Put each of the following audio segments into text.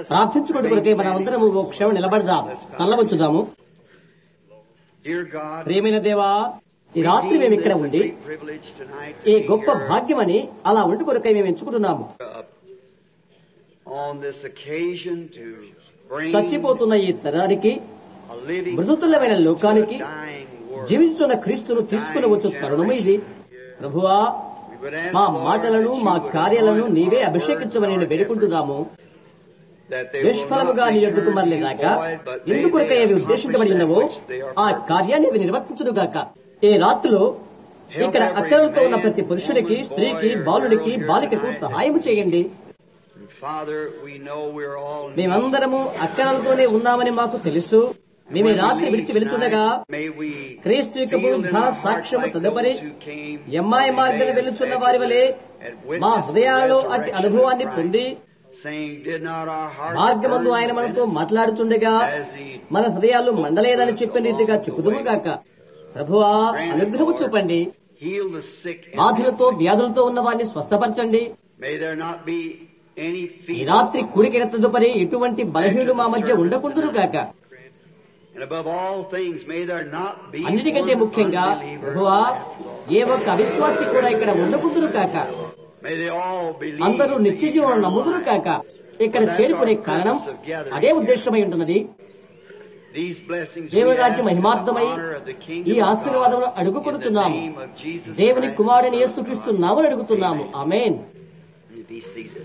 ప్రార్థించుకుంటూ కొరకై మనం అందరము ఓ క్షణం నిలబడదాం తల్లవచ్చుదాము Dear God, ప్రేమైన దేవా ఈ రాత్రి మేము ఇక్కడ ఉండి great privilege tonight ఈ to be గొప్ప here, భాగ్యమని అలా ఉండి కొరకై మేము ఎంచుకుంటున్నాము uh, on this occasion to bring చచ్చిపోతున్న ఈ తరానికి a living మృదుతుల్యమైన Christ to a లోకానికి dying world. జీవించున్న క్రీస్తును తీసుకుని వచ్చు తరుణము ఇది ప్రభువా We would ask, మా Lord, మాటలను that మా you would కార్యాలను anoint నీవే our అభిషేకించమని నేను words and our వేడుకుంటున్నాము efforts, that they will నిష్ఫలముగా not నీ యొద్దకు return మరలి to you రాక void, but may ఎందుకొరకై they అవి accomplish ఉద్దేశించబడి that ఉన్నవో which they are ఆ purposed. కార్యాన్ని అవి నిర్వర్తించునుగాక ఈ రాత్రిలో ఇక్కడ అక్కరలతో ఉన్న ప్రతి పురుషుడికి స్త్రీకి బాలుడికి బాలికకు సహాయం చేయండి Father, we know we're all in మేమందరము అక్కరలతోనే ఉన్నామని మాకు తెలుసు మేము ఈ రాత్రి విడిచి వెలుచుండగా May we క్రీస్తు యొక్క feel in పునరుద్ధాన our hearts సాక్ష్యము like తదుపరి those who came ఎమ్మాయి మార్గం వెళ్లుచున్న వారి వలె మా హృదయాలలో అట్టి అనుభవాన్ని పొంది saying, Did not our hearts మార్గమందు burn ఆయన మనతో within us మాట్లాడుచుండగా as he మన హృదయాలు మండలేదని చెప్పిన రీతిగా చెప్పుదుము గాక ప్రభువా అనుగ్రహము చూపండి heal the sick? and బాధలతో వ్యాధులతో ఉన్న వారిని స్వస్థపరచండి May there not be any ఈ fear. రాత్రి కూడికిన తదుపరి ఎటువంటి బలహీనుడు మా మధ్య ఉండకుందురు గాక And above all things, may there not be అన్నిటికంటే one ముఖ్యంగా unbeliever ప్రభువా ఏ ఒక్క అవిశ్వాసి కూడా ఇక్కడ ఉండకుందురు కాక May they all believe అందరూ the నిత్య జీవనం eternal నమ్ముదురు life. కాక ఇక్కడ చేరుకునే కారణం అదే ఉద్దేశమై ఉంటున్నది These blessings we దేవుని ask రాజ్య in the మహిమార్థమై honor of the ఈ kingdom of ఆశీర్వాదమును God, అడుగుకొనుచున్నాము in the name of Jesus దేవుని Christ. కుమారుని యేసుక్రీస్తు నామని అడుగుతున్నాము ఆమేన్ You Be seated.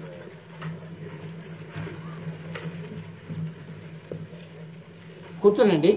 కూర్చోనండి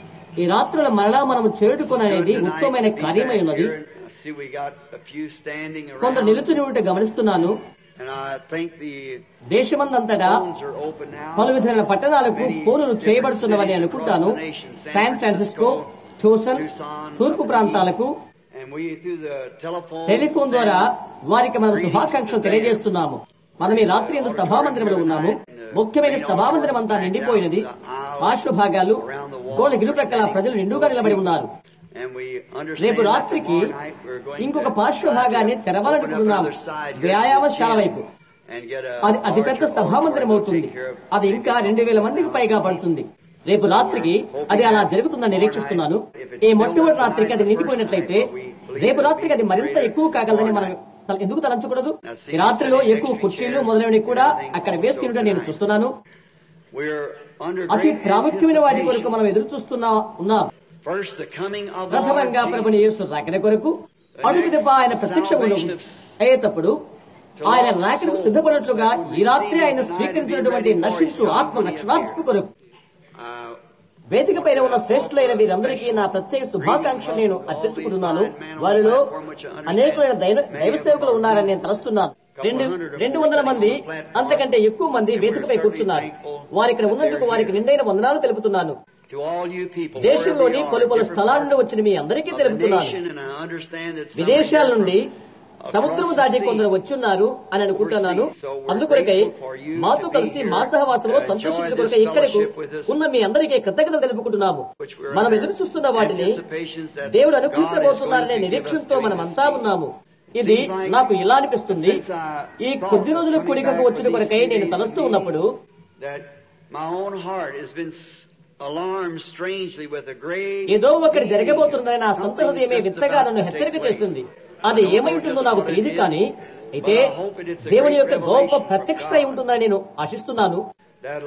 ఈ రాత్రుల మరలా మనము చేరుకుననేది ఉత్తమమైన కార్యమై ఉన్నది I see we got a few standing కొందరు around, నిలుచుని ఉంటే గమనిస్తున్నాను and I think the దేశమందంతటా phones are open now. పలు విధమైన పట్టణాలకు ఫోనులు చేయబడుచున్నవని అనుకుంటాను శాన్ ఫ్రాన్సిస్కో ట్యూసన్ తూర్పు ప్రాంతాలకు And we through the telephone. Telephone ద్వారా వారికి మనం శుభాకాంక్షలు తెలియజేస్తున్నాము మనం ఈ రాత్రి ఎందుకు సభామందిరంలో ఉన్నాము ముఖ్యమైన సభామందిరం అంతా నిండిపోయినది పార్శ్వభాగాలు గోడ గిరుప్రక్కల ప్రజలు నిండుగా నిలబడి ఉన్నారు And we understand రేపు that రాత్రికి tomorrow night we're going ఇంకొక to పార్శ్వభాగాన్ని తెరవాలనుకుంటున్నాము open up another side here వ్యాయామశాల వైపు and get a అది అతిపెద్ద larger సభామందిరం auditorium అవుతుంది to take care of- అది ఇంకా రెండు వేల మందికి పైగా పడుతుంది రేపు రాత్రికి అది అలా జరుగుతుందని నిరీక్షిస్తున్నాను ఈ మొట్టమొదటి రాత్రికి అది నిండిపోయినట్లయితే రేపు రాత్రికి అది మరింత ఎక్కువ కాగలదని మనం తల- ఎందుకు తలంచకూడదు ఈ రాత్రిలో ఎక్కువ కుర్చీలు మొదలైనవి కూడా అక్కడ వేసి ఉండడం నేను చూస్తున్నాను We're under అతి great ప్రాముఖ్యమైన వాటి కొరకు anticipation. మనం ఎదురు చూస్తున్నా ఉన్నాం First, the coming of the ప్రథమంగా Lord ప్రభుని Jesus. యేసు రాకడ కొరకు అడుగు దెబ్బ ఆయన ప్రత్యక్షములు అయ్యేటప్పుడు ఆయన రాకడకు సిద్ధపడినట్లుగా ఈ రాత్రి ఆయన స్వీకరించినటువంటి నశించు ఆత్మ రక్షణాత్మ కొరకు Uh, వేదిక పైన ఉన్న శ్రేష్ఠులైన వీరందరికీ నా ప్రత్యేక శుభాకాంక్షలు నేను అర్పించుకుంటున్నాను వారిలో అనేకమైన దైవ దైవ సేవకులు ఉన్నారని నేను తలుస్తున్నాను రెండు రెండు వందల మంది అంతకంటే ఎక్కువ మంది వేదికపై కూర్చున్నారు వారి ఇక్కడ ఉన్నందుకు వారికి నిండైన వందనాలు తెలుపుతున్నాను to all you people, దేశంలోని wherever you పలు are, పలు different స్థలాల నుండి parts వచ్చిన మీ అందరికీ of the తెలుపుతున్నాను nation, and I understand that some విదేశాల are నుండి different సముద్రము across దాటి the కొందరు sea. వచ్చున్నారు అని అనుకుంటున్నాను అందుకొరకై మాతో కలిసి మా సహవాసంలో సంతోషించిన కొరకై ఇక్కడకు ఉన్న మీ అందరికీ కృతజ్ఞతలు తెలుపుకుంటున్నాము మనం ఎదురు చూస్తున్న వాటిని దేవుడు అనుగ్రహించబోతున్నారనే నిరీక్షణతో మనమంతా ఉన్నాము ఇది నాకు ఇలా అనిపిస్తుంది ఈ కొద్ది రోజుల కూడికకు వచ్చిన కొరకై నేను తలస్తూ ఉన్నప్పుడు that my own heart has been s- alarmed strangely with a great ఏదో ఒకటి జరగబోతుందని నా సొంత హృదయమే విత్తగా నన్ను హెచ్చరిక చేసింది అది ఏమై ఉంటుందో నాకు తెలియదు కానీ అయితే దేవుని యొక్క గొప్ప ప్రత్యక్షత అయి ఉంటుందని నేను ఆశిస్తున్నాను that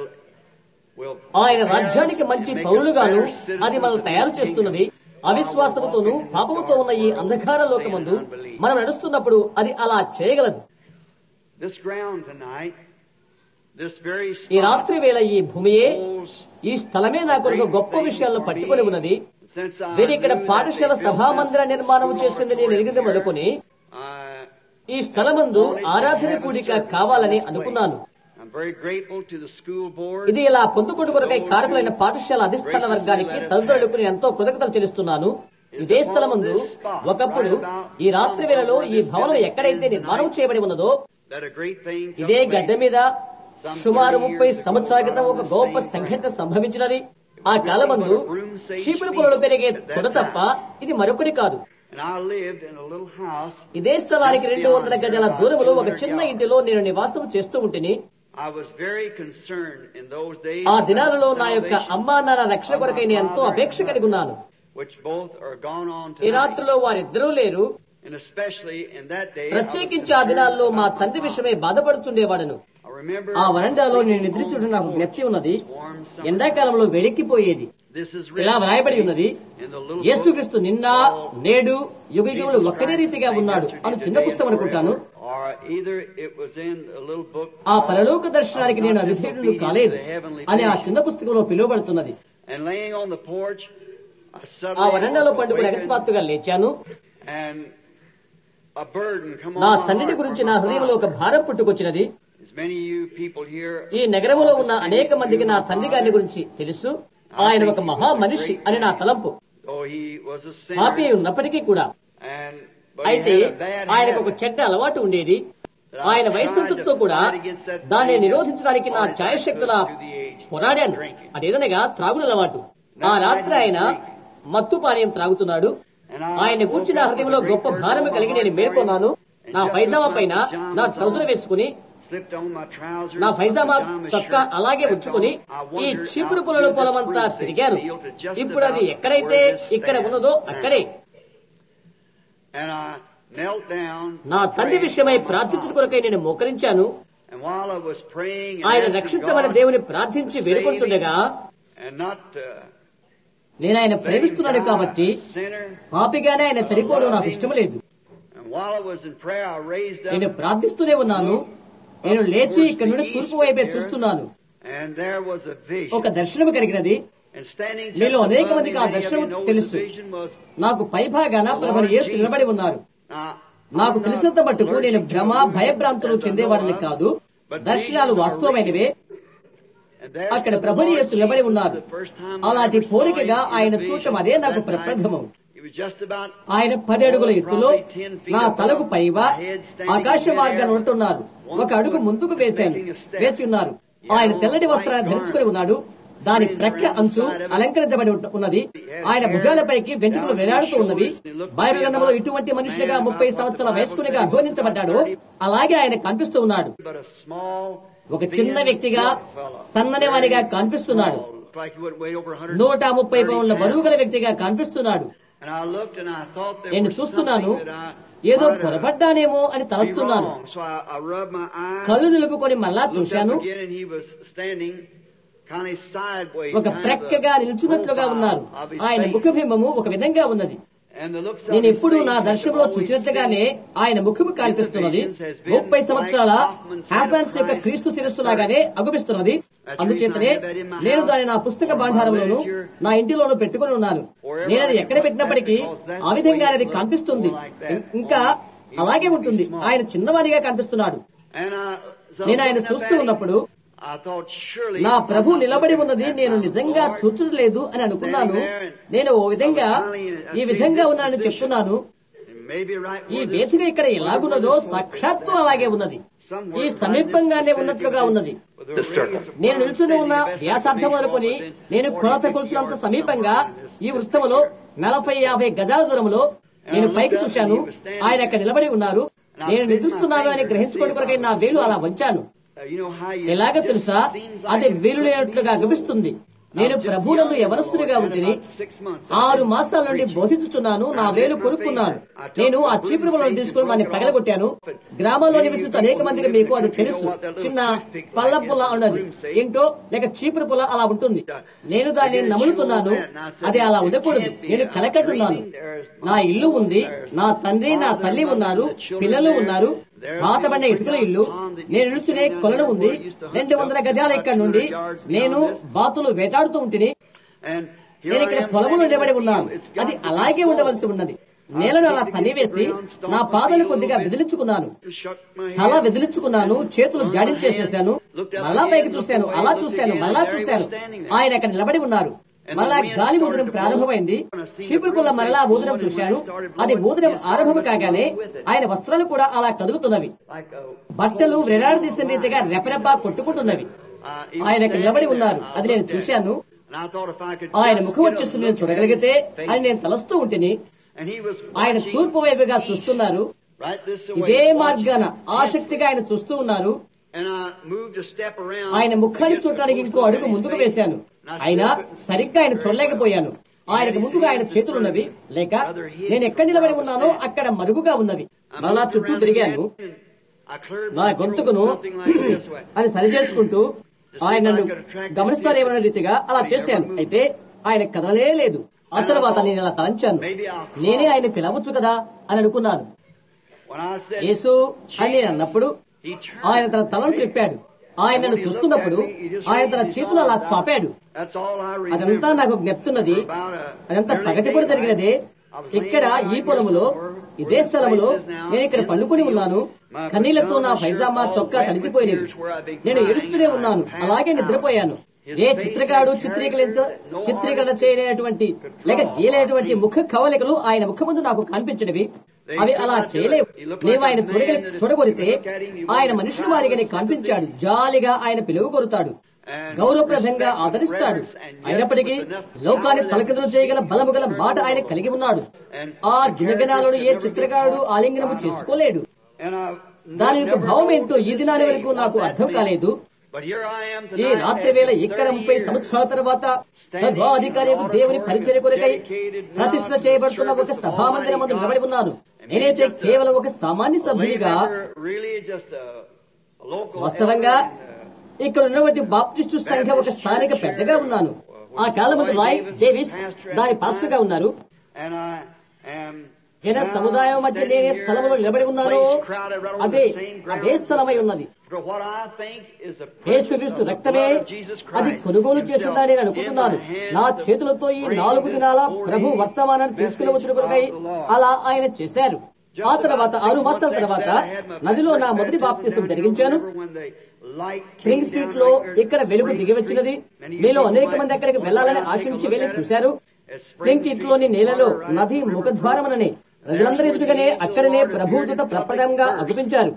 will ఆయన రాజ్యానికి మంచి పౌరులుగాను అది మనల్ని తయారు చేస్తున్నది అవిశ్వాసముతోనూ పాపముతో ఉన్న ఈ అంధకార లోకమందు మనం నడుస్తున్నప్పుడు అది అలా చేయగలదు this ground tonight, this very ఈ spot రాత్రి వేళ ఈ భూమియే holds ఈ స్థలమే నా కొరకు గొప్ప విషయాలను పట్టుకొని ఉన్నది since I వీరు ఇక్కడ knew that పాఠశాల they built సభా this మందిర నిర్మాణం school చేసింది నేను ఎరిగింది మొదలుకొని I- ఈ స్థలమందు ఆరాధన కూడిక కావాలని అనుకున్నాను I'm very grateful to the school board. ఇది ఇలా పొందుకొండు కొరకై కారకులైన పాఠశాల అధిష్టాన వర్గానికి తల్లిదండ్రులకు నేను ఎంతో కృతజ్ఞతలు చెల్లిస్తున్నాను ఇదే స్థలమందు ఒకప్పుడు ఈ రాత్రి వేళలో ఈ భవనం ఎక్కడైతే నిర్మాణం చేయబడి ఉన్నదో that a great thing took ఇదే గడ్డ place. మీద సుమారు ముప్పై సంవత్సరాల క్రితం ఒక గొప్ప సంఘటన సంభవించినది ఆ కాలమందు చీపురు పొలలు పెరిగే తొడ తప్ప ఇది మరొకటి కాదు And I lived in a little house. ఇదే స్థలానికి రెండు వందల గజాల దూరములో ఒక చిన్న ఇంటిలో నేను నివాసం చేస్తూ ఉంటిని I was very concerned in those days. ఆ దినాలలో నా యొక్క salvation అమ్మా నాన్న రక్షణ కొరకై నేను ఎంతో అపేక్ష కలిగి ఉన్నాను which both are gone on ఈ tonight. రాత్రిలో వారిద్దరూ లేరు And especially in that day, I was ప్రత్యేకించి ఆ దినాల్లో మా తండ్రి విషయమై బాధపడుతుండేవాడను I remember ఆ వరండాలో నేను నిద్రించుట నాకు జ్ఞప్తి ఉన్నది warm summer. ఎండాకాలంలో వేడెక్కిపోయేది This is ఇలా written వ్రాయబడి ఉన్నది in the little యేసుక్రీస్తు నిన్న నేడు యుగయుగములు ఒక్కడే రీతిగా ఉన్నాడు అని చిన్న పుస్తకం అనుకుంటాను Or either it was in a little book. ఆ పరలోక దర్శనానికి నేను అవిధేయుడు కాలేదు అని ఆ చిన్న పుస్తకంలో పిలువబడుతున్నది And laying on the porch, I ఆ suddenly వరండాలో పండుగ awakened అకస్మాత్తుగా లేచాను and a burden come నా on my తండ్రిని heart గురించి from నా my హృదయంలో ఒక father. భారం పుట్టుకొచ్చినది As many of you people here ఈ నగరములో ఉన్న అనేక మందికి నా తండ్రి గారిని గురించి తెలుసు ఆయన ఒక మహా మనిషి అని నా తలంపు though he was a పాపి sinner ఉన్నప్పటికీ కూడా and but he అయితే had a bad ఆయనకు ఒక habit. చెడ్డ అలవాటు ఉండేది ఆయన వయస్సుతో కూడా దాన్ని నిరోధించడానికి నా ఛాయశక్తుల పోరాడాను అదేదనగా త్రాగుడు అలవాటు ఆ రాత్రి ఆయన మత్తు పానీయం త్రాగుతున్నాడు ఆయన కూర్చి నా హృదయంలో గొప్ప భారము కలిగి నేను మేల్కొన్నాను నా పైజామా పైన నా ట్రౌజర్ వేసుకుని Slipped on my trousers, నా పైజామా put my చొక్కా shirt, అలాగే kept ఉంచుకుని on. I ఈ wondered చీపురు out పొలల through పొలమంతా this Wednesday తిరిగాను field to just ఇప్పుడు అది about ఎక్కడైతే where this ఇక్కడ stands ఉన్నదో now. అక్కడే And I knelt down, నా తండ్రి praying విషయమై for my ప్రార్థించిన father. కొరకై నేను మోకరించాను And while I was praying and ఆయన asking రక్షించమని God దేవుని to ప్రార్థించి save వేడుకొంచుండగా him and not uh, నేను ఆయన let him ప్రేమిస్తున్నాను die కాబట్టి a sinner. పాపిగానే ఆయన చనిపోవడం నాకు ఇష్టం లేదు And while I was in prayer, I raised నేను up, ప్రార్థిస్తూనే ఉన్నాను నేను లేచి ఇక్కడి నుండి తూర్పు వైపే చూస్తున్నాను and there was a vision. ఒక దర్శనము కలిగినది And standing just మీలో అనేక above మందికి me, ఆ many of దర్శనం you know తెలుసు. the vision was నాకు పైభాగాన ప్రభుని యేసు నిలబడి ఉన్నారు Now, నాకు I'm తెలిసినంత not మట్టుకు నేను allergic to భ్రమ movies భయభ్రాంతులు as I know చెందేవాడిని of, కాదు but దర్శనాలు visions are వాస్తవమైనవే real. And there అక్కడ stood the ప్రభుని Lord యేసు నిలబడి Jesus ఉన్నారు the first time I అలాంటి ever saw పోలికగా him in ఆయన a vision చూడటం అదే నాకు that night. ప్రప్రథమం He was just about ఆయన పది అడుగుల ఎత్తులో నా తలకు పైవా ఆకాశ మార్గాన్ని ఉంటున్నారు ఒక అడుగు ముందుకు వేశాను వేసి ఉన్నారు ఆయన తెల్లటి వస్త్రాన్ని ధరించుకుని ఉన్నాడు దాని ప్రక్క అంచు అలంకరించబడి ఉంట- ఉన్నది ఆయన భుజాలపైకి వెంట్రుకలు వేలాడుతూ ఉన్నవి బైబిల్ గ్రంథంలో ఇటువంటి మనుషులుగా ముప్పై సంవత్సరాల వయస్కునిగా అభివర్ణించబడ్డాడో అలాగే ఆయన కనిపిస్తూ ఉన్నాడు but a small, ఒక చిన్న వ్యక్తిగా సన్నని వానిగా కనిపిస్తున్నాడు looked like he would weigh over 100 నూట ముప్పై పౌండ్ల బరువు గల వ్యక్తిగా కనిపిస్తున్నాడు And I looked and I thought there నేను was చూస్తున్నాను something that I ఏదో might have పొరపడ్డానేమో అని be తలస్తున్నాను wrong. So I, I rubbed my eyes, కళ్ళు నిలుపుకొని మళ్ళా looked చూశాను up again, and he was standing kind of sideways. ఒక kind of ప్రక్కగా the నిల్చున్నట్లుగా profile ఉన్నారు of his ఆయన face. ముఖబింబము ఒక విధంగా ఉన్నది And the looks of నేను his ఎప్పుడు face నా had దర్శనంలో always చూచినట్టుగానే ఆయన ముఖము కనిపిస్తున్నది ముప్పై సంవత్సరాల హాఫాన్స్ యొక్క క్రీస్తు శిరస్సులాగానే అగుపిస్తున్నది అందుచేతనే నేను దాన్ని నా పుస్తక భాండారంలోను నా ఇంటిలోను పెట్టుకుని ఉన్నాను నేను అది ఎక్కడ పెట్టినప్పటికీ ఆ విధంగా అది కనిపిస్తుంది ఇం- ఇంకా అలాగే ఉంటుంది ఆయన చిన్నవాడిగా కనిపిస్తున్నాడు And I, so నేను ఆయన looking up చూస్తూ at him, ఉన్నప్పుడు I thought surely నా ప్రభు I'm not నిలబడి looking ఉన్నది at నేను my నిజంగా Lord. చూచలేదు అని అనుకున్నాను నేను ఓ విధంగా ఈ విధంగా ఉన్నానని చెప్తున్నాను And maybe right ఈ where this- వేదిక ఇక్కడ ఎలాగున్నదో సాక్షాత్తు అలాగే ఉన్నది ఈ సమీపంగానే ఉన్నట్లుగా ఉన్నది with the rings of నేను నిల్చుని ఉన్న standing best వ్యాసార్థం I can అనుకుని reach all నేను within కొలత 40, కొలిచినంత 50 సమీపంగా yards ఈ వృత్తములో నలభై యాభై గజాల దూరంలో నేను పైకి చూశాను ఆయన అక్కడ నిలబడి ఉన్నారు నేను నిద్రిస్తున్నాను అని గ్రహించుకోవడం కొరకై నా వేలు అలా వంచాను Uh, you know how you ఎలాగో just తెలుసా seems like అది it's వేలు లేనట్లుగా అనిపిస్తుంది నేను ప్రభునందు యవనస్తుడిగా ఉంటిని ఆరు మాసాల నుండి బోధించుచున్నాను నా వేలు కొనుక్కున్నాను నేను ఆ చీపురు పొలం తీసుకుని దాన్ని పగలగొట్టాను గ్రామాల్లో నివసిస్తూ అనేక మందికి మీకు అది తెలుసు చిన్న పళ్ళ పుల్ల ఉన్నది ఏంటో లేక చీపురు పుల్ల అలా ఉంటుంది నేను దాన్ని నములుతున్నాను అది అలా ఉండకూడదు నేను కలకట్టున్నాను నా ఇల్లు ఉంది నా తండ్రి నా తల్లి ఉన్నారు పిల్లలు ఉన్నారు పాతబడిన ఇటుకల ఇల్లు నేను నిల్చునే కొలను ఉంది రెండు వందల గజాల ఇక్కడ నుండి నేను బాతులు వేటాడుతూ ఉంటిని నేను ఇక్కడ పొలములో నిలబడి ఉన్నాను అది అలాగే ఉండవలసి ఉన్నది నేలను అలా తనివేసి నా పాదలు కొద్దిగా విదిలించుకున్నాను తల విదిలించుకున్నాను చేతులు జాడించేసేసాను మళ్ళా పైకి చూశాను అలా చూశాను మళ్ళా చూశాను ఆయన అక్కడ నిలబడి ఉన్నారు మళ్ళా గాలి ఊదడం ప్రారంభమైంది చీపురు పుల్ల మరలా ఊదడం చూశాను అది ఊదడం ఆరంభం కాగానే ఆయన వస్త్రాలు కూడా అలా కదులుతున్నవి బట్టలు వేలాడదీసిన రీతిగా రెపరెప కొట్టుకుంటున్నవి ఆయన అక్కడ నిలబడి ఉన్నారు అది నేను చూశాను ఆయన ముఖం వచ్చేసి నేను చూడగలిగితే అని నేను తలస్తూ ఉంటిని ఆయన తూర్పు వైపుగా చూస్తున్నారు ఇదే మార్గాన ఆసక్తిగా ఆయన చూస్తూ ఉన్నారు And I moved a step around. ఆయన ముఖాన్ని చూడటానికి ఇంకో అడుగు ముందుకు వేశాను అయినా సరిగ్గా ఆయన చూడలేకపోయాను ఆయనకు ముందుగా ఆయన చేతులున్నవి లేక నేను ఎక్కడ నిలబడి ఉన్నానో అక్కడ మరుగుగా ఉన్నవి మరలా చుట్టూ తిరిగాను I cleared నా my throat గొంతుకును something like this way. అని సరిచేసుకుంటూ ఆయన నన్ను గమనిస్తారేమన్న రీతిగా అలా చేశాను అయితే ఆయన కదలలే లేదు ఆ తర్వాత నేను అలా తలంచాను నేనే ఆయన పిలవచ్చు కదా అని అనుకున్నాను When I said, యేసు అని నేను అన్నప్పుడు he turned. ఆయన తన తలను త్రిప్పాడు ఆయన నన్ను చూస్తున్నప్పుడు ఆయన తన చేతులు అలా చాపాడు That's all I అదంతా remember. నాకు జ్ఞప్తున్నది అదంతా పగటిపూట జరిగినదే ఇక్కడ ఈ పొలములో ఇదే స్థలములో నేను ఇక్కడ పండుకొని ఉన్నాను కన్నీళ్లతో నా పైజామా చొక్కా తడిచిపోయినవి నేను ఏడుస్తూనే ఉన్నాను అలాగే నిద్రపోయాను ఏ చిత్రకారుడు చిత్రీకరించ చిత్రీకరణ చేయలేనటువంటి లేక గీయలేనటువంటి ముఖ కవలికలు ఆయన ముఖముందు నాకు కనిపించినవి అవి అలా చేయలేవు నీవు ఆయన చూడగలి చూడగొరితే ఆయన మనుషుల వారిగానే కనిపించాడు జాలిగా ఆయన పిలువ కొరుతాడు గౌరవప్రదంగా ఆదరిస్తాడు అయినప్పటికీ లోకాన్ని తలకిందులు చేయగల బలము గల మాట ఆయన కలిగి ఉన్నాడు ఆ గుణగణాలను ఏ చిత్రకారుడు ఆలింగనము చేసుకోలేడు And I, దాని యొక్క భావం ఏంటో ఈ దినాని వరకు నాకు అర్థం కాలేదు but here I am ఈ tonight. రాత్రి వేళ ఇక్కడ ముప్పై సంవత్సరాల తర్వాత సర్వాధికారి యొక్క దేవుని పరిచయ కొరకై ప్రతిష్ఠ చేయబడుతున్న ఒక సభామందిరం ముందు నిలబడి ఉన్నాను నేనైతే కేవలం ఒక సామాన్య సభ్యునిగా really just a, a local వాస్తవంగా elder and, uh, ఇక్కడ ఉన్నటువంటి బాప్టిస్టు సంఘం ఒక స్థానిక పెద్దగా ఉన్నాను ఆ కాలం రాయ్ డేవిస్ దాని పాస్టర్ గా ఉన్నారు and I am జన సముదాయం మధ్య నేనే స్థలంలో నిలబడి ఉన్నానో అదే అదే స్థలమై ఉన్నది for what I think is the యేసుక్రీస్తు రక్తమే అది కొనుగోలు చేసిందని నేను అనుకుంటున్నాను నా చేతులతో ఈ నాలుగు దినాల ప్రభు వర్తమానాన్ని తీసుకుని వచ్చిన కొరకై అలా ఆయన చేశారు ఆ తర్వాత ఆరు మాసాల తర్వాత నదిలో నా మొదటి బాప్తిసం జరిగించాను స్ప్రింగ్ స్ట్రీట్ లో ఇక్కడ వెలుగు దిగి వచ్చినది మీలో అనేక మంది అక్కడికి వెళ్లాలని ఆశించి వెళ్లి చూశారు స్ప్రింగ్ స్ట్రీట్ లోని నేలలో నది ముఖద్వారమననే ప్రజలందరి ఎదురుగానే అక్కడనే ప్రభుదూత ప్రప్రదంగా అగుపించారు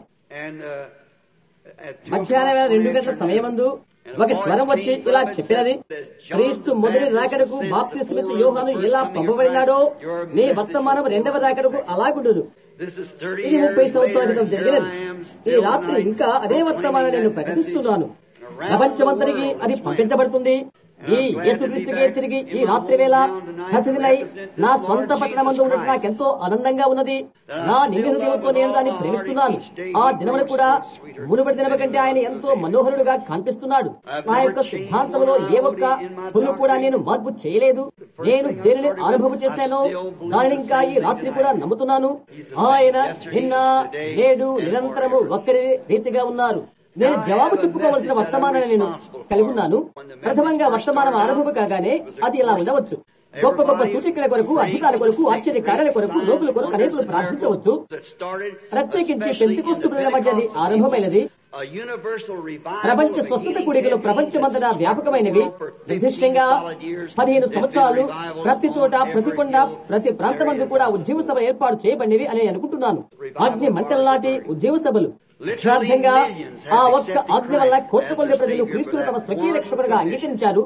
మధ్యాహ్నం వేళ రెండు గంటల సమయమందు ఒక స్వరం వచ్చి ఇలా చెప్పినది క్రీస్తు మొదటి రాకడకు బాప్తిస్మిచ్చ యోహాను ఎలా పంపబడినాడో నీ వర్తమానం రెండవ రాకడకు అలాగుండును ఇది ముప్పై సంవత్సరాల క్రితం జరిగినది ఈ రాత్రి ఇంకా అదే వర్తమానం నేను ప్రకటిస్తున్నాను ప్రపంచమంతరికి అది పంపించబడుతుంది ఈ యేసుక్రీస్తుకే తిరిగి ఈ రాత్రి వేళ ప్రతిదినై నా సొంత పట్టణమందు ఉండటం నాకెంతో ఆనందంగా ఉన్నది నా నిండి హృదయంతో నేను దాన్ని ప్రేమిస్తున్నాను ఆ దినములు కూడా మునుపటి దినమ కంటే ఆయన ఎంతో మనోహరుడుగా కనిపిస్తున్నాడు నా యొక్క సిద్ధాంతంలో ఏ ఒక్క పురుగు కూడా నేను మార్పు చేయలేదు నేను దేనిని అనుభవం చేశానో దానిని ఇంకా ఈ రాత్రి కూడా నమ్ముతున్నాను ఆయన నిన్న నేడు నిరంతరము ఒక్కరి రీతిగా ఉన్నారు నేను జవాబు చెప్పుకోవలసిన వర్తమానాన్ని నేను కలిగి ఉన్నాను ప్రథమంగా వర్తమానం ఆరంభం కాగానే అది ఇలా ఉండవచ్చు గొప్ప గొప్ప సూచకుల కొరకు అద్భుతాల కొరకు ఆశ్చర్య కార్యాల కొరకు రోగుల కొరకు అనేకులు ప్రార్థించవచ్చు ప్రత్యేకించి పెంతికోస్తు ప్రజల మధ్య అది ఆరంభమైనది ప్రపంచ స్వస్థత కూడికలు ప్రపంచమంతటా వ్యాపకమైనవి నిర్దిష్టంగా పదిహేను సంవత్సరాలు ప్రతి చోట ప్రతి కొండ ప్రతి ప్రాంతమందు కూడా ఉద్యమ సభ ఏర్పాటు చేయబడినవి అని నేను అనుకుంటున్నాను అగ్ని మంటల్లాంటి ఉద్యమ సభలు యథార్థంగా ఆ ఒక్క ఆజ్ఞ వల్ల కోట్ల కొద్ది ప్రజలు క్రీస్తును తమ స్వకీయ రక్షకుడుగా అంగీకరించారు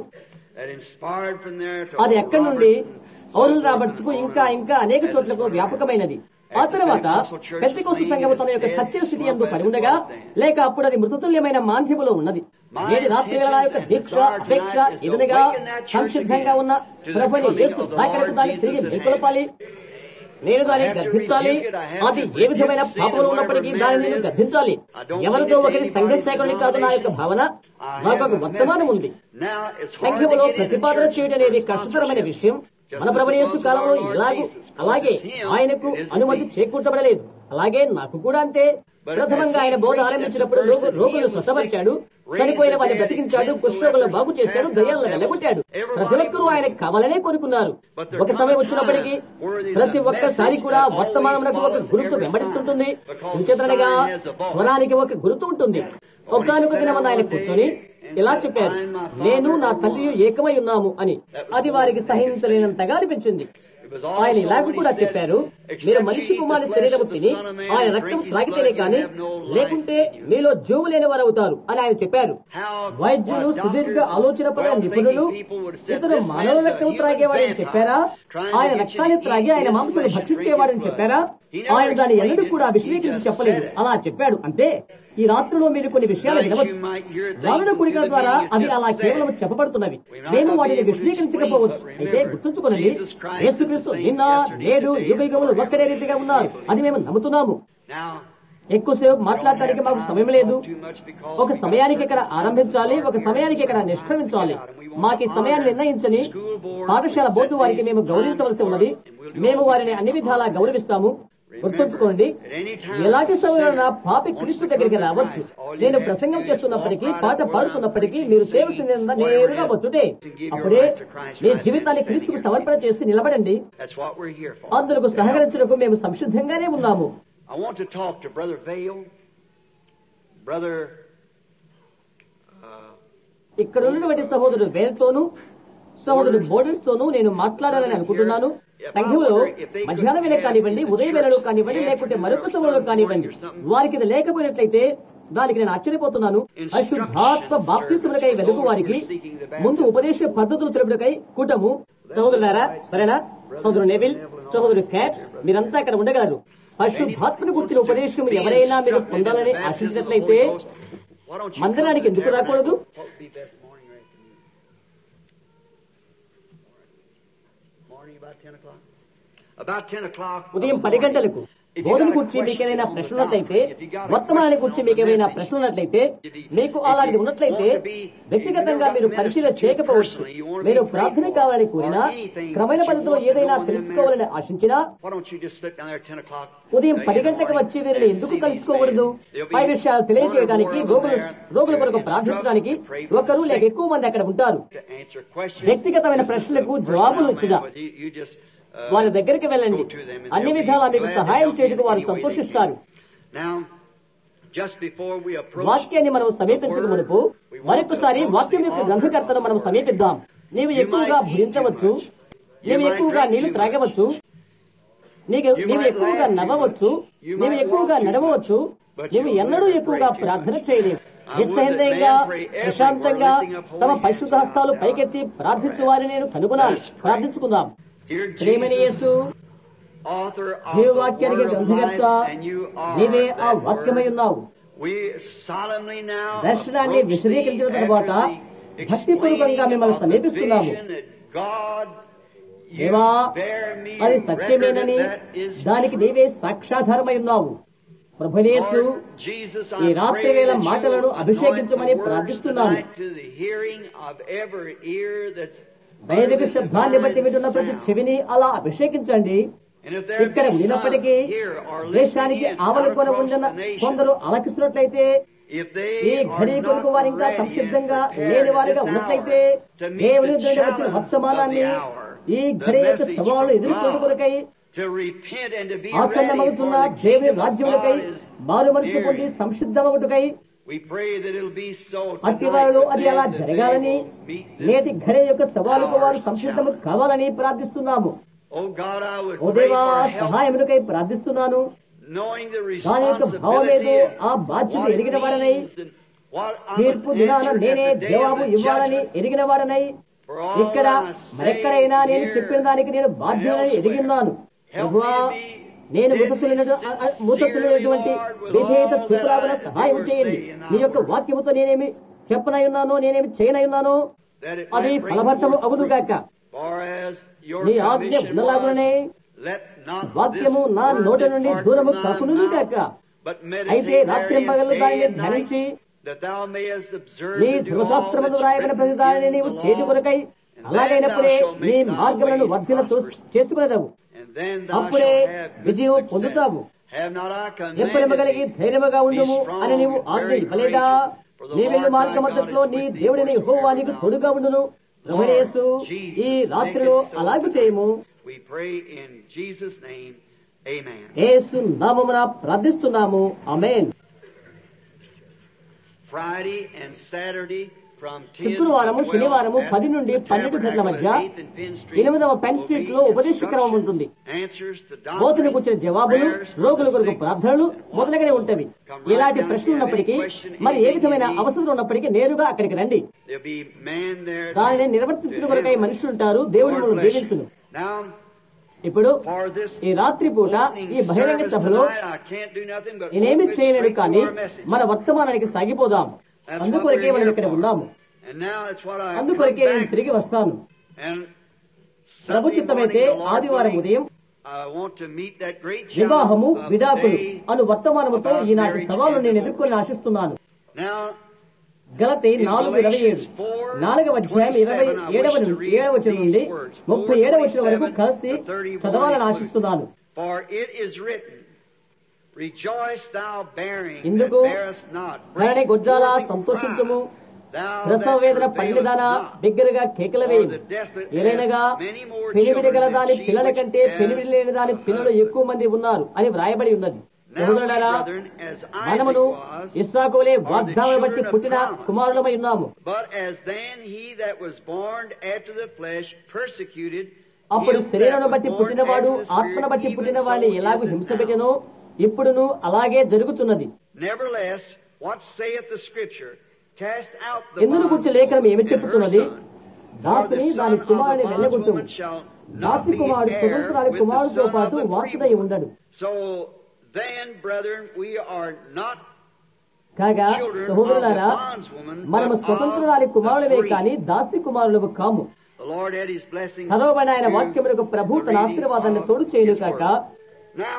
అది ఎక్కడి నుండి ఔరల్ రాబర్ట్స్ కు ఇంకా ఇంకా అనేక చోట్లకు వ్యాపకమైనది ఆ తర్వాత పెద్దకోసు సంఘము తన యొక్క సత్య స్థితి ఎందు పడి ఉండగా లేక అప్పుడు అది మృతతుల్యమైన మాంద్యములో ఉన్నది నేటి రాత్రి వేళ నా యొక్క దీక్ష అపేక్ష ఇదనగా సంసిద్ధంగా ఉన్న ప్రభుని యేసు రాకడకు దాన్ని తిరిగి మేల్కొలపాలి నేను దాన్ని గద్దించాలి అది ఏ విధమైన పాపంలో ఉన్నప్పటికీ దాన్ని నేను గద్దించాలి ఎవరితో ఒకరి సంఘ సేకరణ కాదు నా యొక్క భావన నాకు ఒక వర్తమానం ఉంది సంఘములో ప్రతిపాదన చేయడం అనేది కష్టతరమైన విషయం మన ప్రభునేసు కాలంలో ఎలాగూ అలాగే ఆయనకు అనుమతి చేకూర్చబడలేదు అలాగే నాకు కూడా అంతే ప్రథమంగా ఆయన బోధ ఆరంభించినప్పుడు రోగు రోగులను స్వస్థపరిచాడు చనిపోయిన వారిని బ్రతికించాడు కుష్ఠరోగులను బాగు చేశాడు దయ్యాలను వెళ్ళగొట్టాడు ప్రతి ఒక్కరూ ఆయన కావాలనే కోరుకున్నారు ఒక సమయం వచ్చినప్పటికీ ప్రతి ఒక్కసారి కూడా వర్తమానమునకు ఒక గుర్తు వెంబడిస్తుంటుంది విచిత్రణగా స్వరానికి ఒక గుర్తు ఉంటుంది ఒకనొక దినమన్న ఆయన కూర్చొని ఇలా చెప్పారు నేను నా తండ్రి ఏకమై ఉన్నాము అని అది వారికి సహించలేనంతగా అనిపించింది ఆయన ఇలాగ కూడా చెప్పారు మీరు మనిషి కుమారి శరీరము తిని ఆయన రక్తము త్రాగితేనే కాని లేకుంటే మీలో జీవు లేని వారు అవుతారు అని ఆయన చెప్పారు వైద్యులు సుదీర్ఘ ఆలోచన పడిన నిపుణులు ఇతను మానవ రక్తము త్రాగేవాడని చెప్పారా ఆయన రక్తాన్ని త్రాగి ఆయన మాంసాన్ని భక్షించేవాడని చెప్పారా ఆయన దాని ఎన్నడూ కూడా విశదీకరించి చెప్పలేదు అలా చెప్పాడు అంతే ఈ రాత్రిలో మీరు కొన్ని విషయాలు వినవచ్చు రానున్న కుడికల ద్వారా అవి అలా కేవలం చెప్పబడుతున్నవి మేము వాటిని విశదీకరించకపోవచ్చు అయితే గుర్తుంచుకోనండి యేసుక్రీస్తు నిన్న నేడు యుగ యుగములు ఒక్కడే రీతిగా ఉన్నారు అది మేము నమ్ముతున్నాము Now, ఎక్కువసేపు మాట్లాడటానికి మాకు సమయం లేదు ఒక సమయానికి ఇక్కడ ఆరంభించాలి ఒక సమయానికి ఇక్కడ నిష్క్రమించాలి మాకు ఈ సమయాన్ని నిర్ణయించని పాఠశాల బోర్డు వారికి మేము గౌరవించవలసి ఉన్నది మేము వారిని అన్ని విధాలా గౌరవిస్తాము గుర్తుంచుకోండి ఎలాంటి సమయంలో పాపి క్రీస్తు దగ్గరికి రావచ్చు నేను ప్రసంగం చేస్తున్నప్పటికీ పాట పాడుతున్నప్పటికీ మీరు చేయవలసింది ఏంటంటే నేరుగా వచ్చుటే అప్పుడే మీ జీవితాన్ని క్రీస్తుకు సమర్పణ చేసి నిలబడండి that's what we're here for. అందుకు సహకరించడానికి మేము సంసిద్ధంగానే ఉన్నాము I want to talk to Brother Vale, Brother. Uh, ఇక్కడ ఉన్నటువంటి సహోదరుడు వేల్తోనూ సహోదరుడు బోర్డర్స్ తోనూ నేను మాట్లాడాలని అనుకుంటున్నాను సంఘంలో మధ్యాహ్నం వేళ కానివ్వండి ఉదయం వేళలో కానివ్వండి లేకుంటే మరొక సమయంలో కానివ్వండి వారికి ఇది లేకపోయినట్లయితే దానికి నేను ఆశ్చర్యపోతున్నాను అశుద్ధాత్మ బాప్తిసములకై వెలుగు వారికి ముందు ఉపదేశ పద్ధతులు తెలుపుటకై కూటము సహోదరులారా సరేనా సహోదరు నెవిల్ సహోదరు క్యాప్స్ మీరంతా ఇక్కడ ఉండగలరు పరిశుద్ధాత్మను గుర్చిన ఉపదేశం ఎవరైనా మీరు పొందాలని ఆశించినట్లయితే why don't you మందిరానికి ఎందుకు రాకూడదు What would be best morning or afternoon? Morning about 10 o'clock? About 10 o'clock. ఉదయం పది గంటలకు బోధన గురించి మీకు ఏదైనా ప్రశ్న ఉన్నట్లయితే వర్తమానాన్ని గురించి మీకు ఏమైనా ప్రశ్న ఉన్నట్లయితే మీకు అలాంటిది ఉన్నట్లయితే వ్యక్తిగతంగా మీరు పరిశీలన చేయకపోవచ్చు మీరు ప్రార్థన కావాలని కోరినా క్రమైన పద్ధతిలో ఏదైనా తెలుసుకోవాలని ఆశించినా Why don't you just slip down there at 10 o'clock? ఉదయం పది గంటలకు వచ్చి వీరిని ఎందుకు కలుసుకోకూడదు పై విషయాలు తెలియజేయడానికి రోగులు రోగుల కొరకు ప్రార్థించడానికి ఒకరు లేక ఎక్కువ మంది అక్కడ ఉంటారు To answer questions. వ్యక్తిగతమైన ప్రశ్నలకు జవాబులు ఇచ్చుదా You, you just, uh, వారి దగ్గరికి వెళ్ళండి అన్ని విధాలా మీకు సహాయం చేయడానికి వారు సంతోషిస్తారు Now, just before we approach వాక్యాన్ని మనం సమీపించక మునుపు మరొకసారి వాక్యం యొక్క గ్రంథకర్తను మనం సమీపిద్దాం నీవు ఎక్కువగా భుజించవచ్చు నీవు ఎక్కువగా నీళ్లు త్రాగవచ్చు నీకు నీవు ఎక్కువగా నవ్వవచ్చు నీవు ఎక్కువగా నడవవచ్చు నీవు ఎన్నడూ ఎక్కువగా ప్రార్థన చేయలేవు నిస్సందేహంగా ప్రశాంతంగా తమ పరిశుద్ధ హస్తాలు పైకెత్తి ప్రార్థించు వారిని నేను కనుగొనాలి ప్రార్థించుకుందాం Dear ప్రేమని Jesus, Yesu author of జీవవాక్యానికి the word of గ్రంథకర్త life, and you are నీవే ఆ that వాక్యమై word. ఉన్నావు We solemnly now దర్శనాన్ని approach విశదీకరించిన thee తర్వాత after the భక్తిపూర్వకంగా మిమ్మల్ని explaining of the సమీపిస్తున్నాము vision that God, you దేవా bear me అది record సత్యమేనని that is దానికి true. నీవే సాక్షాధారమై ఉన్నావు ప్రభునేసు Lord Jesus, ఈ I రాత్రి pray వేళ that you మాటలను will అభిషేకించమని anoint the words ప్రార్థిస్తున్నాను. tonight to the hearing of every ear that's దైవిక under the శబ్దాన్ని బట్టి divine వింటున్న ప్రతి sound. చెవిని అలా అభిషేకించండి And if there ఇక్కడ be some ఉండినప్పటికీ here or దేశానికి listening in ఆవలకొని across ఉండిన the nation, కొందరు అలకిస్తున్నట్లయితే if they ఈ are ఘడి కొరకు not వారు ఇంకా ready and సంసిద్ధంగా prepared లేని at వారిగా this ఉన్నట్లయితే hour to meet దేవుని the నుండి వచ్చిన challenge వర్తమానాన్ని of the hour, ఈ the ఘడి యొక్క message సవాలు from ఎదుర్కొంటు God, కొరకై to repent and to be ready ఆసన్నమవుతున్న for the దేవుని kingdom of రాజ్యములకై God is మారు మనసు near పొంది you. సంసిద్ధమగుటకై We pray that it'll be so అట్టి tonight వారిలో with అది them అలా that they జరగాలని will meet this నేటి ఘడి యొక్క సవాలుకు వారు hour's సంసిద్ధము challenge. కావాలని ప్రార్థిస్తున్నాము Oh God, I would oh pray దేవా for help, సహాయమునకై ప్రార్థిస్తున్నాను knowing the దాని యొక్క భావం responsibility ఏదో and ఆ బాధ్యత what it ఎరిగిన వాడనై means and what I తీర్పు must దినాన answer నేనే at the day of జవాబు the ఇవ్వాలని judgment. ఎరిగిన వాడనై For all ఇక్కడ I say మరెక్కడైనా నేను here చెప్పిన దానికి నేను బాధ్యులని ఎరిగిన్నాను ప్రభువా నేను మూతతున్నటువంటి విధేయత చూపులాగా సహాయం చేయండి నీ యొక్క వాక్యముతో నేనేమి చెప్పనై ఉన్నానో నేనేమి చేయనై ఉన్నానో that it అది may bring ఫలభర్తము forth అగును fruit. గాక For as your నీ ఆజ్ఞ commission ఉన్నలాగుననే was, let not వాక్యము this నా word నోట నుండి depart దూరము from thy కాకును mouth, గాక but అయితే meditate రాత్రి therein పగలు day దానిని and night, ధ్యానించి that thou mayest observe నీ to do all ధృవశాస్త్రములు that's వ్రాయబడిన ప్రతి written దానిని in నీవు the చేతి law, కొరకై and అలాగైనప్పుడే then thou shalt నీ make thy మార్గములను ways వర్ధిలతో prosperous. చేసుకునేదావు And then thou అప్పుడే shalt have good విజయం success. పొందుతావు Have not I ఎప్పుడెమ్మ commanded కలిగి thee? ధైర్యముగా ఉండుము Be strong అని నీవు and ఆజ్ఞ very ఇవ్వలేదా courageous, for the నీ వెళ్ళు Lord మార్గ thy God మధ్యలో is నీ with thee దేవుడిని యెహోవా wheresoever నీకు thou తోడుగా ఉండును ప్రభుయేసు ఈ రాత్రిలో అలాగు చేయము We pray in Jesus' name. Amen. యేసు నామమున ప్రార్థిస్తున్నాము అమేన్ Friday and Saturday from 10 శుక్రవారము to 12 శనివారము at పది నుండి the పన్నెండు గంటల Tabernacle మధ్య at 8th and Penn Street ఎనిమిదవ పెన్ will స్ట్రీట్ be లో ఉపదేశ క్రమం ఉంటుంది instructions, answers to బోధన doctrine, కూర్చిన జవాబులు prayers for రోగుల the కొరకు sick, ప్రార్థనలు మొదలగానే ఉంటవి ఎలాంటి ప్రశ్నలు ఉన్నప్పటికీ మరి ఏ విధమైన అవసరం ఉన్నప్పటికీ నేరుగా అక్కడికి రండి There'll be man there. దానిని నిర్వర్తించిన కొరకై మనుషులు ఉంటారు దేవుడు Lord మిమ్మల్ని bless you. దీవించును Now, ఇప్పుడు for this ఈ రాత్రి పూట opening ఈ బహిరంగ service సభలో tonight, I can't do nothing but నేనేమి hope it చేయలేను strengthens కానీ our message. మన వర్తమానానికి సాగిపోదాం అందుకొరకే మనం ఇక్కడ ఉన్నాము And now that's what I అందుకొరకే come నేను back. తిరిగి వస్తాను And ప్రభు Sunday చిత్తమైతే morning, the Lord ఆదివారం willing, ఉదయం I want to meet that great వివాహము challenge of the విడాకులు day అను వర్తమానముతో about ఈనాటి marriage సవాలు and నేను divorce. ఎదుర్కొని ఆశిస్తున్నాను Now, గలతి నాలుగు ఇరవై ఏడు నాలుగవ అధ్యాయం ఇరవై ఏడవ ను- ఏడవ వచనం నుండి ముప్పై ఏడవ వచనం వరకు కలిసి చదవాలని ఆశిస్తున్నాను For it is written, Rejoice thou bearing that ఇందుకు bearest not. Dharani గొజ్జాల forth and సంతోషించుము cry, thou ప్రసవ that వేదన travailest పడినదానా not. బిగ్గరగా కేకల వేయి ఏలైనగా పెనిమిడి గల దాని పిల్లల కంటే పెనిమిడి లేని దాని పిల్లలు ఎక్కువ మంది ఉన్నారు అని వ్రాయబడి ఉన్నది Now, సహోదరులారా brethren, as Isaac మనమును was, ఇస్సాకులే వాగ్దానం బట్టి పుట్టిన కుమారులమై ఉన్నాము But as then he that was born after the flesh persecuted అప్పుడు him that శరీరమును was బట్టి born పుట్టినవాడు after the Spirit, ఆత్మను బట్టి even పుట్టిన so వాడిని is ఎలాగూ it హింస now. పెట్టెనో ఇప్పుడును అలాగే జరుగుతున్నది Nevertheless, what saith the Scripture? Cast out the ఎందును గురించి bondwoman లేఖనం ఏమి and her చెప్పుతున్నది son. For దాసిని the దాని son of కుమారుని the వెళ్ళగొట్టు bondwoman shall not Dasi be కుమారుడు heir స్వతంత్రాలి with the కుమారుడితో son of పాటు the free వాసుదై woman. ఉండడు So then, brethren, we are not కాగా children of సహోదరులారా the bondswoman, మనము but స్వతంత్రురాలి of కుమారులమే the free. కాని దాసి కుమారులము కాము The Lord had His blessings చదవబడిన ఆయన to వాక్యములకు ప్రభు the తన reading ఆశీర్వాదాన్ని of తోడు His చేయను word. కాక Now,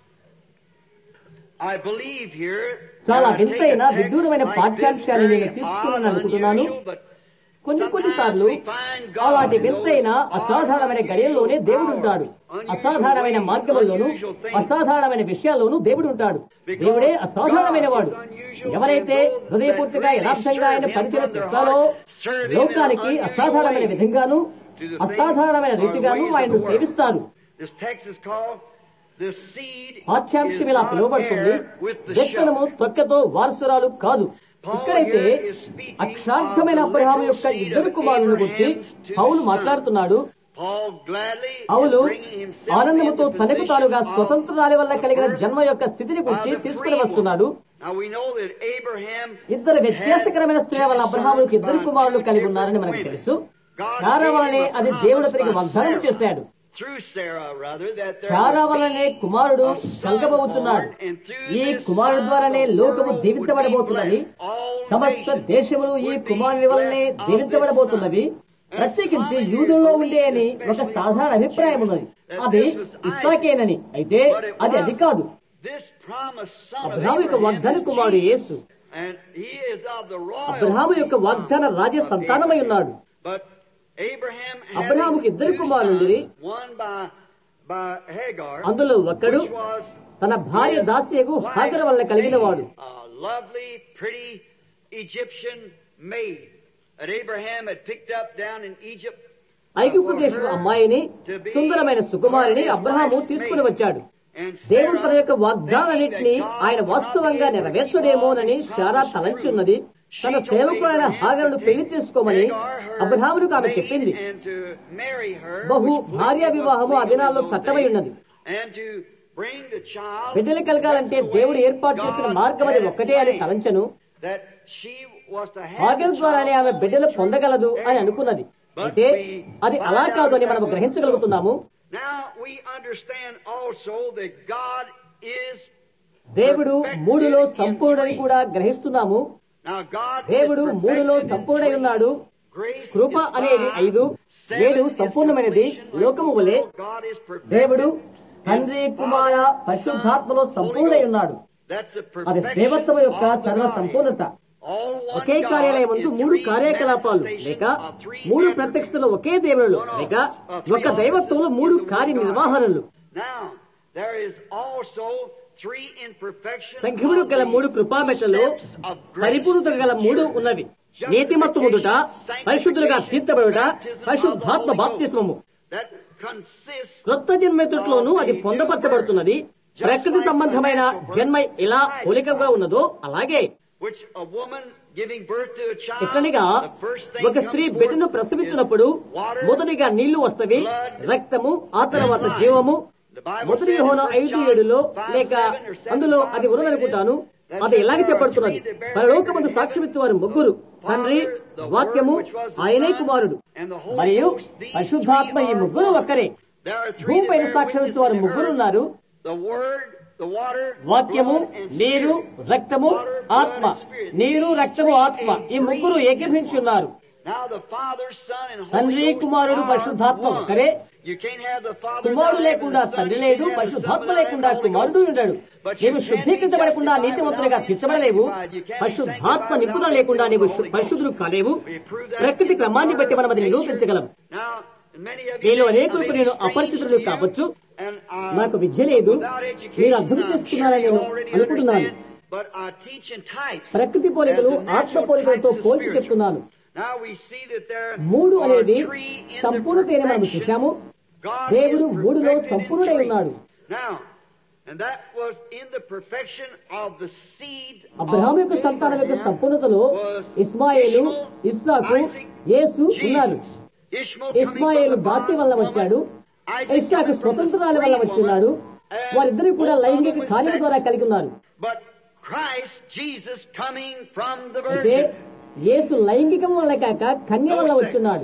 I believe here చాలా that I take a వింతైన text విడ్డూరమైన like పాఠ్యాంశాన్ని this, నేను very తీసుకున్నాను odd, అనుకుంటున్నాను. unusual, but కొన్ని sometimes కొన్నిసార్లు we find God అలాంటి in those వింతైన odd, అసాధారణమైన గడియల్లోనే దేవుడు ఉంటాడు unusual అసాధారణమైన ways, మార్గముల్లోనూ unusual things. అసాధారణమైన విషయాల్లోనూ దేవుడు ఉంటాడు దేవుడే అసాధారణమైన వాడు ఎవరైతే హృదయపూర్తిగా యథార్థంగా ఆయన పరిచయం చేస్తారో లోకానికి అసాధారణమైన విధంగాను అసాధారణమైన రీతిగాను ఆయన్ను సేవిస్తారు This text is called the seed పాఠ్యాంశం is ఇలా not పిలువబడుతుంది heir with the విత్తనము shovel. తొక్కతో వారసురాలు కాదు ఇక్కడైతే అక్షార్థమైన అబ్రహాము యొక్క ఇద్దరు కుమారులను గురించి పౌలు మాట్లాడుతున్నాడు Paul gladly Paul is bringing himself ఆనందముతో into తనకు position తానుగా of స్వతంత్రాల వల్ల the కలిగిన birth జన్మ యొక్క స్థితిని of గురించి the తీసుకుని free వస్తున్నాడు woman. Now we know that Abraham ఇద్దరు వ్యత్యాసకరమైన స్త్రీల వల్ల అబ్రహాములకు ఇద్దరు కుమారులు కలిగి ఉన్నారని మనకు తెలుసు చారా వలనే అది దేవుడు అతనికి వాగ్దానం చేశాడు through Sarah rather that there చారా would వలనే be కుమారుడు a son కలగబోతున్నాడు born, and through ఈ this కుమారుడు son ద్వారానే the లోకము world దీవించబడబోతున్నది would be blessed. All సమస్త nations దేశములు ఈ would be కుమారుని వల్లనే blessed of this దీవించబడబోతున్నవి son. And ప్రత్యేకించి common యూదుల్లో belief, ఉండే అని ఒక especially సాధారణ among అభిప్రాయం ఉన్నది Jews, అది that this was Isaac. ఇస్సాకేనని అయితే But it అది అది was కాదు this promised son of Abraham యొక్క Abraham వాగ్దాన is కుమారుడు Jesus. Yesu And he is of the royal Abraham యొక్క seed వాగ్దాన రాజ్య of సంతానమై Abraham. ఉన్నాడు But Abraham అబ్రహాముకి having ఇద్దరు two కుమారులుండిరి. sons, one by by Hagar, అందులో ఒకడు which was తన భార్య his దాసియగు wife's హాగర వల్ల కలిగిన వాడు maid, a lovely, pretty Egyptian maid that Abraham had picked up down in Egypt. ఐగుప్తు దేశపు అమ్మాయిని సుందరమైన సుకుమారిని అబ్రహాము తీసుకుని వచ్చాడు And దేవుడు తన Sarah, యొక్క వాగ్దానాన్నింటినీ ఆయన వాస్తవంగా నెరవేర్చడేమోనని శారా తలంచున్నది తన సేవకుడైన హాగరును పెళ్లి చేసుకోమని అబ్రహామునికి ఆమె చెప్పింది బహు భార్య వివాహము ఆ దినాల్లో చట్టమై ఉన్నది బిడ్డలు కలగాలంటే దేవుడు ఏర్పాటు చేసిన మార్గం అది ఒక్కటే అని తలంచను హాగర్ ద్వారానే ఆమె బిడ్డలు పొందగలదు అని అనుకున్నది అయితే అది అలా కాదు అని మనం గ్రహించగలుగుతున్నాము Now we understand also that God is దేవుడు మూడులో సంపూర్ణని కూడా గ్రహిస్తున్నాము now God దేవుడు is మూడులో perfected in సంపూర్ణై three. ఉన్నాడు Grace కృప is అనేది five. ఐదు Seven ఏడు is సంపూర్ణమైనది completion like లోకము the వలె world. God is perfected దేవుడు in తండ్రి Father, కుమార Son, పరిశుద్ధాత్మలో Holy సంపూర్ణై Ghost. ఉన్నాడు That's the అది perfection దేవత్వం యొక్క of the సర్వ Godhead. సంపూర్ణత All one ఒకే God కార్యాలయం in ముందు మూడు three కార్యకలాపాలు manifestations లేక of three మూడు attributes. ప్రత్యక్షతలు ఒకే దేవుళ్ళు లేక ఒక దైవత్వంలో మూడు కార్యనిర్వహణలు Now, there is also three imperfections సంఘముడు of గల the మూడు కృపామెట్టలు steps of grace పరిపూర్ణత గల మూడు ఉన్నవి నీతిమత్తు ముందుట పరిశుద్ధులుగా తీర్చబడుట పరిశుద్ధాత్మ బాప్తిస్మము that consists క్రొత్త జన్మెత్తుట్లోనూ అది పొందపరచబడుతున్నది ప్రకృతి సంబంధమైన జన్మ ఎలా పోలికగా ఉన్నదో అలాగే which a woman giving birth to a child ఇట్లనిగా the first thing ఒక స్త్రీ comes బిడ్డను forth ప్రసవించినప్పుడు is water. మొదటిగా నీళ్లు వస్తవి రక్తము ఆ తర్వాత జీవము మొదటి యోహోను ఐదు ఏడులో లేక అందులో అది ఉన్నదనుకుంటాను అది ఎలాగ చెప్పబడుతున్నది పరలోకమందు సాక్ష్యమిత్తు వారు ముగ్గురు తండ్రి వాక్యము ఆయనే కుమారుడు మరియు పరిశుద్ధాత్మ ఈ ముగ్గురు ఒక్కరే There are three భూమిపైన that bear సాక్ష్యం witness ఇచ్చే వారు in the ముగ్గురు earth. ఉన్నారు The word, the water, వాక్యము blood, and నీరు spirit. రక్తము Water, blood, ఆత్మ and spirit. నీరు These రక్తము three ఆత్మ ఈ agree. ముగ్గురు ఏకీభవించి ఉన్నారు Now the Father, Son, and Holy తండ్రి Ghost కుమారుడు are పరిశుద్ధాత్మ one. ఒకరే You can't have the Father కుమారుడు without లేకుండా having the Son. తండ్రి You లేడు can't have the Son పరిశుద్ధాత్మ without లేకుండా having the Holy కుమారుడు Ghost. ఉన్నాడు But you నీవు can't be శుద్ధీకరించబడకుండా justified నీతిమంతులుగా without తీర్చబడలేవు being sanctified. You can't be పరిశుద్ధాత్మ sanctified నింపుదల without లేకుండా the నీవు Holy Ghost. పరిశుద్ధులు కాలేవు We prove that ప్రకృతి in the క్రమాన్ని బట్టి మనం అది nature. నిరూపించగలం Now, many of you మీలో may- అనేకులకు may be నేను strange అపరిచితుడు to you, కావచ్చు and, uh, నాకు విద్య లేదు without education, మీరు అర్థం I'm చేసుకున్నారని sure you నేను already అనుకుంటున్నాను understand, but I teach in types. ప్రకృతి పోలికలు As the ఆత్మ natural పోలికలతో types of పోల్చి spiritual. చెప్తున్నాను Now we see that there మూడు are అనేది three in the సంపూర్ణతని మనం perfection. చూశాము God దేవుడు is మూడులో perfected in సంపూర్ణుడై three. ఉన్నాడు Now, and that was in the perfection of the seed Abraham యొక్క of సంతానం యొక్క Abraham సంపూర్ణతలో was Ishmael Ishmael, Isaac Isaac, యేసు ఉన్నారు Jesus. Ishmael coming Ishmael from the దాసి వల్ల bondwoman, వచ్చాడు Isaac Isaac coming from the స్వతంత్రాల వల్ల free వచ్చున్నాడు woman, and వారిద్దరూ కూడా both of లైంగిక them with కార్యం sex. ద్వారా కలిగి ఉన్నారు But Christ, Jesus, coming from the అయితే Virgin. యేసు లైంగికం వల్ల కాక కన్య వల్ల వచ్చున్నాడు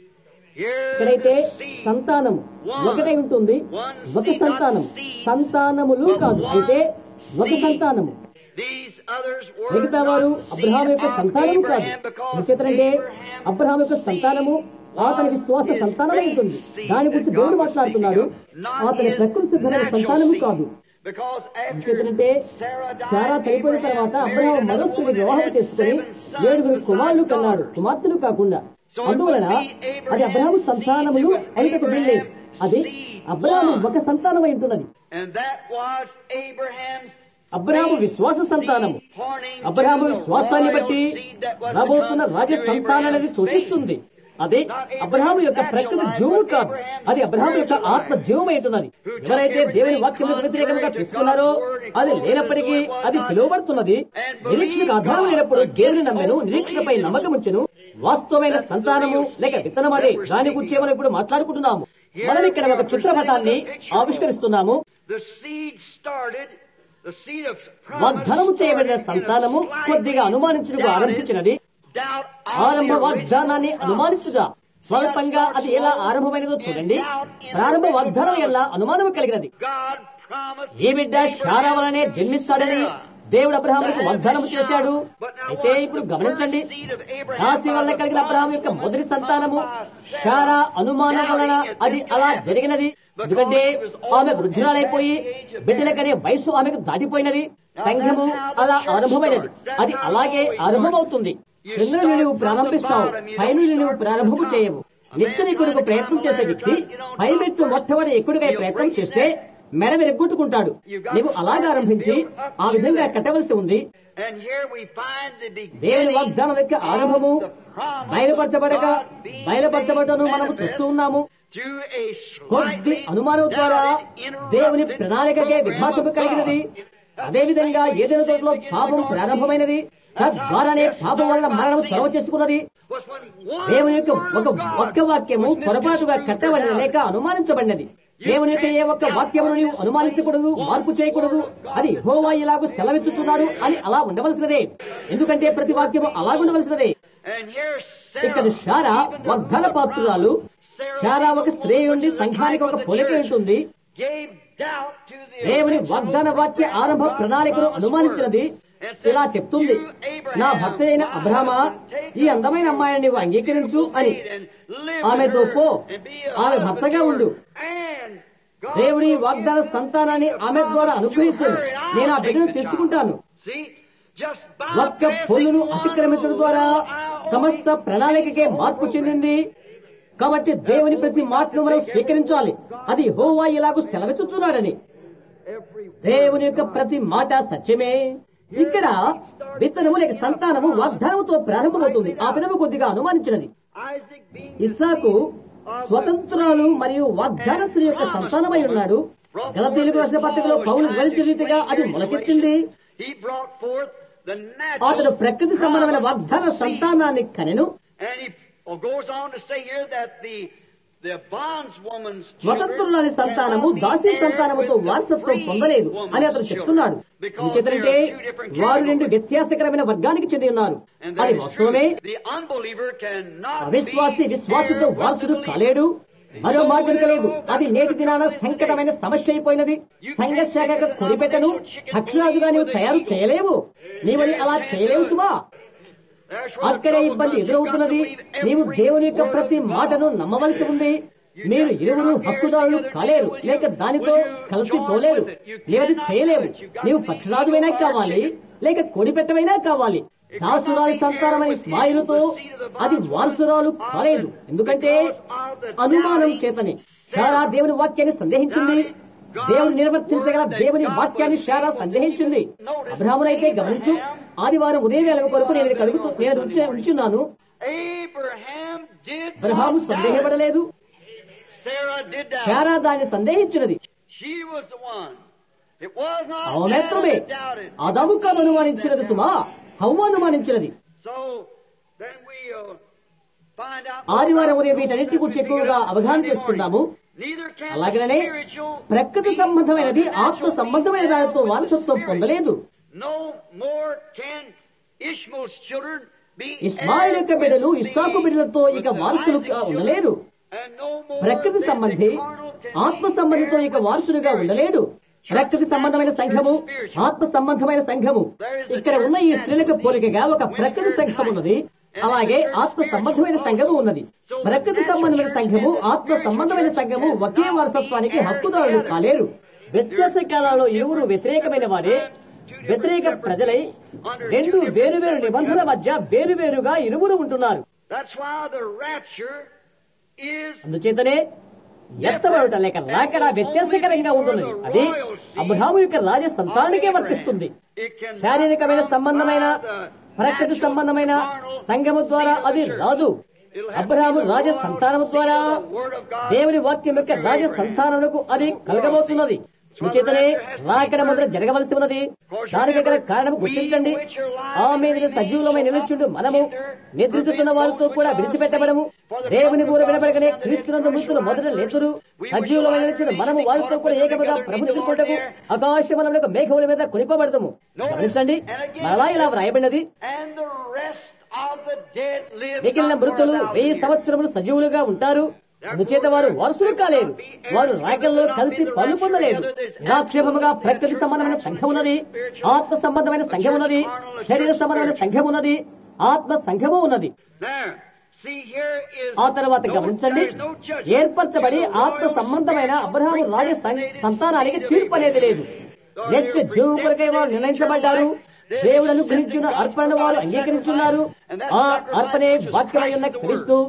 Here ఇక్కడైతే the seed, సంతానం ఒకటే ఉంటుంది ఒక సంతానం సంతానములు కాదు అయితే ఒక సంతానము These others were మిగతా వారు not అబ్రహాం seed యొక్క of సంతానము కాదు Abraham because ఎందుచేతనంటే Abraham's అబ్రహాం యొక్క సంతానము అతనికి శ్వాస seed సంతానమై was ఉంటుంది his seed దాని గురించి that దేవుడు God was మాట్లాడుతున్నాడు speaking of, not అతని his ప్రకృతి సిద్ధమైన natural సంతానము seed. కాదు Because after ఎందుచేతనంటే Sarah died, శారా చనిపోయిన Abraham తర్వాత married అబ్రహాం another మరో స్త్రీని woman and వివాహం had చేసుకుని seven sons ఏడుగురు besides కుమారులు కన్నాడు daughters. కుమార్తెలు కాకుండా So it అందువలన would be Abraham's అది అబ్రహాము seed, సంతానములు it was అనుటకు వీల్లేదు Abraham's అది seed, అబ్రహాము one. ఒక సంతానమై ఉంటున్నది And that was Abraham's Abraham faith విశ్వాస సంతానము seed pointing to Abraham the విశ్వాసాన్ని royal బట్టి seed that was to రాబోతున్న come రాజ through సంతానం అనేది Abraham's సూచిస్తుంది faith. అది అబ్రహాము యొక్క ప్రకృతి జీవము కాదు అది అబ్రహాము యొక్క ఆత్మ జీవమై ఉంటున్నది ఎవరైతే దేవుని వాక్యములకు వ్యతిరేకంగా తీసుకున్నారో అది లేనప్పటికీ అది పిలువబడుతున్నది నిరీక్షణకు ఆధారం లేనప్పుడు దేవుని నమ్మెను నిరీక్షణపై నమ్మకం ఉంచెను వాస్తవమైన సంతానము లేక విత్తనం అదే దాని గురించి మనం ఇప్పుడు మాట్లాడుకుంటున్నాము మనం ఇక్కడ ఒక చిత్రపటాన్ని ఆవిష్కరిస్తున్నాము The seed started, the seed of వాగ్దానము promise చేయబడిన started in a సంతానము కొద్దిగా slightly అనుమానించుటకు doubted ఆరంభించినది doubt of ఆరంభ the వాగ్దానాన్ని original అనుమానించుట స్వల్పంగా అది ఎలా ఆరంభమైనదో చూడండి ప్రారంభ వాగ్దానం ఎలా అనుమానం కలిగినది God promised ఈ బిడ్డ శారా వలనే జన్మిస్తాడని దేవుడు అబ్రహాముకు వాగ్దానం చేశాడు అయితే ఇప్పుడు గమనించండి రాశి వల్ల కలిగిన అబ్రహాం యొక్క మొదటి సంతానము శారా అనుమానం వలన అది అలా జరిగినది ఎందుకంటే ఆమె వృద్ధురాలైపోయి బిడ్డలకనే వయసు ఆమెకు దాటిపోయినది సంఘము అలా ఆరంభమైనది అది అలాగే ఆరంభమవుతుంది క్రింద నుండి నువ్వు ప్రారంభిస్తావు పై నుండి నువ్వు ప్రారంభము చేయవు నిత్యనికుడికి ప్రయత్నం చేసే వ్యక్తి పై మెట్టు మొట్టమొదటి ఎక్కుడికై ప్రయత్నం చేస్తే మెడ విరగొట్టుకుంటాడు నీవు అలాగా ఆరంభించి ఆ విధంగా కట్టవలసి ఉంది And here we find the దేవుని beginning వాగ్దానం యొక్క ఆరంభము of the promise బయలుపరచబడక of God being బయలుపరచబడటను made మనము manifest చూస్తూ ఉన్నాము through a కొద్ది slightly అనుమానం ద్వారా doubted, దేవుని interrupted ప్రణాళికకే program విఘాతము of కలిగినది God. అదేవిధంగా ఏదైనా తోటలో పాపం ప్రారంభమైనది తద్వారానే పాపం వలన మరణం చొరవ చేసుకున్నది Was when one దేవుని యొక్క word ఒక of God ఒక్క వాక్యము was పొరపాటుగా misconstrued కట్టబడినది or లేక అనుమానించబడినది దేవుని యొక్క ఏ ఒక్క వాక్యమును నీవు అనుమానించకూడదు మార్పు చేయకూడదు అది హోవా ఇలాగూ సెలవిచ్చుచున్నాడు అని అలా ఉండవలసినదే ఎందుకంటే ప్రతి వాక్యము అలాగుండవలసినదే And here ఇక్కడ Sarah, శారా even the వాగ్దాన mother of పాత్రురాలు Sarah Sarah being ఒక the స్త్రీ woman ఉండి which is the సంఘానికి type ఒక of the పోలిక church, ఉంటుంది gave doubt to the దేవుని original వాగ్దాన వాక్య program ఆరంభ of God's ప్రణాళికను promised అనుమానించినది word. And said, ఇలా చెప్తుంది "You, Abraham, నా భర్త అయిన my అబ్రహమా husband, take ఈ a అందమైన అమ్మాయిని నీవు అంగీకరించు అని and live with ఆమెతో her పో and be a ఆమె husband భర్తగా to her. ఉండు And God దేవుడి will వాగ్దాన give సంతానాన్ని the ఆమె ద్వారా promise to అనుగ్రహించను her, and I'll నేను ఆ take బిడ్డను the తీసుకుంటాను child. See, just ఒక్క bypassing పొల్లును one అతిక్రమించడం ద్వారా little సమస్త iota ప్రణాళికకే changed the మార్పు whole చెందింది కాబట్టి దేవుని ప్రతి మాటను మనం స్వీకరించాలి అది హోవా ఇలాగూ సెలవిచ్చుచున్నాడని Every దేవుని యొక్క ప్రతి మాట సత్యమే ఇక్కడ విత్తనము లేక సంతానము వాగ్దానముతో ప్రారంభమవుతుంది ఆ విధము కొద్దిగా అనుమానించినది Isaac being ఇస్సాకు స్వతంత్రాలు మరియు వాగ్దాన స్త్రీ యొక్క సంతానమై ఉన్నాడు గలతీలకు రాసిన పత్రికలో పౌలు వివరించిన రీతిగా అది మొలకెత్తింది He brought forth the అతడు natural ప్రకృతి సంబంధమైన వాగ్దాన సంతానాన్ని కనెను And he well, goes on to say here that the the bondswoman's స్వతంత్రులని సంతానము దాసీ సంతానముతో వారసత్వం పొందలేదు అని అతను చెప్తున్నాడు ఎందుచేతంటే వారు రెండు వ్యత్యాసకరమైన వర్గానికి చెంది ఉన్నారు అది వాస్తవమే The unbeliever cannot అవిశ్వాసి be విశ్వాసితో heir with వారసుడు the believer. కాలేడు మరో మార్గం లేదు అది నేటి దినాన సంకటమైన సమస్య అయిపోయినది సంఘశాఖ కొనిపెట్టను పక్షరాజుగా నీవు తయారు చేయలేవు నీవని అలా చేయలేవు సుమా అక్కడే ఇబ్బంది ఎదురవుతున్నది నీవు దేవుని యొక్క ప్రతి మాటను నమ్మవలసి ఉంది మీరు ఇరువురు హక్కుదారులు కాలేరు లేక దానితో కలిసి పోలేరు నీవది చేయలేవు నీవు పక్షరాజువైనా కావాలి లేక కొనిపెట్టమైనా కావాలి దాసురాలి సంతానమని స్మాయిలతో అది వారసురాలు కాలేదు ఎందుకంటే అనుమానం చేతనే శారా దేవుని వాక్యాన్ని సందేహించింది దేవుడు నిర్వర్తించగల దేవుని వాక్యాన్ని శారా సందేహించింది అబ్రాహ్మునైతే గమనించు ఆదివారం ఉదయం వేళ కొరకు నేను ఇక్కడ అడుగుతూ నేను అది ఉంచి- ఉంచున్నాను Abraham did Abraham not doubt. సందేహపడలేదు Sarah did doubt. Sarah దాన్ని సందేహించినది She was the one. It was not ఆమె Adam మాత్రమే that doubted. అదాము కాదు అనుమానించినది సుమా హవ్వ అనుమానించినది So then we uh, find out. ఆదివారం ఉదయం వీటన్నిటి గురించి ఎక్కువగా అవగాహన చేసుకుందాము Neither can అలాగనే spiritual ప్రకృతి be సంబంధమైనది of ఆత్మ natural సంబంధమైన being దానితో of the వారసత్వం spirit. పొందలేదు No more can Ishmael's children be Ismail యొక్క heirs బిడ్డలు with ఇస్సాకు the- బిడ్డలతో with ఇక the వారసులుగా Isaac ఉండలేరు children. And no more ప్రకృతి than the సంబంధి carnal can ఆత్మ be సంబంధితో heirs ఇక with the వారసులుగా spirit. ఉండలేడు ప్రకృతి సంబంధమైన సంఘము ఆత్మ సంబంధమైన సంఘము ఇక్కడ ఉన్న ఈ స్త్రీలకు పోలికగా ఒక ప్రకృతి సంఘం ఉన్నది అలాగే ఆత్మ సంబంధమైన సంఘము ఉన్నది ప్రకృతి సంబంధమైన సంఘము ఆత్మ సంబంధమైన సంఘము ఒకే వారసత్వానికి హక్కుదారులు కాలేరు వ్యత్యాస కాలాల్లో ఇరువురు వ్యతిరేకమైన వారే వ్యతిరేక ప్రజలై రెండు వేరువేరు నిబంధనల మధ్య వేరువేరుగా ఇరువురు ఉంటున్నారు That's why the rapture is అందుచేతనే ఎత్తబడుట లేక రాకడ వ్యత్యాసకరంగా ఉంటున్నది అది అబ్రహాము యొక్క రాజ సంతానానికే వర్తిస్తుంది it can శారీరకమైన సంబంధమైన ప్రకృతి సంబంధమైన సంఘము ద్వారా అది రాదు అబ్రహాము రాజ సంతానము ద్వారా దేవుని వాక్యం యొక్క రాజ సంతానములకు అది కలగబోతున్నది చేతనే రాకడ ముద్ర జరగవలసి ఉన్నది దానికి గల కారణం గుర్తించండి ఆ మీద సజీవులమై నిలుచుండు మనము నిద్రించుతున్న వారితో కూడా విడిచిపెట్టబడము దేవుని బూర వినబడగనే క్రీస్తునందు మృతులు మొదట లేతురు సజీవులమై నిలిచిన మనము వారితో కూడా ఏకముగా ప్రభుని ఎదుర్కొంటకు ఆకాశమనములకు మేఘముల మీద కొనిపబడతాము గమనించండి మరలా ఇలా వ్రాయబడినది and the rest of the dead live మిగిలిన not for a మృతులు thousand వెయ్యి years. సంవత్సరములు సజీవులుగా ఉంటారు అందుచేత వారు వారసులు కాలేరు వారు రాకల్లో కలిసి పళ్ళు పొందలేదు నిరాక్షేపముగా ప్రకృతి సంబంధమైన సంఘం ఉన్నది ఆత్మ సంబంధమైన సంఘం ఉన్నది శరీర సంబంధమైన సంఘం ఉన్నది ఆత్మ సంఘము ఉన్నది There. See, here is ఆ తర్వాత no- గమనించండి there is no judgment. ఏర్పరచబడి ఆత్మ సంబంధమైన అబ్రహాము రాజ సం- సంతానానికి తీర్పు అనేది లేదు నిత్య జీవు కొరకై వారు నిర్ణయించబడ్డారు దేవుడు అనుగ్రహించిన అర్పణ వారు అంగీకరించున్నారు ఆ అర్పణే వాక్యమై ఉన్న క్రీస్తు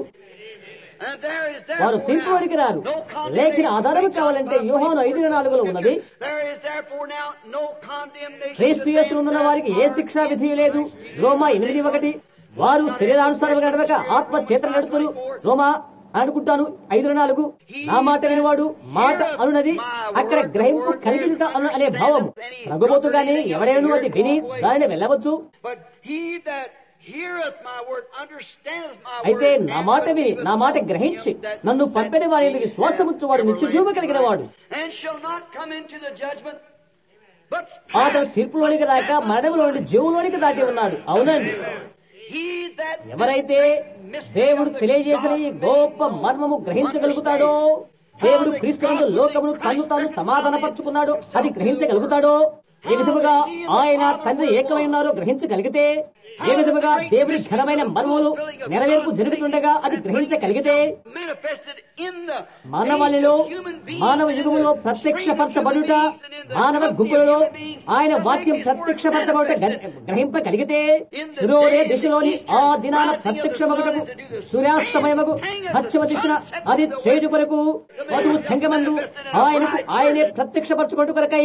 And there is వారు therefore తీర్పులోనికి now రారు no లేఖన condemnation ఆధారము based కావాలంటే on యోహాను ఐదు నాలుగులో ఉన్నది There is therefore now no condemnation క్రీస్తు to them యేసునందున్న that వారికి ఏ are శిక్షా in విధి లేదు Christ రోమా ఎనిమిది ఒకటి వారు శరీరానుసారం నడవక ఆత్మ చేత నడుతురు రోమా అనుకుంటాను ఐదు నాలుగు నా మాట వినివాడు మాట అనున్నది అక్కడ గ్రహింపు కలిగింట అను అనే భావము రఘుబోతుగానే ఎవడేను అది విని దానిని వెళ్ళవచ్చు But he that heareth my word understandeth my అయితే word. నా and మాట విని believeth నా మాట on గ్రహించి him that నన్ను sent పంపిన వారి me ఎందుకు విశ్వాసముచ్చువాడు నిత్య జీవము కలిగిన వాడు And shall not come into the judgment, but అతను తీర్పులోనికి రాక మరణంలో నుండి జీవులోనికి దాటి ఉన్నాడు అవునండి he that ఎవరైతే దేవుడు తెలియజేసిన ఈ గొప్ప మర్మము గ్రహించగలుగుతాడో దేవుడు క్రీస్తునందు లోకమును తన్ను తాను సమాధానపరుచుకున్నాడో అది గ్రహించగలుగుతాడో ఏ విధముగా ఆయన తండ్రి ఏకమై ఉన్నారో గ్రహించగలిగితే ఏ విధముగా దేవుడి ఘనమైన మర్మములు నెరవేర్పు జరుగుతుండగా అది గ్రహించగలిగితే manifested in the మానవాళిలో age of human beings మానవ and in యుగములో the ప్రత్యక్షపరచబడుట stream of human beings and in the మానవ company of గుంపులలో human beings, ఆయన shall వాక్యం make his word ప్రత్యక్షపరచబడుట manifested. గ్రహింపగలిగితే సూర్యోదయ దిశలోని ఆ దినాన ప్రత్యక్షమగుటకు సూర్యాస్తమయమగు పశ్చిమ దిశన అది చేటు కొరకు వధువు సంగమందు ఆయనకు ఆయనే ప్రత్యక్షపరచుకుంటూ కొరకై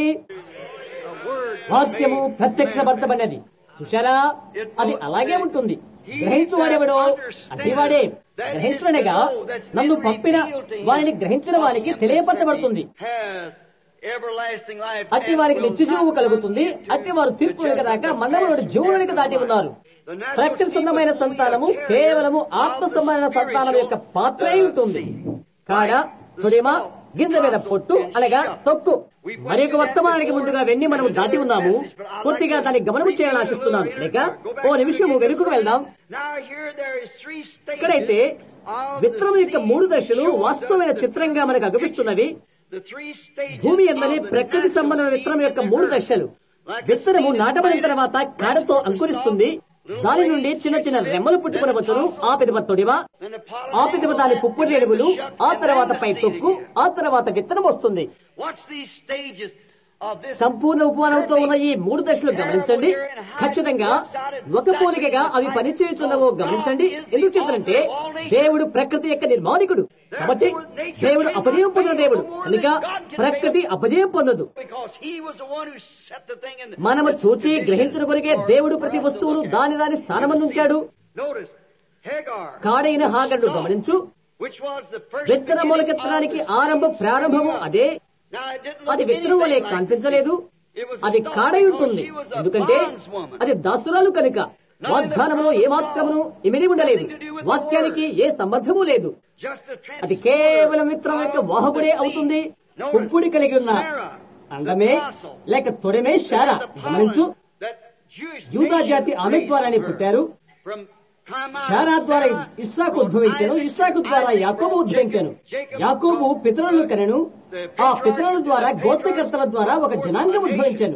వాక్యము ప్రత్యక్షపరచబడినది చూశారా అది అలాగే ఉంటుంది గ్రహించువాడెవడో అట్టివాడే గ్రహించడనగా నన్ను పంపిన వారిని గ్రహించిన వారికి తెలియపరచబడుతుంది has everlasting life అట్టి and వారికి will నిత్య జీవము not కలుగుతుంది come into అట్టి వారు తీర్పులోకి రాక మండలంలోని జీవులోనికి దాటి ఉన్నారు The natural ప్రకృతి సంబంధమైన seed was only a సంతానము carrier కేవలము of ఆత్మ the సంబంధమైన సంతానం యొక్క spiritual, పాత్ర అయి uh, ఉంటుంది seed. కాడ తొడిమ గింజ మీద పొట్టు అనగా తొక్కు మరి ఒక వర్తమానానికి ముందుగా వెన్ని మనము దాటి ఉన్నాము కొద్దిగా దాన్ని గమనము చేయాలని ఆశిస్తున్నాను లేక ఓ నిమిషము వెనుకకు వెళ్దాం Now here there is three ఇక్కడైతే stages విత్తనం యొక్క మూడు దశలు వాస్తవమైన చిత్రంగా మనకు అగుపిస్తున్నవి భూమి ఎందని ప్రకృతి సంబంధమైన విత్తనం యొక్క మూడు దశలు విత్తనము నాటబడిన తర్వాత కాడతో అంకురిస్తుంది దాని నుండి చిన్న చిన్న రెమ్మలు పుట్టుకునవచ్చును ఆ పిదవ తొడివ ఆ పిదవ దాని పుప్పు రేణువులు ఆ తర్వాత పై తొక్కు ఆ తర్వాత విత్తనం వస్తుంది సంపూర్ణ ఉపమానంతో ఉన్న ఈ మూడు దశలు గమనించండి ఖచ్చితంగా ఒక పోలికగా అవి పనిచేయుచున్నవో గమనించండి ఎందుకు చెప్తారంటే దేవుడు ప్రకృతి యొక్క నిర్మాణికుడు కాబట్టి దేవుడు అపజయం పొందిన దేవుడు కనుక ప్రకృతి అపజయం పొందదు మనము చూచి గ్రహించిన కొరికే దేవుడు ప్రతి వస్తువును దాని దాని స్థానమందుంచాడు కాడైన హాగర్ను గమనించు విత్తన మొలకెత్తడానికి ఆరంభం ప్రారంభము అదే అది విత్తనం వలె కనిపించలేదు అది కాడై ఉంటుంది ఎందుకంటే అది దాసురాలు కనుక వాగ్దానంలో ఏ మాత్రమును ఇమిడి ఉండలేదు వాక్యానికి ఏ సంబంధము లేదు అది కేవలం విత్తనం యొక్క వాహకుడే అవుతుంది పుప్పుడి కలిగి ఉన్న అంగమే లేక తొడమే శారా గమనించు యూదా జాతి ఆమె ద్వారానే పుట్టారు శారా ద్వారా ఇస్సాకు ఉద్భవించాను ఇస్సాకు ద్వారా యాకోబు ఉద్భవించాను యాకోబు పితరులను కనెను ఆ పితరుల ద్వారా గోత్రకర్తల ద్వారా ఒక జనాంగం ఉద్భవించాను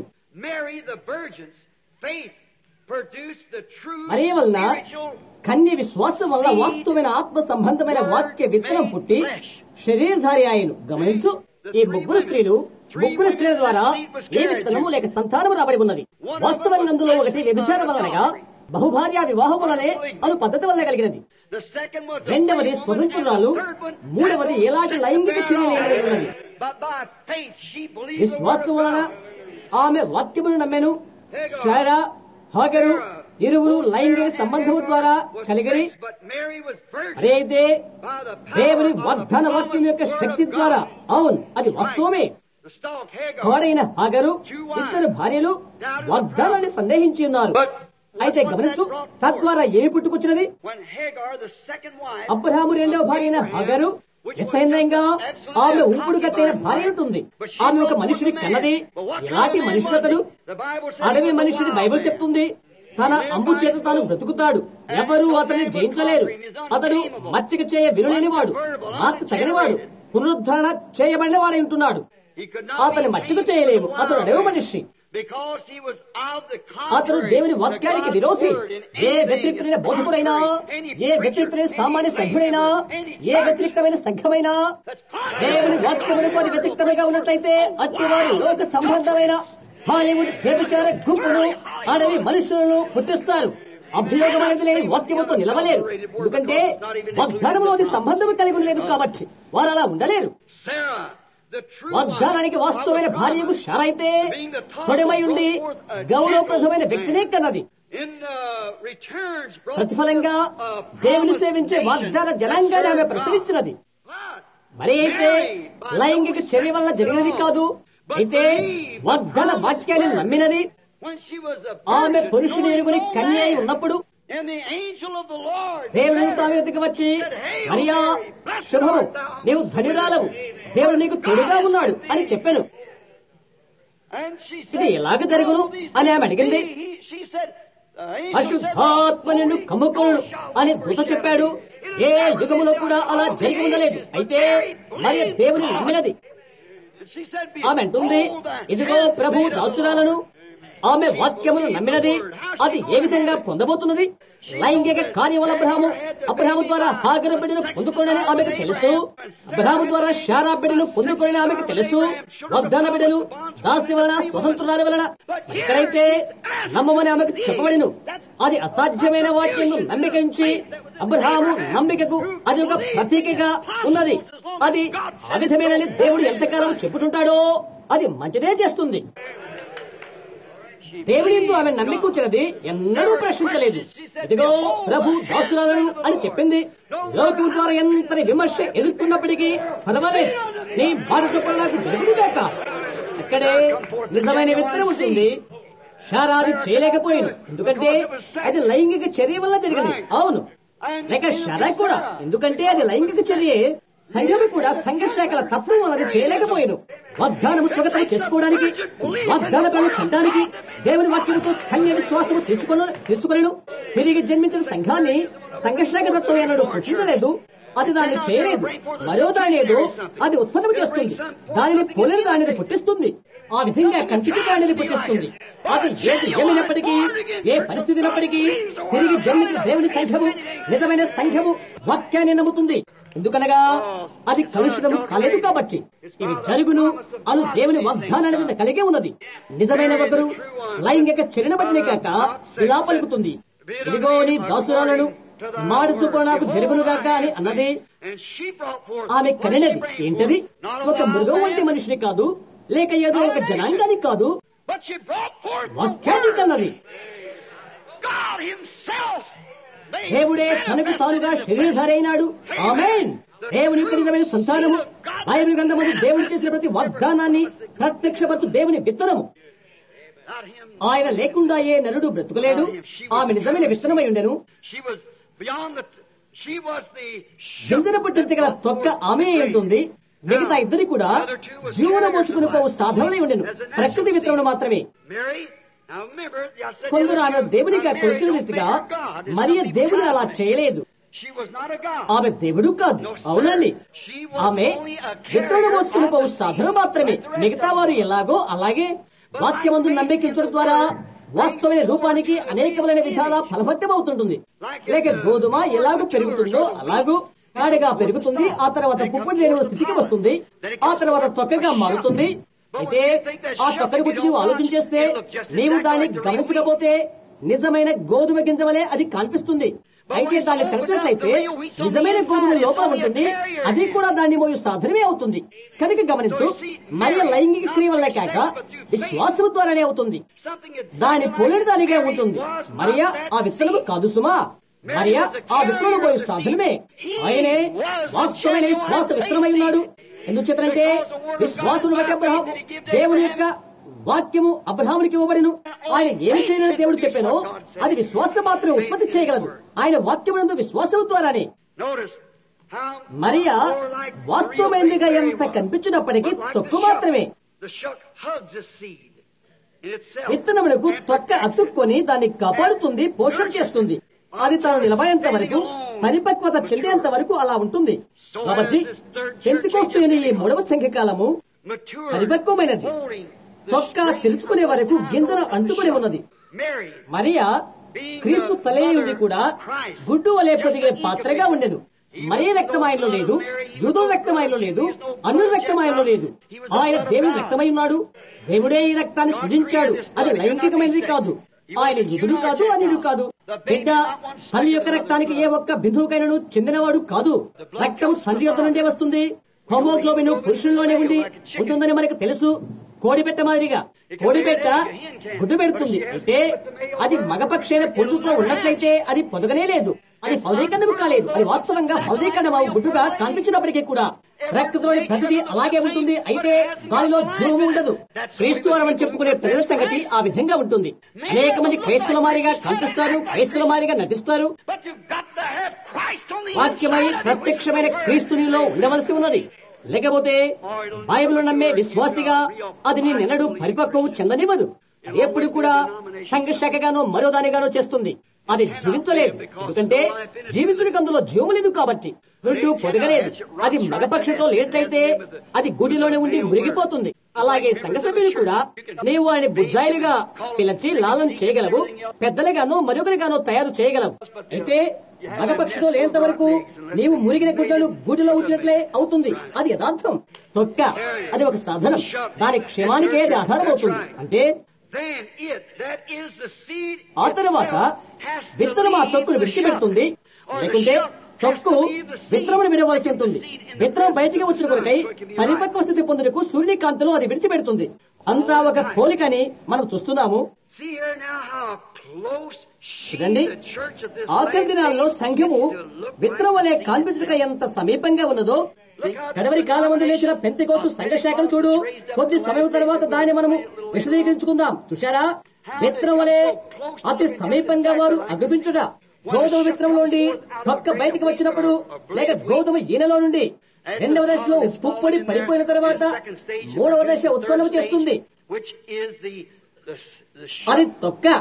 అదే వలన కన్య విశ్వాసం వల్ల వాస్తవమైన ఆత్మ సంబంధమైన వాక్య విత్తనం పుట్టి శరీరధారి ఆయను గమనించు ఈ ముగ్గురు స్త్రీలు ముగ్గురు స్త్రీల ద్వారా ఏ విత్తనము లేక సంతానము రాబడి ఉన్నది వాస్తవంగా అందులో ఒకటి వ్యభిచారం వలనగా బహుభార్య వివాహం వలనే అను పద్ధతి వల్ల కలిగినది రెండవది స్వతంత్రాలు మూడవది ఎలాంటి లైంగిక చర్య లేనిది ఉన్నది విశ్వాసం వలన ఆమె వాక్యమును నమ్మెను షారా హాగరు ఇరువురు లైంగిక సంబంధము ద్వారా కలిగిరి అదే అయితే దేవుని వాగ్దాన వాక్యం యొక్క శక్తి ద్వారా అవును అది వాస్తవమే కాడైన హాగరు ఇద్దరు భార్యలు వాగ్దానాన్ని సందేహించి ఉన్నారు అయితే గమనించు తద్వారా ఏమి పుట్టుకొచ్చినది అబ్రహాము రెండవ భార్య అయిన హాగరు నిస్సందేహంగా ఆమె ఉంపుడు కత్తైన భార్య ఉంటుంది ఆమె ఒక మనుషుని కన్నది ఎలాంటి మనుషులతడు అడవి మనుషుని బైబిల్ చెప్తుంది తన అంబు చేత తాను బ్రతుకుతాడు ఎవరు అతన్ని జయించలేరు అతడు మచ్చిక చేయ వినలేనివాడు మార్చి తగినవాడు పునరుద్ధరణ చేయబడిన వాడై ఉంటున్నాడు అతని మచ్చిక చేయలేము అతడు అడవి మనిషి అతడు దేవుని వాక్యానికి విరోధి ఏ వ్యతిరిక్తమైన బోధకుడైనా ఏ వ్యతిరిక్తమైన సామాన్య సభ్యుడైనా ఏ వ్యతిరిక్తమైన సంఘమైనా దేవుని వాక్యములకు అది వ్యతిరిక్తమైగా ఉన్నట్లయితే అట్టివారి లోక సంబంధమైన హాలీవుడ్ వ్యభిచార గుంపును అడవి మనుషులను పుట్టిస్తారు అభియోగం అనేది లేని వాక్యముతో నిలవలేరు ఎందుకంటే వాగ్దానంలో అది సంబంధం కలిగి ఉండలేదు కాబట్టి వారు అలా ఉండలేరు వాగ్దానానికి వాస్తవమైన భార్యకు షారైతే తొడమై ఉండి గౌరవప్రదమైన వ్యక్తినే కన్నది ప్రతిఫలంగా దేవుని సేవించే వాగ్దాన జనాంగాన్ని ఆమె ప్రసవించినది మరి అయితే లైంగిక చర్య వల్ల జరిగినది కాదు అయితే వాగ్దాన వాక్యాన్ని నమ్మినది ఆమె పురుషుని ఎరుగుని కన్య అయి ఉన్నప్పుడు దేవుడు తాము ఎదుకు వచ్చి మరియా శుభము నీవు ధనిరాలవు దేవుడు నీకు తోడుగా ఉన్నాడు అని చెప్పాను ఇది ఎలాగ జరుగును అని ఆమె అడిగింది అశుద్ధాత్మ నిన్ను కమ్ముకోను అని దూత చెప్పాడు ఏ యుగములో కూడా అలా జరిగి ఉండలేదు అయితే మరి దేవుని నమ్మినది ఆమె అంటుంది ఇదిగో ప్రభు దాసురాలను ఆమె వాక్యమును నమ్మినది అది ఏ విధంగా పొందబోతున్నది లైంగిక కార్యముల అబ్రహాము అబ్రహాము ద్వారా హాగర బిడ్డను పొందుకోనని ఆమెకు తెలుసు అబ్రహాము ద్వారా షారా బిడ్డను పొందుకోనని ఆమెకు తెలుసు వాగ్దాన బిడ్డలు దాసి వలన స్వతంత్రాల వలన ఎక్కడైతే నమ్మమని ఆమెకు చెప్పబడిను అది అసాధ్యమైన వాటి ఎందు నమ్మికించి అబ్రహాము నమ్మికకు అది ఒక ప్రతీకగా ఉన్నది అది ఆ విధమేనని దేవుడు ఎంతకాలం చెప్పుతుంటాడో అది మంచిదే చేస్తుంది దేవుని ఎందు ఆమె నమ్మికూచినది ఎన్నడూ ప్రశ్నించలేదు ఇదిగో ప్రభు దాసులను అని చెప్పింది లోకం ద్వారా ఎంతని విమర్శ ఎదుర్కొన్నప్పటికీ పర్వాలేదు నీ మాట చొప్పున నాకు జరుగుతుందాక అక్కడే నిజమైన విత్తనం ఉంటుంది షారాది చేయలేకపోయాను ఎందుకంటే అది లైంగిక చర్య వల్ల జరిగింది అవును లేక షరా కూడా ఎందుకంటే అది లైంగిక చర్యే సంఘము కూడా సంఘర్షాకల తత్వం అన్నది చేయలేకపోయాను వాగ్దానము స్వాగతం చేసుకోవడానికి వాగ్దాన పనులు కట్టడానికి దేవుని వాక్యముతో కన్య విశ్వాసము తీసుకున్న తీసుకుని తిరిగి జన్మించిన సంఘాన్ని సంఘర్షాక తత్వం అన్నాడు పుట్టించలేదు అది దాన్ని చేయలేదు మరో దాని ఏదో అది ఉత్పన్నం చేస్తుంది దానిని పోలిన దానిని పుట్టిస్తుంది ఆ విధంగా కనిపించే దానిని పుట్టిస్తుంది అది ఏది ఏమైనప్పటికీ ఏ పరిస్థితి అయినప్పటికీ తిరిగి జన్మించిన దేవుని సంఘము నిజమైన సంఘము వాక్యాన్ని నమ్ముతుంది ఎందుకనగా అది కలుషితము కాలేదు కాబట్టి ఇవి జరుగును అను దేవుని వాగ్దానాన్ని కలిగి ఉన్నది నిజమైన ఒకరు లైంగిక చర్యను బట్టినే కాక ఇలా పలుకుతుంది ఇదిగో నీ దాసురాలను మాడు చొప్పున నాకు జరుగునుగాక అని అన్నది And she brought forth ఆమె what కనినది she brought ఏంటది forth, not ఒక a మృగం wild వంటి man, మనిషిని కాదు లేక ఏదో ఒక జనాంగానికి కాదు But she brought forth the వాక్యాన్ని word. కన్నది God himself made దేవుడే తనకు తానుగా శరీరధారి అయినాడు ఆమెన్ దేవుని యొక్క నిజమైన సంతానము బైబిల్ గ్రంథమందు దేవుడు చేసిన ప్రతి వాగ్దానాన్ని ప్రత్యక్షపరచు దేవుని విత్తనము not him. ఆయన లేకుండా ఏ నరుడు బ్రతుకలేడు ఆమె నిజమైన విత్తనమై ఉండెను She was beyond the. She was the. గింజన పుట్టించగల తొక్క ఆమె ఉంటుంది మిగతా ఇద్దరి కూడా జీవన మోసుకుని పోవు సాధనలై ఉండెను ప్రకృతి విత్తనములు మాత్రమే Mary. Now remember, I said కొందరు ఆమె దేవునిగా Mary కొలిచిన don't రీతిగా make her God. It's Maria something దేవుని అలా private. చేయలేదు She was not a God. ఆమె దేవుడు కాదు అవునండి ఆమె విత్తనం మోసుకుని పోవు సాధన మాత్రమే మిగతా వారు ఎలాగో అలాగే వాక్యమందు నమ్మికించడం ద్వారా వాస్తవమైన రూపానికి అనేకమైన విధాల ఫలభద్యమవుతుంటుంది లేక గోధుమ ఎలాగో పెరుగుతుందో అలాగూ కాడిగా పెరుగుతుంది ఆ తర్వాత పుప్పటి లేని స్థితికి వస్తుంది ఆ తర్వాత తొక్కగా మారుతుంది అయితే ఆ తొక్కని గురించి నీవు ఆలోచన చేస్తే నీవు దాన్ని గమనించకపోతే నిజమైన గోధుమ గింజ వలె అది కనిపిస్తుంది అయితే దాన్ని తెలిసినట్లయితే నిజమైన గోధుమ లోపల ఉంటుంది అది కూడా దాన్ని మోయు సాధనమే అవుతుంది కనుక గమనించు మరి లైంగిక క్రియ వల్ల కాక విశ్వాసము ద్వారానే అవుతుంది Something had దాని పోలేని దానిగా ఉంటుంది మరియా ఆ విత్తనము కాదు సుమా మరియా ఆ విత్తనము పోయు సాధనమే ఆయనే వాస్తవమైన విశ్వాస విత్తనమై ఉన్నాడు ఎందుచేతంటే విశ్వాసను బట్టి అబ్రహాం దేవుని యొక్క వాక్యము అబ్రహామునికి ఇవ్వబడిను ఆయన ఏమి చేయలేని దేవుడు చెప్పానో అది విశ్వాసం మాత్రమే ఉత్పత్తి చేయగలదు ఆయన వాక్యమునందు విశ్వాసం ద్వారానే Notice how Mariya more like వాస్తవమైనదిగా real ఎంత Mary was. కనిపించినప్పటికీ But like తొక్కు the మాత్రమే shuck, The shuck hugs the seed in itself. విత్తనములకు తొక్క అతుక్కొని దాన్ని కాపాడుతుంది పోషణ చేస్తుంది అది తాను నిలబడేంత వరకు పరిపక్వత చెందేంత వరకు అలా ఉంటుంది కాబట్టి పెంతికోస్తు అనే ఈ మూడవ సంఖ్యకాలము Mature, పరిపక్వమైనది holding the తొక్క strength తెరుచుకునే వరకు గింజను అంటుకుని ఉన్నది Mary, మరియా క్రీస్తు తలే ఉండి కూడా గుడ్డు వలె పొదిగే పాత్రగా ఉండెను మరీ రక్తం ఆయనలో లేదు యూదుల రక్తం ఆయనలో లేదు అన్నుల రక్తం ఆయనలో లేదు ఆయన దేవుని రక్తమై ఉన్నాడు దేవుడే ఈ రక్తాన్ని సృజించాడు అది లైంగికమైనది కాదు ఆయన యుధుడు కాదు అన్యుడు కాదు బిడ్డ తల్లి యొక్క రక్తానికి ఏ ఒక్క బిందువుకైనను చెందినవాడు కాదు రక్తము తండ్రి యొద్ద నుండే వస్తుంది హోమోగ్లోబిన్ పురుషుల్లోనే ఉండి ఉంటుందని మనకు తెలుసు కోడిపెట్ట మాదిరిగా కోడిపెట్ట గుడ్డు పెడుతుంది అంటే అది మగపక్షైన పుంజుతో ఉన్నట్లయితే అది పొదగనే లేదు అది ఫలదీకరణము కాలేదు అది వాస్తవంగా ఫలదీకరణం గుడ్డుగా కనిపించినప్పటికీ కూడా రక్తలోని ప్రతిదీ అలాగే ఉంటుంది అయితే దానిలో జీవము ఉండదు క్రీస్తు వారమని చెప్పుకునే ప్రజల సంగతి ఆ విధంగా ఉంటుంది అనేక మంది క్రైస్తుల మారిగా కనిపిస్తారు క్రైస్తుల మారిగా నటిస్తారు but you've got to have Christ on the వాక్యమై inside of you. ప్రత్యక్షమైన క్రీస్తునిలో ఉండవలసి ఉన్నది లేకపోతే బైబిల్ నమ్మే విశ్వాసిగా అది నీ నిన్నడు పరిపక్వం చెందనివ్వదు అది ఎప్పుడు కూడా సంఘశాఖగానో మరో దానిగానో చేస్తుంది అది జీవించలేదు ఎందుకంటే జీవించడానికి అందులో జీవం లేదు కాబట్టి గుడ్డు పొదగలేదు అది మగపక్షతో లేట్లయితే అది గుడిలోనే ఉండి మురిగిపోతుంది అలాగే సంఘ సభ్యులు కూడా నీవు ఆయన బుజ్జాయిలుగా పిలిచి లాలన చేయగలవు పెద్దలుగానో మరొకరిగానో తయారు చేయగలవు అయితే మగపక్షతో లేనంత వరకు నీవు మురిగిన గుడ్డలు గూటిలో ఉంచినట్లే అవుతుంది అది యథార్థం తొక్క అది ఒక సాధనం దాని క్షేమానికే అది ఆధారమవుతుంది అంటే Then it, that is the seed ఆ తర్వాత itself, has to విత్తనం ఆ leave తొక్కును the విడిచిపెడుతుంది shuck. Or the లేకుంటే shuck has తొక్కు to leave the seed. విత్తనమును విడవలసి ఉంటుంది The seed in the విత్తనం presence బయటికి of the వచ్చిన sun, కొరకై so it can be పరిపక్వ స్థితి పొందుటకు సూర్యకాంతిలో అది విడిచిపెడుతుంది అంతా ఒక పోలికని మనం చూస్తున్నాము See here now how close she, చూడండి the church of this ఆఖరి last దినాల్లో day, సంఘము is to look విత్తనం like వలె the seed. కాన్పించక ఎంత సమీపంగా ఉన్నదో కడవరి కాలం ముందు లేచిన పెంతెకోస్తు సంఘ శాఖను చూడు కొద్ది సమయం తర్వాత దాన్ని మనము విశదీకరించుకుందాం చూశారా విత్తనం వలె అతి సమీపంగా వారు అగుపించుట గోధుమ విత్తనం నుండి తొక్క బయటికి వచ్చినప్పుడు లేక గోధుమ ఈనెలో నుండి రెండవ దశలో పుప్పొడి పడిపోయిన తర్వాత మూడవ దశ ఉత్పన్నం చేస్తుంది Which is the, the, the అది shuck. తొక్క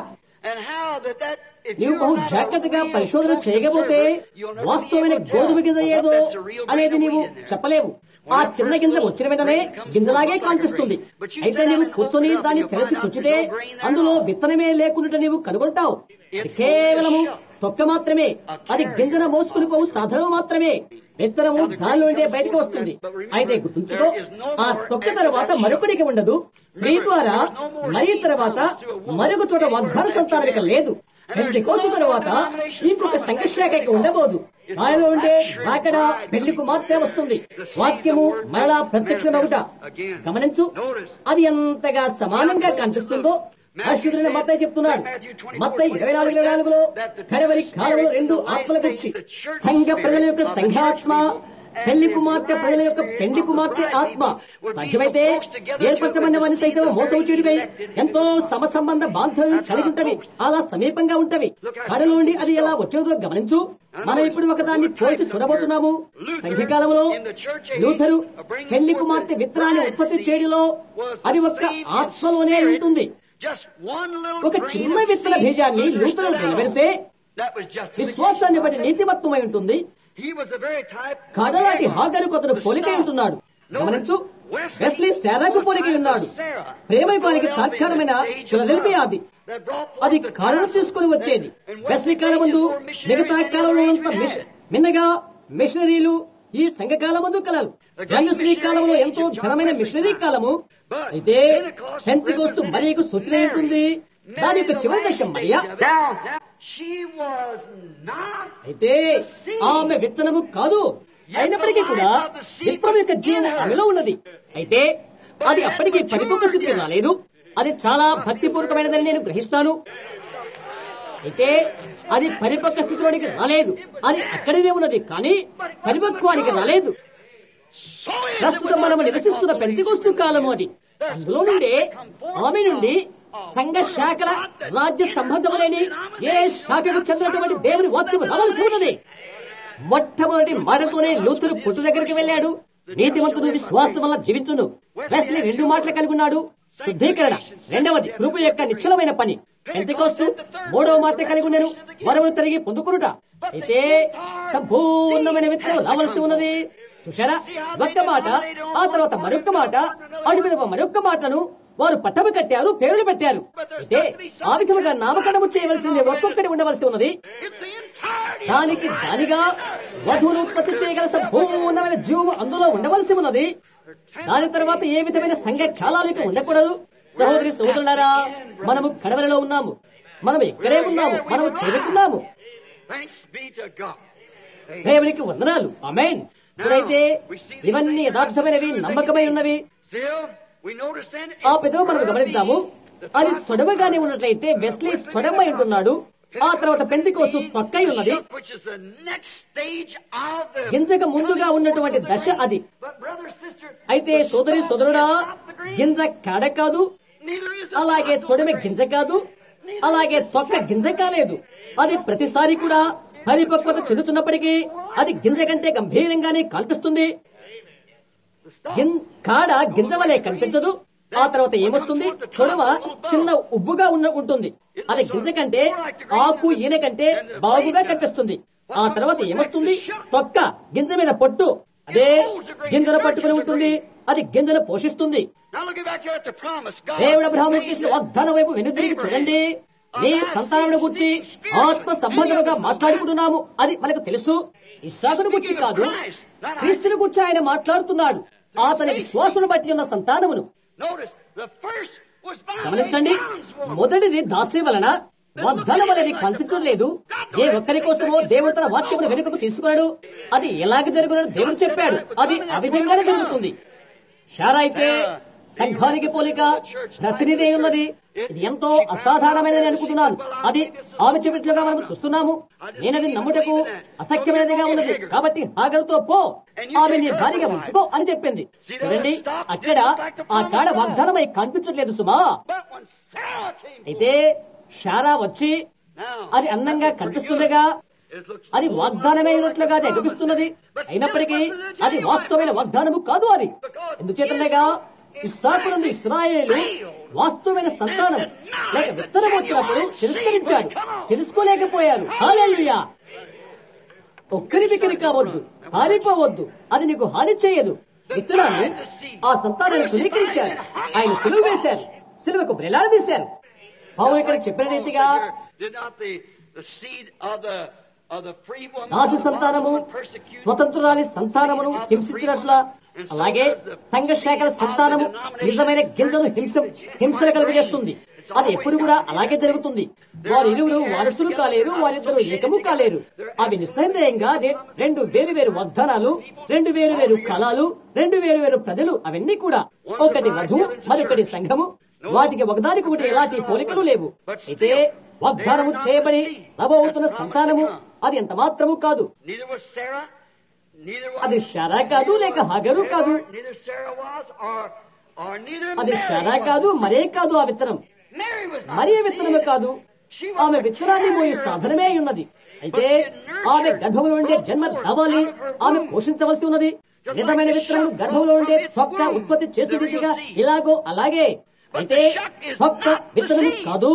And how that that if నీవు you బహు are not a జాగ్రత్తగా real పరిశోధన close చేయకపోతే observer, you'll never be వాస్తవమైన able to tell గోధుమ గింజ ఏదో that's a real grain అనేది of నీవు wheat in there. చెప్పలేవు ఆ చిన్న గింజ వచ్చిన వెంటనే గింజలాగే కనిపిస్తుంది అయితే నీవు కూర్చొని దాన్ని తెరచి చుచ్చితే అందులో విత్తనమే లేకుండా నీవు కనుగొంటావు ఇది కేవలము తొక్క మాత్రమే అది గింజన మోసుకుని పోవు సాధనం మాత్రమే విత్తనము దానిలో ఉండే బయటకు వస్తుంది అయితే గుర్తుంచుకో ఆ తొక్క తర్వాత మరొకటికి ఉండదు స్త్రీ ద్వారా మరి తర్వాత మరొక చోట వాగ్దాన సంతానం ఇక లేదు పెళ్లి కోసు తర్వాత ఇంకొక సంఘర్షాక ఇక ఉండబోదు దానిలో ఉండే రాకడ పెళ్లి కుమార్తె వస్తుంది వాక్యము మరలా ప్రత్యక్షమగుట గమనించు అది ఎంతగా సమానంగా కనిపిస్తుందో పరిశుద్ధులైన మత్తయ్య చెప్తున్నాడు మత్తయ్య ఇరవై నాలుగు ఇరవై నాలుగులో కడవరి కాలంలో రెండు ఆత్మల గురించి సంఘ ప్రజల యొక్క సంఘాత్మ పెళ్లి కుమార్తె ప్రజల యొక్క పెళ్లి కుమార్తె ఆత్మ సాధ్యమైతే ఏర్పరచబడిన వారిని సైతం మోసము చేయుటకై ఎంతో సమ సంబంధ బాంధవ్యం కలిగి ఉంటవి అలా సమీపంగా ఉంటవి కడలోండి అది ఎలా వచ్చినదో గమనించు మనం ఇప్పుడు ఒకదాన్ని పోల్చి చూడబోతున్నాము సంఘకాలంలో లూథరు పెళ్లి కుమార్తె విత్తనాన్ని ఉత్పత్తి చేయడంలో అది ఒక్క ఆత్మలోనే ఉంటుంది Just one little ఒక grain చిన్న of విత్తన seed బీజాన్ని was లూథరు listed out. నిలబెడితే That was just విశ్వాసాన్ని బట్టి నీతిమత్వమై ఉంటుంది He was a very type of కడలాటి Hagar, హాగరుకు అతను the పోలికై star. ఉంటున్నాడు Notice, గమనించు Wesley వెస్లీ శారాకు was పోలికై type of ఉన్నాడు Sarah. ప్రేమయుగానికి Philadelphia తాత్కాలమైన in the age of ఫిలదెల్ఫి love అది that brought forth అది the కళను gospel. తీసుకుని వచ్చేది And వెస్లీ Wesley కాలం ముందు for missionaries మిగతా and కాలంలో అంత arrangements మిష- had. మిన్నగా మిషనరీలు ఈ సంఘ కాలం ముందు కలరు జన్మశ్రీ కాలంలో ఎంతో ఘనమైన మిషనరీ కాలము అయితే పెంతికోస్తు మరియకు సూచన ఉంటుంది దాని యొక్క చివరి దశ Mariya Down, down. She was not అయితే ఆమె విత్తనము కాదు అయినప్పటికీ కూడా విత్తనం యొక్క జీవం ఆమెలో ఉన్నది అయితే అది అప్పటికి పరిపక్వ స్థితికి రాలేదు అది చాలా భక్తిపూర్వకమైనదని నేను గ్రహిస్తాను అయితే అది పరిపక్వ స్థితిలోనికి రాలేదు అది అక్కడనే ఉన్నది కానీ పరిపక్వానికి రాలేదు so is it ప్రస్తుతం మనం నివసిస్తున్న పెంతికోస్తు కాలము అది అందులో నుండే ఆమె నుండి సంఘ శాఖల రాజ్య సంబంధము లేని ఏ శాఖకు చెందినటువంటి దేవుని వాక్యం రావాల్సి ఉన్నది మొట్టమొదటి మాటతోనే లూతురు పుట్టు దగ్గరికి వెళ్ళాడు నీతివంతుడు విశ్వాసం వల్ల జీవించును వెస్లీ రెండు మాటలు కలిగి ఉన్నాడు శుద్ధీకరణ రెండవది కృప యొక్క నిశ్చలమైన పని ఎంతకోస్తూ మూడవ మాట కలిగి ఉండను వరము తిరిగి పొందుకునుట అయితే సంపూర్ణమైన విత్తనం రావాల్సి ఉన్నది చూశారా ఒక్క మాట ఆ తర్వాత మరొక్క మాట అటు మీద మరొక్క మాటను వారు పట్టము కట్టారు పేర్లు పెట్టారు అయితే ఆ విధముగా నామకరణము చేయవలసింది ఒక్కొక్కటి ఉండవలసి ఉన్నది It's the entirety. దానికి దానిగా వధువును ఉత్పత్తి చేయగల సంపూర్ణమైన జీవము అందులో ఉండవలసి ఉన్నది దాని తర్వాత ఏ విధమైన సంఘ కాలాలకు ఉండకూడదు సహోదరి సహోదరులారా మనము కడవలలో ఉన్నాము మనము ఇక్కడే ఉన్నాము మనము చేరుకున్నాము Thanks be to God. దేవునికి వందనాలు అమేన్ ఇప్పుడైతే ఇవన్నీ యథార్థమైనవి నమ్మకమై ఉన్నవి Still, we notice then. ఆ పెదవు మనం గమనిద్దాము అది తొడమగానే ఉన్నట్లయితే వెస్లీ తొడమై ఉంటున్నాడు ఆ తర్వాత పెంతికోస్తు తొక్కై ఉన్నది Which is the next stage of the. గింజక ముందుగా ఉన్నటువంటి దశ అది But brother, sister. అయితే సోదరి సోదరుడా గింజ కాడ కాదు Neither is the అలాగే blossom తొడిమె the గింజ కాదు అలాగే తొక్క గింజ కాలేదు అది ప్రతిసారి కూడా పరిపక్వత చెందుతున్నప్పటికీ అది గింజ కంటే గంభీరంగానే కనిపిస్తుంది గిన్- కాడ గింజ వలె కనిపించదు ఆ తర్వాత ఏమొస్తుంది తొడమ చిన్న ఉబ్బుగా ఉన్న ఉంటుంది అది గింజ కంటే ఆకు ఈనె కంటే బాగుగా కనిపిస్తుంది ఆ తర్వాత ఏమొస్తుంది తొక్క గింజ మీద పొట్టు అదే గింజను పట్టుకుని ఉంటుంది అది గింజను పోషిస్తుంది Now looking back here at the promise, God. దేవుడు అబ్రహాము చేసిన వాగ్దానం వైపు వెనుదిరిగి చూడండి నీ సంతానమును గురించి ఆత్మ సంబంధముగా మాట్లాడుకుంటున్నాము అది మనకు తెలుసు ఇస్సాకును గురించి కాదు క్రీస్తుని గురించి ఆయన మాట్లాడుతున్నాడు అతని విశ్వాసును బట్టి ఉన్న సంతానమును Notice, the first was by గమనించండి మొదటిది దాసి వలన వాగ్దానం అనేది కల్పించడం లేదు ఏ ఒక్కరి కోసమో దేవుడు తన వాక్యమును వెనుకకు తీసుకున్నాడు అది ఎలాగ జరుగునని దేవుడు చెప్పాడు అది ఆ విధంగానే జరుగుతుంది షారా అయితే సంఘానికి పోలిక ప్రతినిధి అయి ఉన్నది ఇది ఎంతో అసాధారణమైనది అనుకుంటున్నాను అది ఆమె చెప్పినట్లుగా మనం చూస్తున్నాము నేనది నమ్ముటకు అసఖ్యమైనదిగా ఉన్నది కాబట్టి హాగరుతో పో ఆమె నీ భారీగా ఉంచుకో అని చెప్పింది చూడండి అక్కడ ఆ కాడ వాగ్దానమై కనిపించట్లేదు సుమా But when Sarah came, అయితే షారా వచ్చి now అది అందంగా కనిపిస్తుండగా it looks అది వాగ్దానమే ఉన్నట్లుగా అది అనిపిస్తున్నది అయినప్పటికీ అది వాస్తవమైన వాగ్దానము కాదు అది ఎందుచేతనగా ఇస్సాకునందు ఇస్రాయేలు వాస్తవమైన సంతానం లేక విత్తనం వచ్చినప్పుడు తిరస్కరించాడు తెలుసుకోలేకపోయారు హాలేలుయా ఒక్కరి బిక్కరి కావద్దు పారిపోవద్దు అది నీకు హాని చేయదు విత్తనాన్ని ఆ సంతానాన్ని తునీకరించారు ఆయన సిలువ వేశారు సిలువకు వేలాడదీశారు పావు ఇక్కడ చెప్పిన రీతిగా Did not the, the seed of the, of the free woman దాసి సంతానము స్వతంత్రాలి సంతానమును హింసించినట్ల అలాగే సంఘ శాఖల సంతానము నిజమైన గింజను హింస హింసలు కలుగజేస్తుంది అది ఎప్పుడు కూడా అలాగే జరుగుతుంది వారి ఇరువురు వారసులు కాలేరు వారిద్దరు ఏకము కాలేరు అవి నిస్సందేహంగా రె- రెండు వేరు వేరు వాగ్దానాలు రెండు వేరు వేరు కళాలు రెండు వేరు వేరు ప్రజలు అవన్నీ కూడా ఒకటి వధువు మరొకటి సంఘము వాటికి ఒకదానికి ఒకటి ఎలాంటి పోలికలు లేవు అయితే వాగ్దానము చేయబడి నభవుతున్న సంతానము అది ఎంత మాత్రము కాదు Neither was Sarah, neither was అది షారా కాదు లేక హగరు కాదు neither Sarah was or or neither అది Mary షారా was. కాదు మరే కాదు ఆ విత్తనం Mary was not మరే the విత్తనము seed. కాదు ఆమె విత్తనాన్ని మోయి సాధనమే అయి ఉన్నది అయితే ఆమె గర్భంలో ఉండే జన్మ రావాలి ఆమె పోషించవలసి ఉన్నది నిజమైన విత్తనమును గర్భంలో ఉండే తొక్క ఉత్పత్తి చేసే రీతిగా ఇలాగో అలాగే అయితే తొక్క విత్తనము కాదు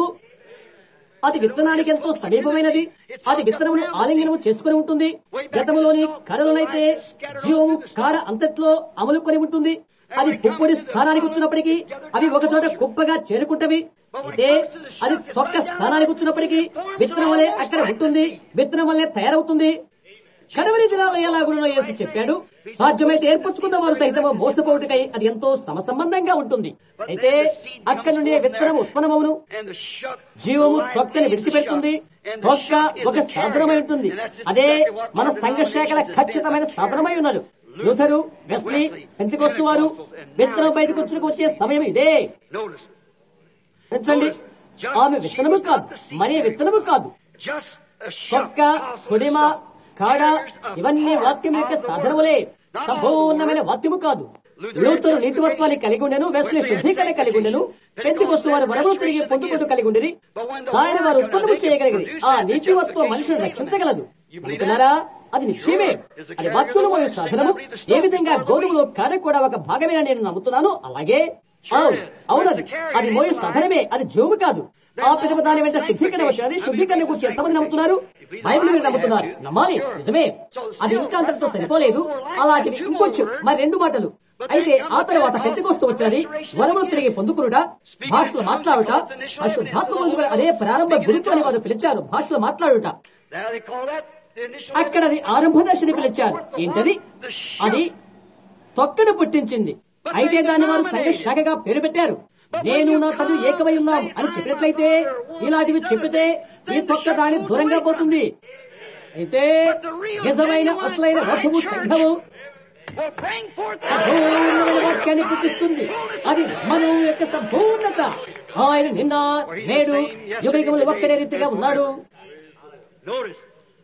అది విత్తనానికి ఎంతో సమీపమైనది అది విత్తనమును ఆలింగనము చేసుకుని ఉంటుంది గతములోని కడలనైతే జీవము కాడ అంతట్లో అమలుకొని ఉంటుంది అది పుప్పొడి స్థానానికి వచ్చినప్పటికీ అవి ఒక చోట కుప్పగా చేరుకుంటవి అయితే అది తొక్క స్థానానికి వచ్చినప్పటికీ విత్తనం వలె అక్కడ ఉంటుంది విత్తనం వల్లే తయారవుతుంది కడవరి దినాల్లో ఎలాగునో యేసు చెప్పాడు సాధ్యమైతే ఏర్పరచుకున్న వారు సైతం మోసపోటుకై అది ఎంతో సమసంబంధంగా ఉంటుంది అయితే అక్కడి నుండి విత్తనం ఉత్పన్నమవును And the shuck జీవము తొక్కని విడిచిపెడుతుంది తొక్క ఒక సాధనమై ఉంటుంది అదే మన సంఘ శాఖల ఖచ్చితమైన సాధనమై ఉన్నారు లూథరు వెస్లీ పెంతికొస్తు వారు విత్తనం బయటకు వచ్చుకు వచ్చే సమయం ఇదే Notice. పెంచండి ఆమె విత్తనము కాదు మరే విత్తనము కాదు Just a shuck తొక్క తొడిమ కాడ ఇవన్నీ వాక్యం యొక్క సాధనములే సంపూర్ణమైన వాక్యము కాదు లూతరు నీతిమత్వాన్ని కలిగి ఉండెను వెస్లీ శుద్ధీకరణ కలిగి ఉండెను పెంతికొస్తు వారు వరము తిరిగి పొందుకుంటూ కలిగి ఉండిరి ఆయన వారు ఉత్పన్నము చేయగలిగిరి ఆ నీతిమత్వం మనిషిని రక్షించగలదు అనుకున్నారా అది నిశ్చయమే అది వాక్యులు మరియు సాధనము ఏ విధంగా గోధుమలో కాడ కూడా ఒక భాగమేనని నేను నమ్ముతున్నాను అలాగే అవును అవునది అది మోయు సాధనమే అది జోము కాదు ఆ పిదప దాని వెంట శుద్ధీకరణ వచ్చినది శుద్ధీకరణ గురించి ఎంతమంది నమ్ముతున్నారు బైబిల్ మీరు నమ్ముతున్నారు నమ్మాలి నిజమే అది ఇంకా అంతటితో సరిపోలేదు అలాంటివి ఇంకొంచెం మరి రెండు మాటలు అయితే ఆ తర్వాత పెట్టుకొస్తూ వచ్చినది వరములు తిరిగి పొందుకునుట భాషలు మాట్లాడుట అశుద్ధాత్మ పొందుకుని అదే ప్రారంభ గురితో అని వారు పిలిచారు భాషలు మాట్లాడుట Now they call that the initial. అక్కడ అది ఆరంభ దశని పిలిచారు ఏంటది అది తొక్కను పుట్టించింది అయితే దాన్ని వారు సంఘ శాఖగా పేరు పెట్టారు నేను నా తను ఏకమై ఉన్నాం అని చెప్పినట్లయితే ఇలాంటివి చెప్పితే ఈ తొక్క దాని దూరంగా పోతుంది అయితే నిజమైన అసలైన వధువు సంఘము will bring forth సంపూర్ణమైన వాక్యాన్ని పుట్టిస్తుంది అది మనం యొక్క సంపూర్ణత ఆయన నిన్న నేడు యుగయుగములు ఒక్కడే రీతిగా ఉన్నాడు Notice.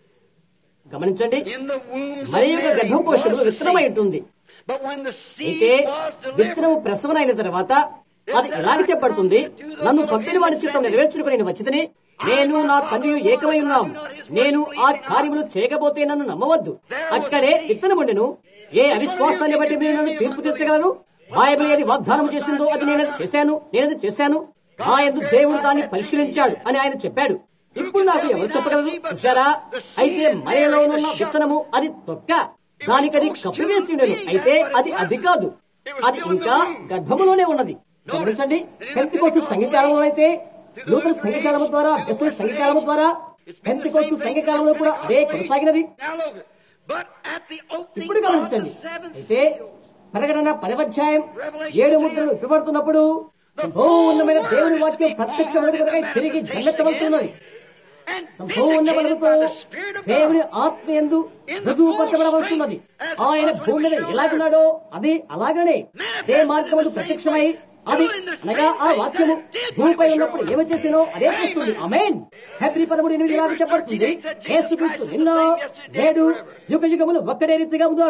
గమనించండి In the wombs మరి of యొక్క Mary గర్భకోశములు was the విత్తనమై seed. ఉంటుంది But when the అయితే seed was delivered, విత్తనము ప్రసవన అయిన తర్వాత అది ఎలాగ చెప్పబడుతుంది నన్ను పంపిన వారి చిత్తం నెరవేర్చుకుని నేను వచ్చితేనే నేను నా తండ్రి ఏకమై ఉన్నాం నేను ఆ కార్యములు చేయకపోతే నన్ను నమ్మవద్దు అక్కడే విత్తనముండెను ఏ అవిశ్వాసాన్ని బట్టి మీరు నన్ను తీర్పు తీర్చగలరు బైబిల్ ఏది వాగ్దానం చేసిందో అది నేనది చేశాను నేనది చేశాను ఆ ఎందు దేవుడు దాన్ని పరిశీలించాడు అని ఆయన చెప్పాడు ఇప్పుడు నాకు ఎవరు చెప్పగలరు చూశారా అయితే మరేలోనున్న విత్తనము అది తొక్క దానికది కప్పివేసి ఉండేను అయితే అది అది కాదు అది ఇంకా గర్భములోనే ఉన్నది గమనించండి పెంతికోస్తు సంఘకాలంలో అయితే నూతన సంఘకాలము ద్వారా బెస్ల సంఘకాలము ద్వారా పెంతికోస్తు సంఘకాలంలో కూడా అదే కొనసాగినది Now look. But at the opening ఇప్పుడు of the గమనించండి seventh అయితే seal, ప్రకటన పదవధ్యాయం ఏడు ముద్రలు విప్పబడుతున్నప్పుడు సంపూర్ణమైన దేవుని వాక్యం ప్రత్యక్షమైన కొరకై తిరిగి జన్మెత్తవలసి ఉన్నది and సంపూర్ణ vindicated బలముతో by the Spirit of దేవుని God. ఆత్మ ఎందు రుజువుపరచబడవలసిన్నది ఆయన భూమి మీద ఎలాగున్నాడో అది అలాగనే ఏ మార్గములు ప్రత్యక్షమై అది అనగా ఆ వాక్యము భూమిపై ఉన్నప్పుడు ఏమి చేసినో అదే చేస్తుంది అమేన్ హెబ్రి పదమూడు ఎనిమిది ఇలాగ చెప్పబడుతుంది యేసుక్రీస్తు నిన్న నేడు యుగ యుగములు ఒక్కడే రీతిగా ఉన్నాడు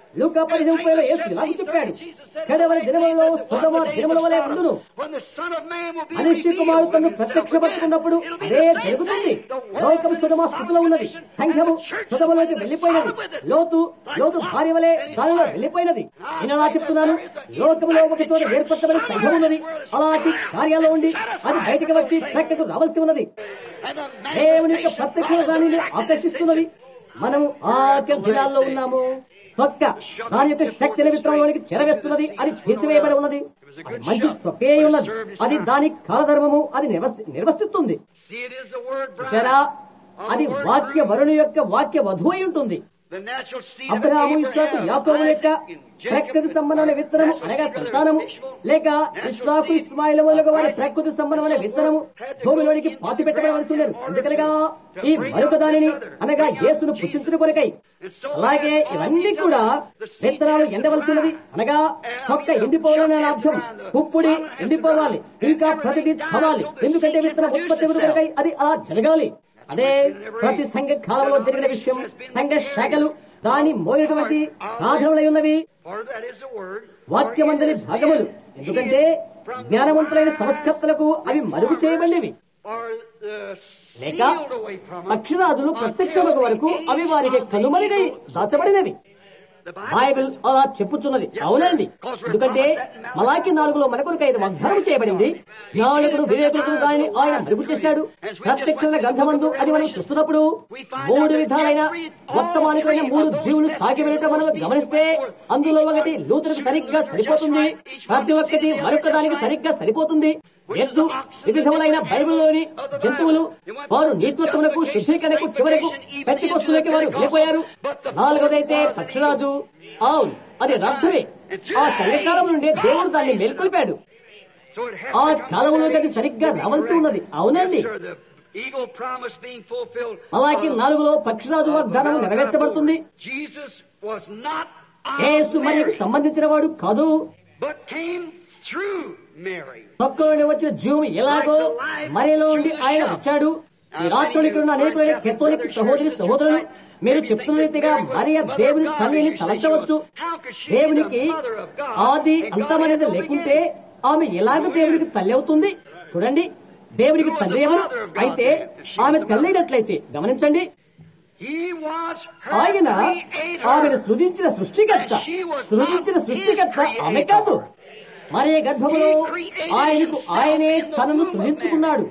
లూకా పదిహేను ముప్పైలో యేసు ఇలాగ చెప్పాడు కడవరి దినములలో సుధమ దినముల వలె ఉండును When the Son of Man will be మనిషి కుమారుడు తను revealed, ప్రత్యక్షపరచుకున్నప్పుడు అదే జరుగుతుంది లోకం సుధమ స్థితిలో ఉన్నది సంఘము సుధమలోకి వెళ్లిపోయినది లోతు లోతు భార్య వలె దానిలో వెళ్లిపోయినది నేను అలా చెప్తున్నాను లోకములో ఒక చోట ఏర్పరచబడిన సంఘం ఉన్నది అలాంటి కార్యాల్లో ఉండి అది బయటకు వచ్చి ప్రక్కకు రావాల్సి ఉన్నది and the man దేవుని యొక్క ప్రత్యక్ష దానిని ఆకర్షిస్తున్నది మనము ఆఖరి దినాల్లో ఉన్నాము తొక్క దాని యొక్క శక్తి విత్రంలోనికి చెరవేస్తున్నది అది తీర్చివేయబడి ఉన్నది అది మంచి తొక్కే ఉన్నది అది దాని కాలధర్మము అది నిర్వసి- నిర్వర్తిస్తుంది See, it is the word bride. చూసారా అది వాక్య వరుణు యొక్క వాక్య వధువు అయి ఉంటుంది The natural seed of Abraham Isaac Abraham, యాకోబు యొక్క Isaac, and Jacob, ప్రకృతి సంబంధమైన విత్తనము అనగా సంతానము లేక ఇస్సాకు ఇస్మాయిల మొదలుగా వారి ప్రకృతి సంబంధమైన విత్తనము భూమిలోనికి పాతి పెట్టబడవలసి ఉండేది ఎందుకనగా ఈ మరొక దానిని అనగా యేసును పుట్టించిన కొరకై అలాగే ఇవన్నీ కూడా విత్తనాలు ఎండవలసి ఉన్నది అనగా మొక్క ఎండిపోవాలని అర్థం పుప్పుడి ఎండిపోవాలి ఇంకా ప్రతిదీ చవాలి ఎందుకంటే విత్తన ఉత్పత్తి కొరకై అది అలా జరగాలి అదే ప్రతి సంఘ కాలంలో జరిగిన విషయం సంఘ శాఖలు దాని మోయినటువంటి సాధనలై ఉన్నవి Part of that is the word. వాక్యమందరి భాగములు ఎందుకంటే జ్ఞానవంతులైన సంస్కర్తలకు అవి మరుగు చేయబడినవి Or the లేక sealed away from them. అక్షరాదులు ప్రత్యక్షమగు వరకు అవి వారికి కనుమరుగై దాచబడినవి The Bible బైబిల్ అలా చెప్పుచున్నది అవునండి ఎందుకంటే మలాకి నాలుగులో మనకొరకు ఐదు వాగ్దానం చేయబడింది జ్ఞానులకు వివేకులకు దానిని ఆయన మరుగు చేశాడు ప్రత్యక్ష గ్రంథమందు అది మనం చూస్తున్నప్పుడు మూడు విధాలైన మొత్తమానికైన మూడు జీవులు సాగి వెళ్ళటం మనం గమనిస్తే అందులో ఒకటి లూతులకు సరిగ్గా సరిపోతుంది ప్రతి ఒక్కటి మరొక దానికి సరిగ్గా సరిపోతుంది ఎద్దు వివిధములైన బైబిల్లోని జంతువులు వారు నీత్వత్వములకు శుద్ధీకరణకు చివరకు పెత్తికొస్తులకి వారు వెళ్ళిపోయారు నాలుగోదైతే పక్షరాజు అవును అది రథమే ఆ సంఘకాలం నుండే దేవుడు దాన్ని మేల్కొల్పాడు So it has ఆ to come కాలంలోకి అది సరిగ్గా రావాల్సి ఉన్నది అవునండి Yes, sir, the eagle promise being fulfilled. అలాగే Uh, నాలుగులో పక్షరాజు వాగ్దానం నెరవేర్చబడుతుంది Jesus was not Yesu of మరియకు Mary, సంబంధించిన వాడు కాదు but came through Mary. పక్కలోని వచ్చిన జీవం ఎలాగో మరిలో ఉండి ఆయన వచ్చాడు ఈ రాత్రులు ఇక్కడ ఉన్న అనేకమైన కెథోలిక్ సహోదరి సహోదరులు మీరు చెప్తున్న రీతిగా మరియ దేవుని తల్లిని తలంచవచ్చు దేవునికి ఆది అంతమనేది లేకుంటే ఆమె ఎలాగ దేవునికి తల్లి అవుతుంది చూడండి దేవునికి తల్లి ఎవరు అయితే ఆమె తల్లి అయినట్లయితే గమనించండి He was her ఆయన creator. ఆమెను సృజించిన సృష్టికర్త సృజించిన సృష్టికర్త ఆమె కాదు మరి గర్భములో ఆయనకు ఆయనే తనను సృజించుకున్నాడు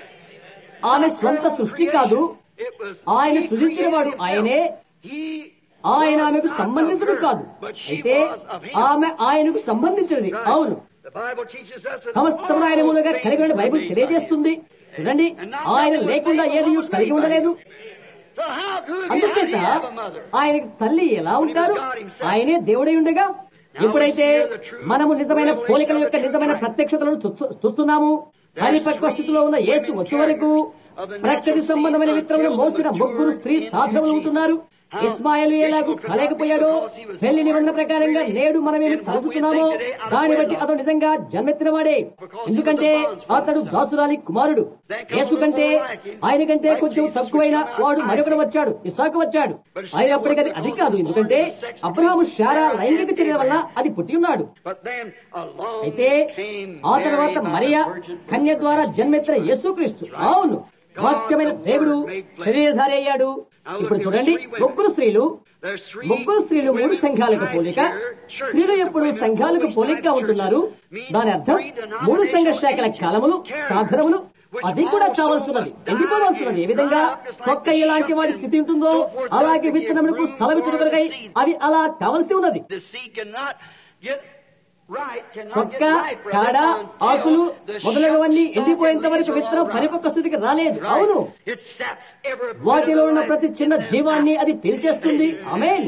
ఆమె స్వంత సృష్టి కాదు It was ఆయన he సృజించిన వాడు created ఆయనే He ఆయన was ఆమెకు not సంబంధితుడు of her, కాదు but she అయితే was of him. ఆమె ఆయనకు సంబంధించినది Right. అవును The Bible teaches us that సమస్తమును ఆయన మూలంగా all కలిగి ఉన్న things బైబిల్ were made తెలియజేస్తుంది చూడండి ఆయన లేకుండా ఏది కలిగి ఉండలేదు by him. So how could he, how అందుచేత did he have a mother? ఆయనకి తల్లి ఎలా ఉంటారు ఆయనే దేవుడై ఉండగా ఎప్పుడైతే మనము నిజమైన పోలికల యొక్క నిజమైన ప్రత్యక్షతలను చూ- చూస్తున్నాము పరిపక్వ స్థితిలో ఉన్న యేసు వచ్చే వరకు ప్రకృతి సంబంధమైన విత్తనములు మోసిన ముగ్గురు స్త్రీ సాధనములు ఉంటున్నారు ఇస్మాయిల్ ఎలాగూ కాలేకపోయాడో పెళ్లి నిబంధన ప్రకారంగా నేడు మనమేమి తలుపుచున్నామో దాన్ని బట్టి అతడు నిజంగా జన్మెత్తిన వాడే ఎందుకంటే అతడు దాసురాలి కుమారుడు యేసు కంటే ఆయన కంటే కొంచెం తక్కువైన వాడు మరొకడు వచ్చాడు ఇసాకు వచ్చాడు అయినప్పటికీ అది అది కాదు ఎందుకంటే అబ్రహాము శారా లైంగిక చర్య వల్ల అది పుట్టి ఉన్నాడు But then along అయితే came ఆ తర్వాత Mary by Mariya the virgin birth. కన్య ద్వారా జన్మెత్తిన యేసుక్రీస్తు అవును వాక్యమైన దేవుడు శరీరధారి అయ్యాడు ఇప్పుడు చూడండి ముగ్గురు స్త్రీలు There's three ముగ్గురు స్త్రీలు మూడు women సంఘాలకు right పోలిక here, churches. స్త్రీలు ఎప్పుడు The women సంఘాలకు always పోలికగా like ఉంటున్నారు churches. దాని అర్థం Means మూడు సంఘ three శాఖల denominational కాలములు agencies, సాధనములు which అది కూడా also కావాల్సినది must die ఎండిపోవాల్సినది ఏ and విధంగా dry up just like తొక్క the ఎలాంటి వాడి shuck స్థితి and ఉంటుందో so forth, అలాగే does to విత్తనములకు give స్థలం room for కొరకై the seed. అవి అలా కావలసి ఉన్నది The seed cannot get right, cannot తొక్క get right, brother, కాడ until ఆకులు the మొదలగువన్నీ shuck, ఎండిపోయేంత stalk, and వరకు leaves are విత్తనం all dry. పరిపక్వ స్థితికి రాలేదు Right. అవును It saps every bit వాటిలో of the ఉన్న life ప్రతి చిన్న in them. జీవాన్ని అది పీల్చేస్తుంది amen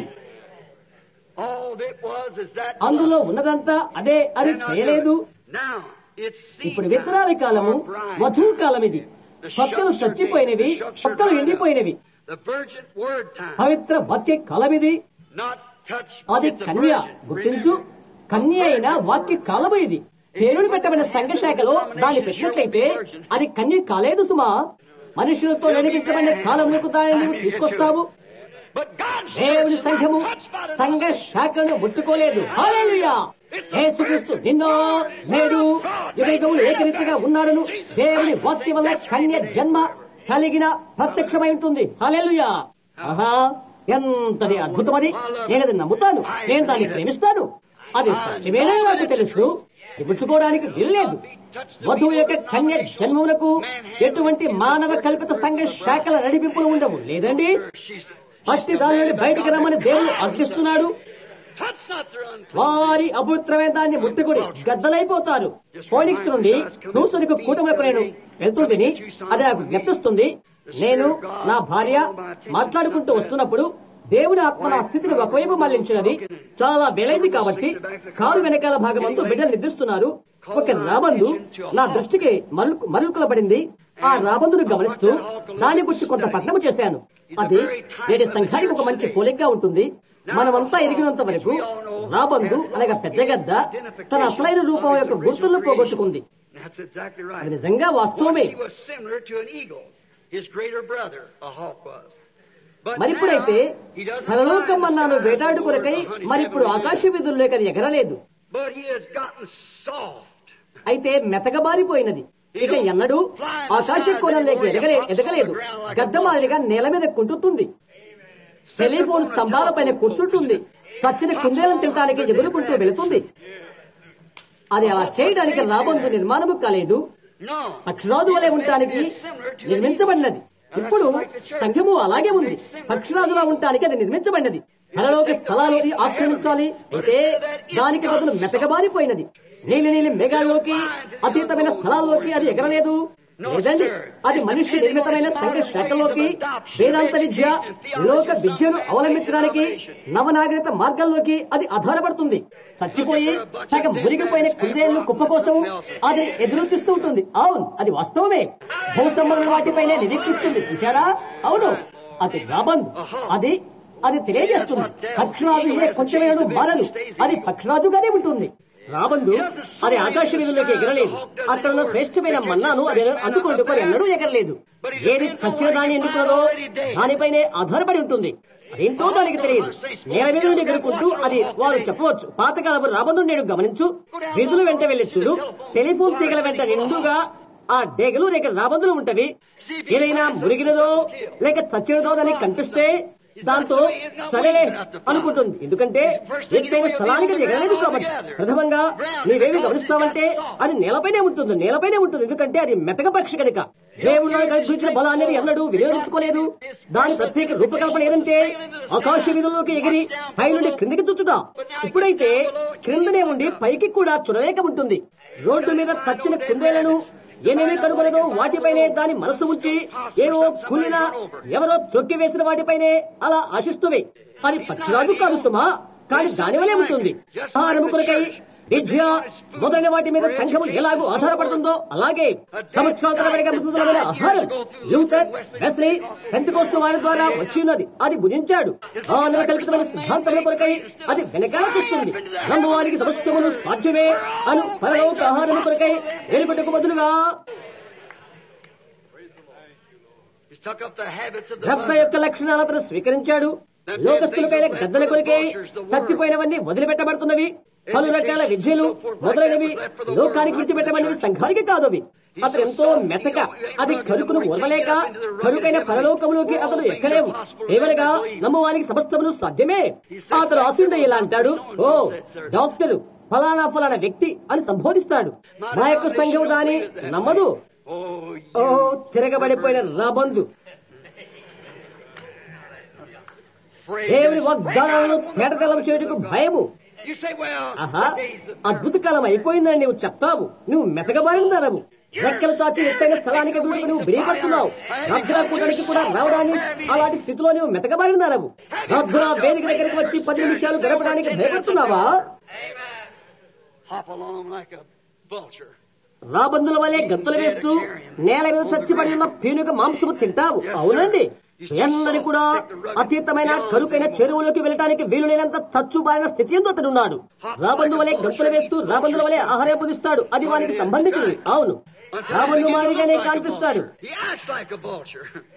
All that was is that అందులో was. ఉన్నదంతా అదే అది Cannot do చేయలేదు it. Now, it's seed ఇప్పుడు time విత్తనాల కాలము or bride వధువు time. కాలం ఇది The పక్కలు shucks are చచ్చిపోయినవి dead. The shucks are పక్కలు dried up. ఎండిపోయినవి The virgin word time. పవిత్ర వాక్య కాలం ఇది Not touch. అది It's a కన్య virgin. గుర్తించు కన్య అయిన వాక్య కాలము ఇది పేరుడు పెట్టబడిన సంఘ శాఖలో దాన్ని పెట్టినట్లయితే అది కన్య కాలేదు సుమా మనుషులతో నడిపించబడిన కాలములకు దానిని నువ్వు తీసుకొస్తావు But God's దేవుని church is సంఘము not touched by the సంఘ శాఖను ముట్టుకోలేదు హల్లెలూయా యేసుక్రీస్తు నిన్నో నేడు యుగయుగములు ఏకరీతిగా ఉన్నాడను దేవుని వాక్యం వల్ల కన్య జన్మ కలిగిన ప్రత్యక్షమై ఉంటుంది హల్లెలూయా ఆహా ఎంతటి అద్భుతమది నేను అది నమ్ముతాను నేను దాన్ని ప్రేమిస్తాను అది సత్యమేనా నాకు తెలుసు ఇది ముట్టుకోవడానికి వీల్లేదు వధువు యొక్క కన్య జన్మమునకు ఎటువంటి మానవ కల్పిత సంఘ శాఖల నడిపింపులు ఉండవు లేదండి She's అట్టి దాని నుండి బయటికి రమ్మని దేవుడు అర్థిస్తున్నాడు touch not their unclean. వారి అపవిత్రమైన దాన్ని ముట్టుకుని గద్దలైపోతారు ఫోనిక్స్ నుండి దూసరికి కూటమిలకు నేను వెళ్తుంటిని అది నాకు జ్ఞప్తిస్తుంది నేను నా భార్య మాట్లాడుకుంటూ వస్తున్నప్పుడు దేవుని ఆత్మ నా స్థితిని ఒకవైపు మళ్లించినది చాలా వెలైంది కాబట్టి కారు వెనకాల భాగమంతా బిడ్డలు నిద్రిస్తున్నారు ఒక రాబందు నా దృష్టికి మరులు మరులుకులబడింది ఆ రాబందును గమనిస్తూ దాని గురించి కొంత పట్టణము చేశాను అది నేటి సంఘానికి ఒక మంచి పోలికగా ఉంటుంది మనమంతా ఎరిగినంత వరకు రాబందు అనగా పెద్ద గద్ద తన అసలైన రూపం యొక్క గుర్తులను పోగొట్టుకుంది That's exactly అది right. నిజంగా వాస్తవమే Once he was similar to an eagle. His greater brother, a hawk was. But మరిప్పుడైతే now, he doesn't పరలోకం fly in the అన్నాను skies వేటాడు over కొరకై the honey మరిప్పుడు heaven ఆకాశ విధుల్లోకి అది ఎగరలేదు But he has gotten soft. అయితే మెతకబారిపోయినది ఇక ఎన్నడూ ఆకాశ కోణంలోకి ఎదగలే ఎదగలేదు గద్ద మాదిరిగా నేల మీద కుంటుతుంది టెలిఫోన్ స్తంభాలపైన కూర్చుంటుంది చచ్చిన కుందేలను తినడానికి ఎగురుకుంటూ వెళుతుంది అది అలా చేయడానికి రాబందు నిర్మాణము కాలేదు No. పక్షిరాజు వలె ఉండటానికి నిర్మించబడినది ఇప్పుడు సంఘము అలాగే ఉంది పక్షిరాజులా ఉండటానికి అది నిర్మించబడినది పరలోక స్థలాలు ఆక్రమించాలి అయితే దానికి బదులు మెతకబారిపోయినది నీలి నీలి మేఘాల్లోకి అతీతమైన స్థలాల్లోకి అది ఎగరలేదు లేదండి అది మనుష్య నిర్మితమైన సంఘ శాఖలోకి వేదాంత విద్య లోక విద్యను అవలంబించడానికి నవనాగరిక మార్గాల్లోకి అది ఆధారపడుతుంది చచ్చిపోయి సగం మురిగిపోయిన కుందేళ్లు కుప్ప కోసం అది ఎదురు చూస్తూ ఉంటుంది అవును అది వాస్తవమే భూ సంబంధం వాటిపైనే నిరీక్షిస్తుంది చూశారా అవును అది రాబంద్ అది అది తెలియజేస్తుంది పక్షిరాజు ఏ కొంచెమైనా మారదు అది పక్షిరాజుగానే ఉంటుంది రాబందు అది ఆకాశ వీధుల్లోకి ఎగరలేదు అక్కడ ఉన్న శ్రేష్టమైన మన్నాను అది అందుకుంటుకొని ఎన్నడూ ఎగరలేదు ఏది చచ్చిన దాన్ని ఎందుకున్నదో దానిపైనే ఆధారపడి ఉంటుంది అదేంటో దానికి తెలియదు నేల మీద నుండి ఎగురుకుంటూ అది వారు చెప్పవచ్చు పాతకాలపు రాబందు నేను గమనించు వీధుల వెంట వెళ్ళి చూడు టెలిఫోన్ తీగల వెంట నిండుగా ఆ డేగలు లేక రాబందులు ఉంటవి ఏదైనా మురిగినదో లేక చచ్చినదో దానికి కనిపిస్తే దాంతో సరేలే అనుకుంటుంది ఎందుకంటే ఎత్తైన స్థలానికి అది ఎగరలేదు కాబట్టి ప్రథమంగా నీవేమి గమనిస్తావంటే అది నేలపైనే ఉంటుంది నేలపైనే ఉంటుంది ఎందుకంటే అది మెతక పక్షి కనుక దేవుడు కల్పించిన బలాన్ని అది ఎన్నడూ వినియోగించుకోలేదు దాని ప్రత్యేక రూపకల్పన ఏదంటే ఆకాశ వీధుల్లోకి ఎగిరి పై నుండి క్రిందికి తుచ్చుదాం ఇప్పుడైతే క్రిందనే ఉండి పైకి కూడా చురలేక ఉంటుంది రోడ్డు మీద చచ్చిన కుందేలను ఏమేమి కనుగొనదో వాటిపైనే దాని మనసు ఉంచి ఏవో కులిన ఎవరో తొక్కి వేసిన వాటిపైనే అలా ఆశిస్తువి అది పక్షిరాజు కాదు సుమా కానీ దాని వలే ఉంటుంది ఆహారము కొరకై విద్య మొదలైన వాటి మీద సంఘము ఎలాగో ఆధారపడుతుందో అలాగే సంవత్సరాల తరబడిగా మృతులమైన ఆహారం లూథర్ వెస్లీ పెంతకోస్తు వారి ద్వారా వచ్చి ఉన్నది అది భుజించాడు మానవ కల్పితమైన సిద్ధాంతముల కొరకై అది వెనకాల తీస్తుంది నమ్మువారికి సమస్తమును సాధ్యమే అను పరలోక ఆహారము కొరకై వెలుగుటకు బదులుగా He's took up the habits of the రక్త mother. యొక్క లక్షణాలు అతను స్వీకరించాడు లోకస్తులకైన గద్దల కొరికే చచ్చిపోయినవన్నీ వదిలిపెట్టబడుతున్నవి పలు రకాల విద్యలు మొదలైనవి లోకానికి విడిచిపెట్టబడినవి సంఘానికి కాదు అవి అతను ఎంతో మెతక అది కరుకును ఓర్వలేక కరుకైన పరలోకములోకి అతను ఎక్కలేవు కేవలగా నమ్మవానికి సమస్తమును సాధ్యమే అతను ఆశుండ ఇలా అంటాడు ఓ డాక్టరు ఫలానా ఫలానా వ్యక్తి అని సంబోధిస్తాడు నా యొక్క సంఘం దాని నమ్మదు Oh, ఓ తిరగబడిపోయిన రాబందు afraid. దేవుని వాగ్దానాలను తేటతెల్లం చేయుటకు భయము You say, well, ఆహా the days of అద్భుత కాలం అయిపోయిందని నువ్వు చెప్తావు నువ్వు మెతకబారిందనవు రెక్కలు చాచి ఎత్తైన స్థలానికి ఎదురు నువ్వు బిడిపడుతున్నావు ప్రార్థనా కూటానికి కూడా రావడాన్ని అలాంటి స్థితిలో నువ్వు మెతకబారిందనవు ప్రార్థనా వేదిక దగ్గరికి వచ్చి పది నిమిషాలు గడపడానికి భయపడుతున్నావా hop along like a vulture. రాబందుల వలె గంతులు వేస్తూ నేల మీద చచ్చిపడి ఉన్న పీనుగ మాంసము తింటావు అవునండి ఎన్నని కూడా అతీతమైన కరుకైన చెరువులోకి వెళ్ళటానికి వీలు లేనంత చచ్చుబారిన స్థితి ఎందు అతడు ఉన్నాడు రాబందు వలె గంతులు వేస్తూ రాబందుల వలె ఆహారం పొందిస్తాడు అది వానికి సంబంధించినది అవును రాబందు మాదిరిగానే కనిపిస్తాడు He acts like a vulture.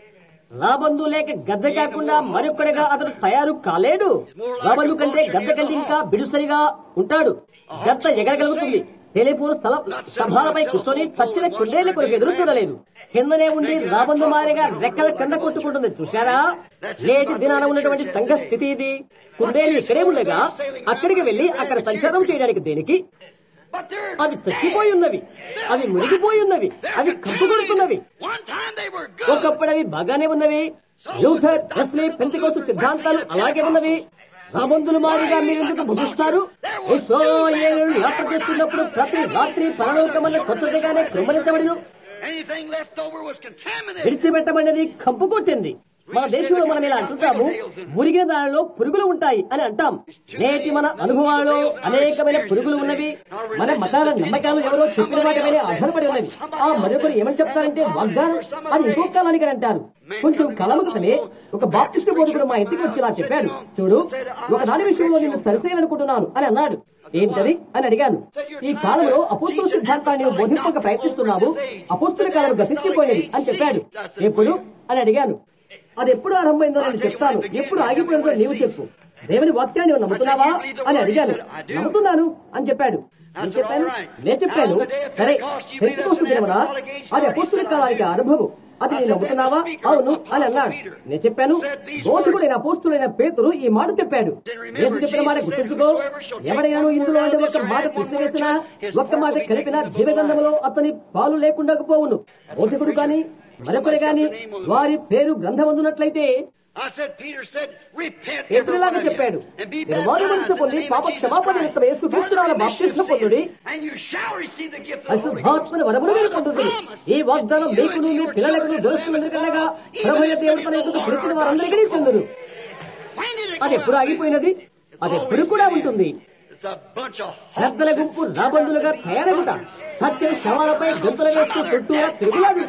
రాబందు లేక గద్ద కాకుండా మరొకడిగా అతడు తయారు కాలేడు రాబందు కంటే గద్ద కంటే ఇంకా బిడుసరిగా ఉంటాడు గద్ద ఎగరగలుగుతుంది టెలిఫోన్ స్థల స్తంభాలపై కూర్చొని చచ్చిన కుండేళ్ల కొరకు ఎదురు చూడలేదు కిందనే ఉండి రాబందు మారిగా రెక్కల కింద కొట్టుకుంటుంది చూశారా నేటి దినాన ఉన్నటువంటి సంఘ స్థితి ఇది కుండేలు ఇక్కడే ఉండగా అక్కడికి వెళ్లి అక్కడ సంచారం చేయడానికి దేనికి But they're అవి చచ్చిపోయి ఉన్నవి అవి మునిగిపోయి ఉన్నవి అవి కప్పుకొడుతున్నవి one time they were good. ఒకప్పుడు అవి బాగానే ఉన్నవి లూథర్ వెస్లీ పెంతికోస్తు సిద్ధాంతాలు అలాగే ఉన్నవి రాబందులు మాదిరిగా మీరు ఎందుకు భుజిస్తారు ఇశ్రాయేలీయులు యాత్ర చేస్తున్నప్పుడు ప్రతి రాత్రి పరలోకమన్న కొత్తదిగానే కృమరించబడిను Anything left over was contaminated. విడిచిపెట్టబడినది కంపు కొట్టింది మన దేశంలో మనం ఇలా అంటుంటాము మురిగిన దానిలో పురుగులు ఉంటాయి అని అంటాం నేటి మన అనుభవాలలో అనేకమైన పురుగులు ఉన్నవి మన మతాల నమ్మకాలు ఎవరో చెప్పిన వాటి మీద ఆధారపడి ఉన్నవి ఆ మరొకరు ఏమని చెప్తారంటే వాగ్దానం అది ఇంకో కాలానికి అని అంటారు కొంచెం కాలం క్రితమే ఒక బాప్టిస్ట్ బోధకుడు మా ఇంటికి వచ్చి ఇలా చెప్పాడు చూడు ఒక దాని విషయంలో నిన్ను తెలిసేయాలనుకుంటున్నాను అని అన్నాడు ఏంటది అని అడిగాను ఈ కాలంలో అపోస్తుల సిద్ధాంతాన్ని నువ్వు బోధింపక ప్రయత్నిస్తున్నావు అపోస్తుల కాలం గతించిపోయినది అని చెప్పాడు ఎప్పుడు అని అడిగాను అది ఎప్పుడు ఆరంభమైందో నేను చెప్తాను ఎప్పుడు ఆగిపోయిందో నీవు చెప్పు దేవుని వాక్యాన్ని నువ్వు నమ్ముతున్నావా అని అడిగాను నమ్ముతున్నాను అని చెప్పాడు నేను చెప్పాను నేను చెప్పాను సరే పెంతుకోస్తు దినమున అది అపోస్తుల కాలానికి ఆరంభము అది నేను నమ్ముతున్నావా అవును అని అన్నాడు నేను చెప్పాను బోధకుడైన అపోస్తులైన పేతురు ఈ మాట చెప్పాడు యేసు చెప్పిన మాట గుర్తుంచుకో ఎవడైనా ఇందులో అంటే ఒక మాట తీసివేసినా ఒక్క మాట కలిపినా జీవగంధములో అతని పాలు లేకుండా పోవును బోధకుడు గాని మరొకరు గాని వారి పేరు గ్రంథమందున్నట్లయితే I said, Peter said, repent పేతురులాగా everyone చెప్పాడు of you, and be మీరు మారు baptized మనసు in the పొంది name పాప of Jesus క్షమాపణ Christ నిమిత్తం యేసు for the క్రీస్తునామ remission of బాప్తిస్మ పొందుడి sins, and you shall receive the gift of the Holy Ghost. అశుద్ధాత్మను వరములు మీరు పొందుతుంది ఈ వాగ్దానం మీకును మీ పిల్లలకు దొరుకుతుందనగా ప్రభు దేవుడు తన ఎందుకు పిలిచిన వారందరికీ చెందును When did it అది go ఎప్పుడు out? ఆగిపోయినది అది ఎప్పుడు కూడా ఉంటుంది It's a bunch of పెద్దల గుంపు రాబందులుగా తయారగుట సత్యం శవాలపై గంతులు వేస్తూ చుట్టూరా తిరుగులాడుట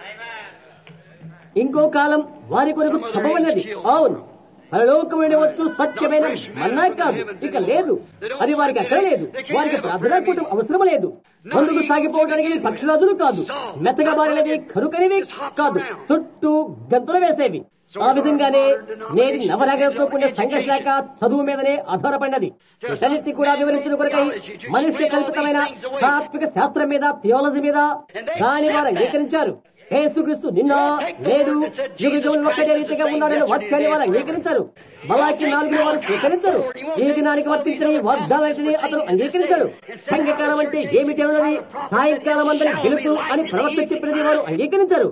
ఇంకో కాలం వారి కొరకు చదవన్నది అవును పరలోకమైన వచ్చు స్వచ్ఛమైన మన్నా కాదు ఇక లేదు అది వారికి అక్కడ లేదు వారికి ప్రార్థనా కూటం అవసరం లేదు ముందుకు సాగిపోవడానికి పక్షురాజులు కాదు మెత్తగా బారినవి కరుకనివి కాదు చుట్టూ గంతులు వేసేవి ఆ విధంగానే నేటి నవనగరంతో కూడిన సంఘశాఖ చదువు మీదనే ఆధారపడినది వీటన్నిటి కూడా వివరించిన కొరకై మనుష్య కల్పితమైన తాత్విక శాస్త్రం మీద థియాలజీ మీద దాని వారు అంగీకరించారు యేసుక్రీస్తు నిన్న నేడు యుగజములు ఒక్కటే రీతిగా ఉన్నాడని వాక్యాన్ని వారు అంగీకరించారు మలాకి నాలుగు వారు స్వీకరించరు ఈ దినానికి వర్తించిన ఈ వాగ్దానాన్ని అతను అంగీకరించాడు సంఘకాలం అంటే ఏమిటి అన్నది సాయంకాలం అందరి గెలుపు అని ప్రవక్త చెప్పినది వారు అంగీకరించారు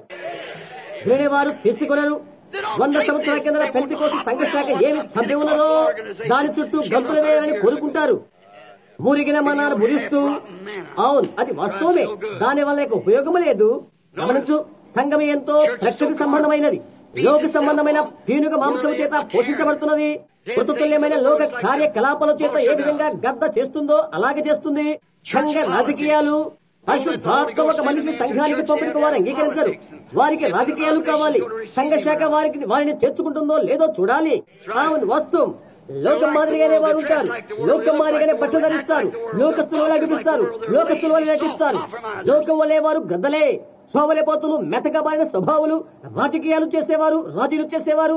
దీని వారు తీసుకున్నారు వంద సంవత్సరాల కింద పెంటి కోసం సంఘశాఖ ఏమి చంపి ఉన్నదో దాని చుట్టూ గంతులు వేయాలని కోరుకుంటారు మురిగిన మనాలు మురిస్తూ అవును అది వాస్తవమే దాని వల్ల ఇక ఉపయోగం లేదు గమనించు సంఘం ఎంతో ప్రకృతి సంబంధమైనది లోక సంబంధమైన పీనుగ మాంసం చేత పోషించబడుతున్నది కృతతుల్యమైన లోక కార్యకలాపాల చేత ఏ విధంగా గద్ద చేస్తుందో అలాగే చేస్తుంది సంఘ రాజకీయాలు పరిశుద్ధాత్మ ఒక మనిషి సంఘానికి పంపిణీకి వారు అంగీకరించరు వారికి రాజకీయాలు కావాలి సంఘ శాఖ వారికి వారిని చేర్చుకుంటుందో లేదో చూడాలి అవును వస్తు లోకం మాదిరిగానే వారు ఉంటారు లోకం మాదిరిగానే బట్టలు ధరిస్తారు లోకస్తులు వల్ల అనిపిస్తారు లోకస్తులు వల్ల నటిస్తారు లోకం వల్లే వారు గద్దలే సోమలేపోతులు మెతకబారిన స్వభావులు రాజకీయాలు చేసేవారు రాజులు చేసేవారు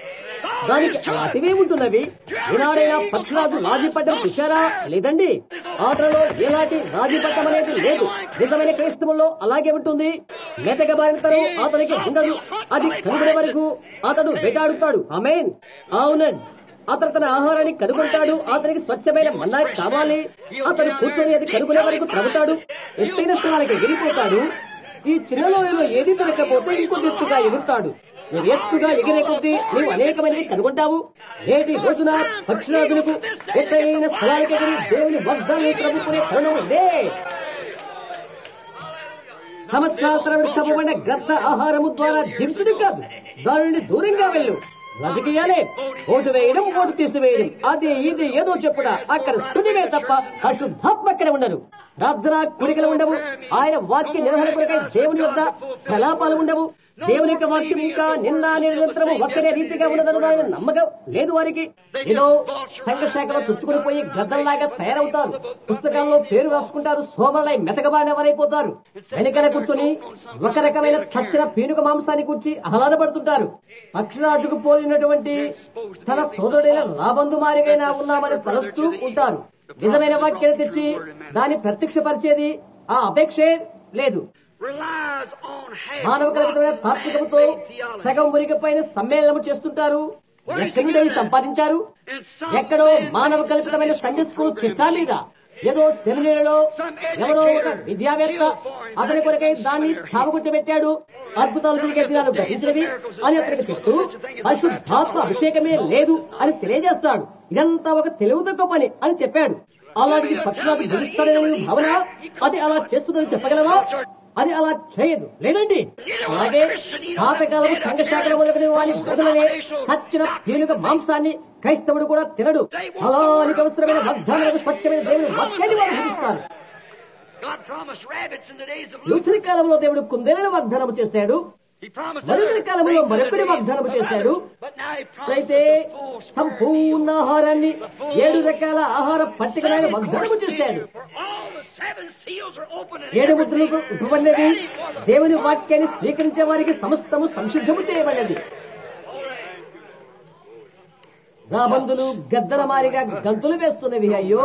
దానికి అలాంటివే ఉంటున్నవి ఈనాడైనా పక్షరాజు రాజీ పడ్డం చూశారా లేదండి ఆటలో ఎలాంటి రాజీ పట్టం అనేది లేదు నిజమైన క్రైస్తవంలో అలాగే ఉంటుంది మెతకబారిన తరం అతనికి ఉండదు అది కనుగొనే వరకు అతడు వేటాడుతాడు ఆమెన్ అవునండి అతను తన ఆహారాన్ని కనుగొంటాడు అతనికి స్వచ్ఛమైన మన్నా కావాలి అతడు కూర్చొని అది కనుగొనే వరకు త్రవ్వుతాడు ఎత్తైన స్థలానికి ఎగిరిపోతాడు ఈ చిన్న లోయలో ఏది దొరకపోతే ఇంకొద్ది ఎత్తుగా ఎగురుతాడు నువ్వు ఎత్తుగా ఎగిరే కొద్దీ నువ్వు అనేకమైనవి కనుగొంటావు నేటి రోజున పక్షిరాజులకు ఎత్తైన స్థలానికి ఎగిరి దేవుని వద్దాన్ని త్రవ్వుకునే తరుణం ఉందే సంవత్సరాల తరబడి చెప్పబడిన గ్రద్ద ఆహారము ద్వారా జీవించడం కాదు దాని నుండి దూరంగా వెళ్ళు రాజకీయాలే ఓటు వేయడం ఓటు తీసివేయడం అది ఇది ఏదో చెప్పుడా అక్కడ శుద్ధివే తప్ప అశుద్ధాత్మ అక్కడ ఉండరు ప్రార్థన కుడికలు ఉండవు ఆయన వాక్య నిర్వహణ కొరకై దేవుని యొక్క ప్రలాపాలు ఉండవు దేవుని యొక్క వాక్యం ఇంకా నిన్న నిరంతరము ఒక్కడే రీతిగా ఉన్నదన్న దాని నమ్మకం లేదు వారికి ఏదో సంఘ శాఖలో తుచ్చుకుని పోయి గద్దల్లాగా తయారవుతారు పుస్తకాల్లో పేరు రాసుకుంటారు సోమలై మెతకబాడిన వారైపోతారు వెనకన కూర్చొని ఒక రకమైన చచ్చిన పీనుక మాంసాన్ని కూర్చి ఆహ్లాదపడుతుంటారు పక్షిరాజుకు పోలినటువంటి తన సోదరుడైన రాబందు మారిగైనా ఉన్నామని తలస్తూ ఉంటారు నిజమైన వాక్యాన్ని తెచ్చి దాన్ని ప్రత్యక్షపరిచేది ఆ అపేక్షే లేదు relies on half మానవ కల్పితమైన తాత్వికముతో సగం మురిగిపోయిన సమ్మేళనము చేస్తుంటారు ఎక్కడి నుండి అవి సంపాదించారు and some ఎక్కడో మానవ కల్పితమైన సండే స్కూల్ చిట్టా మీద ఏదో సెమినరీలో ఎవరో ఒక విద్యావేత్త అతని కొరకై దాన్ని చావగొట్టి పెట్టాడు అద్భుతాలు జరిగే దినాలు గ్రహించినవి అని అతనికి చెప్తూ పరిశుద్ధాత్మ అభిషేకమే లేదు అని తెలియజేస్తాడు ఇదంతా ఒక తెలివి తక్కువ పని అని చెప్పాడు అలాంటిది పక్షులకు గెలుస్తాడని భావన అది అలా చేస్తుందని చెప్పగలవా అది అలా చేయదు లేదండి అలాగే పాతకాలపు సంఘశాఖల మొదలైన వారి బదులనే తచ్చిన పీనుక మాంసాన్ని క్రైస్తవుడు కూడా తినడు అలానికి అవసరమైన వాగ్దానాలకు స్వచ్ఛమైన దేవుని వాక్యాన్ని వారు భుజిస్తారు God promised rabbits in the days of Luke. లూథరి కాలంలో దేవుడు కుందేలను వాగ్దానం చేశాడు He promised మరొకరి other కాలంలో things in the మరొకరి days వాగ్దానం of చేశాడు others. But now he promised అయితే us the full square సంపూర్ణ meal. ఆహారాన్ని ఏడు రకాల ఆహార పట్టికలను Seven వాగ్దానం course చేశాడు meal, for all the seven seals are open and ఏడు everything ముద్రలకు is ఇవ్వబడినది ready for the దేవుని వాక్యాన్ని స్వీకరించే వారికి సమస్తము సంసిద్ధము చేయబడినది రాబందులు గద్దల మారిగా గంతులు వేస్తున్నవి అయ్యో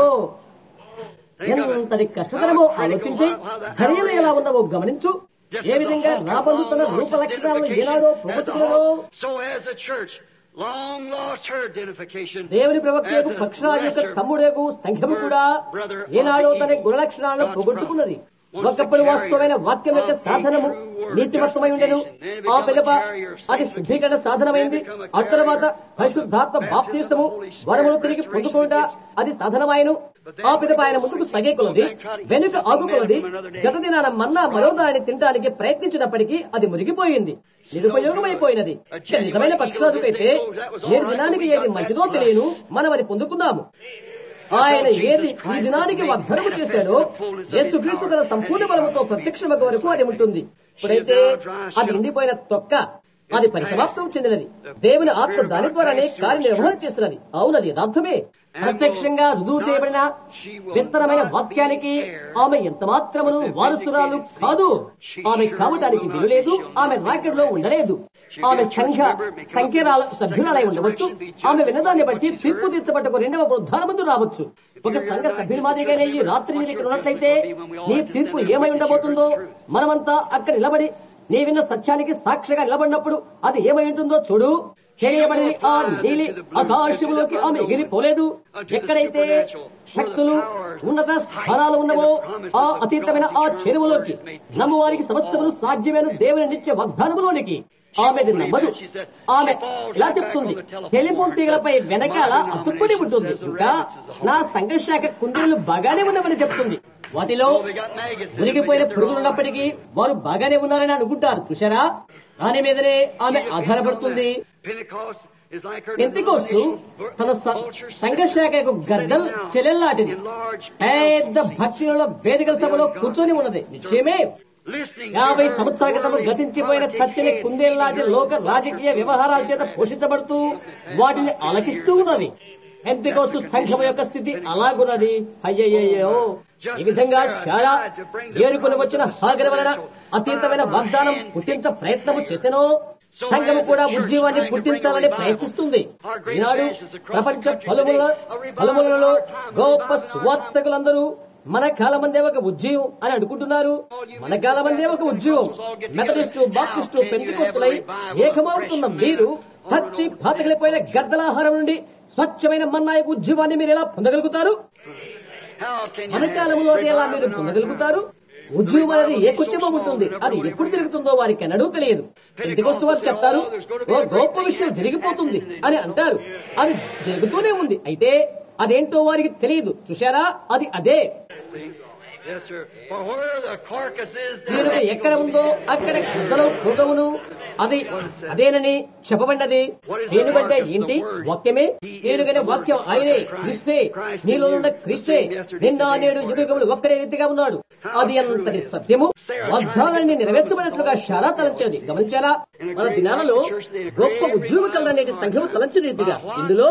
ఎంతటి కష్టతరమో ఆలోచించి ఘర్యలు ఎలా ఉన్నవో గమనించు ఏ విధంగా రాబందు తన రూప లక్షణాలను ఏనాడో పోగొట్టుకున్నదో So has the church long lost her identification. దేవుని ప్రవక్త యొక్క పక్షరాజు యొక్క తమ్ముడేకు సంఘము కూడా ఏనాడో తన గుణ లక్షణాలను పోగొట్టుకున్నది ఒకప్పుడు వాస్తవమైన వాక్యం యొక్క సాధనము నీతిమత్తమై ఉండెను ఆ పిదప అది శుద్ధీకరణ సాధనమైంది ఆ తర్వాత పరిశుద్ధాత్మ బాప్తీసము వరములు తిరిగి పొందుకుండా అది సాధనమాయను ఆ పిదప ఆయన ముందుకు సగే కొలది వెనుక ఆగు కొలది గత దినాన మన్నా మరో దానిని తినడానికి ప్రయత్నించినప్పటికీ అది మురిగిపోయింది నిరుపయోగమైపోయినది ఇక నిజమైన పక్షాదుకైతే నేడు దినానికి ఏది మంచిదో తెలియను మనం అది పొందుకున్నాము ఆయన ఏది ఈ దినానికి వాగ్దానము చేశాడో యేసుక్రీస్తు తన సంపూర్ణ బలముతో ప్రత్యక్షమగ వరకు అది ఉంటుంది ఇప్పుడైతే అది ఉండిపోయిన తొక్క అది పరిసమాప్తం చెందినది దేవుని ఆత్మ దాని ద్వారానే కార్యనిర్వహణ చేస్తున్నది అవునది యథార్థమే ప్రత్యక్షంగా రుజువు చేయబడిన విత్తనమైన వాక్యానికి ఆమె ఎంత మాత్రమును వారసురాలు కాదు ఆమె కావటానికి విలులేదు ఆమె రాకెట్లో ఉండలేదు ఆమె సంఘ సంఖ్యరాల సభ్యురాలై ఉండవచ్చు ఆమె విన్నదాన్ని బట్టి తీర్పు తీర్చబడ్డకు రెండవ పునరుద్ధానమందు రావచ్చు ఒక సంఘ సభ్యుని మాదిరిగానే ఈ రాత్రి నీవు ఇక్కడ ఉన్నట్లయితే నీ తీర్పు ఏమై ఉండబోతుందో మనమంతా అక్కడ నిలబడి నీ విన్న సత్యానికి సాక్షిగా నిలబడినప్పుడు అది ఏమై ఉంటుందో చూడు తెలియబడి ఆ నీలి ఆకాశంలోకి ఆమె ఎగిరిపోలేదు ఎక్కడైతే శక్తులు ఉన్నత స్థానాలు ఉన్నవో ఆ అతీతమైన ఆ చెరువులోకి నమ్మువారికి సమస్తమును సాధ్యమైన దేవుని నిత్య వాగ్దానములోనికి ఆమె అది నమ్మదు ఆమె ఇలా చెప్తుంది టెలిఫోన్ తీగలపై వెనకాల అతుక్కుని ఉంటుంది ఇంకా నా సంఘర్షాక కుందేళ్లు బాగానే ఉన్నవని చెప్తుంది వాటిలో మునిగిపోయిన పురుగులు ఉన్నప్పటికీ వారు బాగానే ఉన్నారని అనుకుంటారు చూశారా దాని మీదనే ఆమె ఆధారపడుతుంది Pentecost is like her Pentecost తన స- సంఘశాఖ యొక్క గద్దల్ చెల్లెల్లాంటిది పెద్ద భక్తులలో వేదికల సభలో కూర్చొని ఉన్నది నిశ్చయమే listening యాభై సంవత్సరాల క్రితం గతించిపోయిన చచ్చని కుందేళ్లాంటి లోక రాజకీయ వ్యవహారాల చేత పోషించబడుతూ వాటిని ఆలకిస్తూ ఉన్నది పెంతికోస్తు సంఘం యొక్క స్థితి అలాగున్నది అయ్యయ్యో ఈ విధంగా శారా ఏరుకొని వచ్చిన హాగర వలన అతీతమైన వాగ్దానం పుట్టించ ప్రయత్నము చేసెనో సంఘము కూడా ఉద్యమాన్ని పుట్టించాలని ప్రయత్నిస్తుంది ఈనాడు ప్రపంచ పలుముల పలుములలో గొప్ప సువార్తకులందరూ మన కాలమందే ఒక ఉద్యమం అని అనుకుంటున్నారు మన కాలమందే ఒక ఉద్యమం మెథడిస్టు బాప్టిస్టు పెంతికొస్తులై ఏకమవుతున్న మీరు చచ్చి పాతకలిపోయిన గద్దలాహారం నుండి స్వచ్ఛమైన మన్నాయకు ఉద్యమాన్ని మీరు ఎలా పొందగలుగుతారు How can you మన కాలంలో అది ఎలా మీరు పొందగలుగుతారు ఉద్యోగం అనేది ఏ కొంచెమో ఉంటుంది అది ఎప్పుడు జరుగుతుందో వారికి ఎన్నడూ తెలియదు ఇంటికొస్తూ వారు చెప్తారు ఓ గొప్ప విషయం జరిగిపోతుంది అని అంటారు అది జరుగుతూనే ఉంది అయితే అదేంటో వారికి తెలియదు చూశారా అది అదే see? Yes, sir. For where the carcass is, there తీరుగా the ఎక్కడ ఉందో అక్కడ గుద్దలో భోగమును అది అదేనని చెప్పబడినది ఏనుగంటే ఏంటి వాక్యమే ఏనుగనే వాక్యం ఆయనే క్రీస్తే నీలో ఉన్న క్రీస్తే నిన్న నేడు యుగములు ఒక్కడే రీతిగా ఉన్నాడు అది అంతటి సత్యము వాగ్దానాన్ని నెరవేర్చబడినట్లుగా శారా తలంచేది గమనించారా మన దినాలలో గొప్ప ఉద్యోగ కలనేటి సంఘము తలంచిన రీతిగా ఇందులో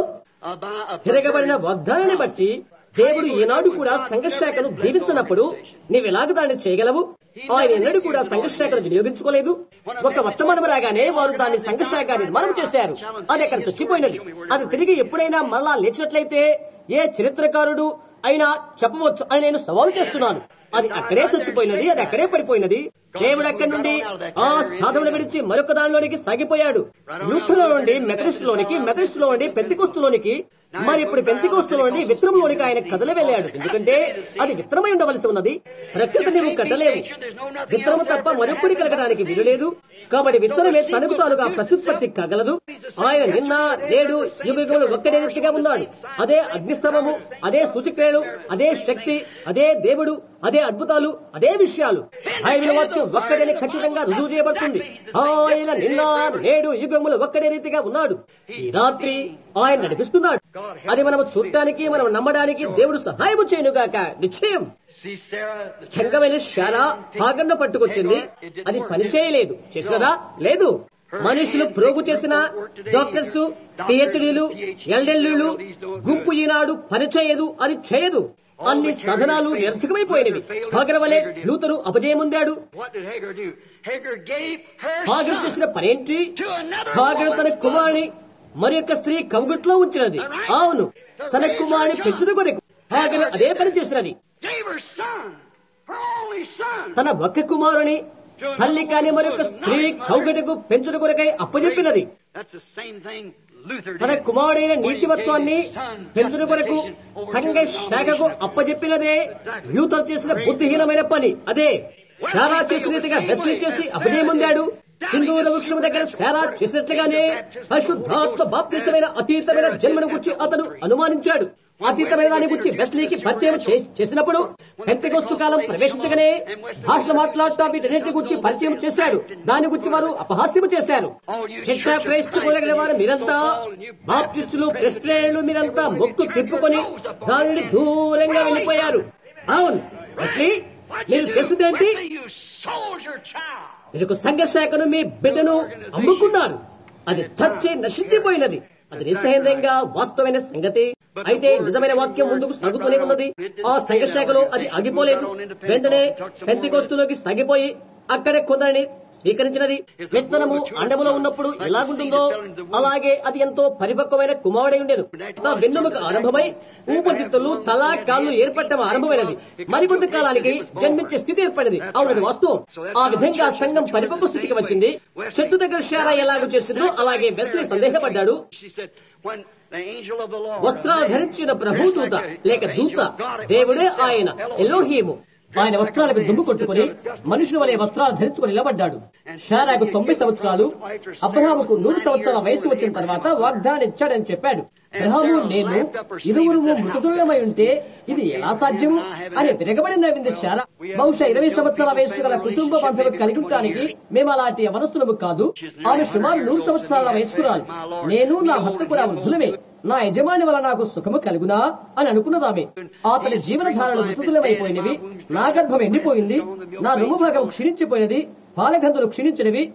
తిరగబడిన వాగ్దానాన్ని బట్టి దేవుడు ఈనాడు కూడా సంఘశాఖను దీవించినప్పుడు నీవెలాగ దాన్ని చేయగలవు ఆయన ఎన్నడూ కూడా సంఘశాఖను వినియోగించుకోలేదు ఒక వర్తమానం రాగానే వారు దాన్ని సంఘశాఖ నిర్మాణం చేశారు అది అక్కడ చచ్చిపోయినది అది తిరిగి ఎప్పుడైనా మళ్ళా లేచినట్లయితే ఏ చరిత్రకారుడు అయినా చెప్పవచ్చు అని నేను సవాలు చేస్తున్నాను అది అక్కడే చచ్చిపోయినది అది అక్కడే పడిపోయినది దేవుడు అక్కడి నుండి ఆ సాధనను విడిచి మరొక దానిలోనికి సాగిపోయాడు లూథులో నుండి మెథడిస్ట్ లోనికి మెథడిస్ట్ లో నుండి పెంతికోస్తులోనికి మరి ఇప్పుడు పెంతికోస్తులోని విత్రంలోనికి ఆయన కదలి వెళ్ళాడు ఎందుకంటే అది విత్రమై ఉండవలసి ఉన్నది ప్రకృతి నీవు కట్టలేవు విత్తనము తప్ప మరొకటి కలగడానికి వీలు లేదు కాబట్టి విత్తనమే తనకు తానుగా ప్రత్యుత్పత్తి కాగలదు ఆయన నిన్న నేడు యుగములు ఒక్కడే రీతిగా ఉన్నాడు అదే అగ్నిస్తమము అదే సూచక్రియలు అదే శక్తి అదే దేవుడు అదే అద్భుతాలు అదే విషయాలు ఆయన వాక్యం ఒక్కడని ఖచ్చితంగా రుజువు చేయబడుతుంది ఆయన నిన్న నేడు యుగములు ఒక్కడే రీతిగా ఉన్నాడు ఈ రాత్రి ఆయన నడిపిస్తున్నాడు అది మనం చూడటానికి మనం నమ్మడానికి దేవుడు సహాయం చేయనుగాక నిశ్చయం See, Sarah, the సంఘమైన శారా భాగన్న పట్టుకొచ్చింది అది పని చేయలేదు చేసినదా లేదు మనుషులు ప్రోగు చేసిన డాక్టర్స్ పిహెచ్డీలు ఎల్డెల్లు గుంపు ఈనాడు పని చేయదు అది చేయదు అన్ని సాధనాలు నిరర్థకమైపోయినవి భాగర వలె లూతరు అపజయముందాడు What did Hagar do? Hagar gave her భాగర son చేసిన పనేంటి to another భాగర తన woman. కుమారుని మరి యొక్క స్త్రీ కవుగుట్లో ఉంచినది అవును తన కుమారుని పెంచుడు కొరకు భాగర అదే పని చేసినది Gave her son, her only son. తన ఒక్క కుమారుని తల్లి కాని మరొక స్త్రీ కౌగటకు పెంచుడు కొరకై అప్పజెప్పినది That's the same thing Luther తన did. కుమారుడైన నీతిమత్వాన్ని పెంచుడు కొరకు సంఘ శాఖకు అప్పజెప్పినదే యూతర్ చేసిన బుద్ధిహీనమైన పని అదే శారా చేసిన రీతిగా వెస్లీ చేసి అపజయముందాడు సింధూర వృక్షం దగ్గర శారా చేసినట్లుగానే పరిశుద్ధాత్మ బాప్తిస్తమైన అతీతమైన జన్మను గురించి అతను అనుమానించాడు అతీతమైన దాని గురించి వెస్లీకి పరిచయం చే- చేసినప్పుడు పెంతెకొస్తు కాలం ప్రవేశించగానే భాషలు మాట్లాడటం వీటన్నిటి గురించి పరిచయం చేశాడు దాని గురించి వారు అపహాస్యం చేశారు చర్చా క్రైస్తు మొదలగిన వారు మీరంతా బాప్టిస్టులు ప్రెస్ప్రేయర్లు మీరంతా మొక్కు తిప్పుకొని దాని నుండి దూరంగా వెళ్ళిపోయారు అవును వెస్లీ మీరు చేసిందేంటి Wesley, you sold your child. మీరు సంఘ శాఖను మీ బిడ్డను అమ్ముకున్నారు అది చచ్చి నశించిపోయినది అది నిస్సందేహంగా వాస్తవమైన సంగతి అయితే నిజమైన వాక్యం ముందుకు సాగుతూనే ఉన్నది ఆ సంఘ శాఖలో అది ఆగిపోలేదు వెంటనే పెంతికోస్తులోకి సాగిపోయి అక్కడే కొందరిని స్వీకరించినది విత్తనము అండములో ఉన్నప్పుడు ఎలాగుంటుందో అలాగే అది ఎంతో పరిపక్వమైన కుమారుడై ఉండేది నా వెన్నుముక ఆరంభమై ఊపిరితిత్తులు తల కాళ్ళు ఏర్పడటం ఆరంభమైనది మరికొంత కాలానికి జన్మించే స్థితి ఏర్పడింది అవునది వాస్తవం ఆ విధంగా సంఘం పరిపక్వ స్థితికి వచ్చింది చెట్టు దగ్గర షారా ఎలాగో చేసిందో అలాగే వెస్లీ సందేహపడ్డాడు She said, when the angel of the Lord. వస్త్రాలు ధరించిన ప్రభు దూత లేక దూత దేవుడే ఆయన ఎలోహీము ఆయన వస్త్రాలకు దుమ్ము కొట్టుకుని మనుషుల వలె వస్త్రాలు ధరించుకుని నిలబడ్డాడు షారాకు తొంభై సంవత్సరాలు అబ్రహాముకు నూరు సంవత్సరాల వయసు వచ్చిన తర్వాత వాగ్దానం ఇచ్చాడని చెప్పాడు అబ్రహాము నేను ఇరువురు మృతులమై ఉంటే ఇది ఎలా సాధ్యము అని విరగబడి నవ్వింది శారా బహుశా ఇరవై సంవత్సరాల వయసు గల కుటుంబ బంధువు కలిగి ఉండటానికి మేము అలాంటి అవనస్తులము కాదు ఆమె సుమారు నూరు సంవత్సరాల వయస్కురాలు నేను నా భర్త కూడా వృద్ధులమే నా యజమాని వల్ల నాకు సుఖము కలుగునా అని అనుకున్నదామె అతని జీవనధారలు మృతులమైపోయినవి నా గర్భం ఎండిపోయింది నా రొమ్ము భాగం క్షీణించిపోయినది పాలగంధులు క్షీణించినవి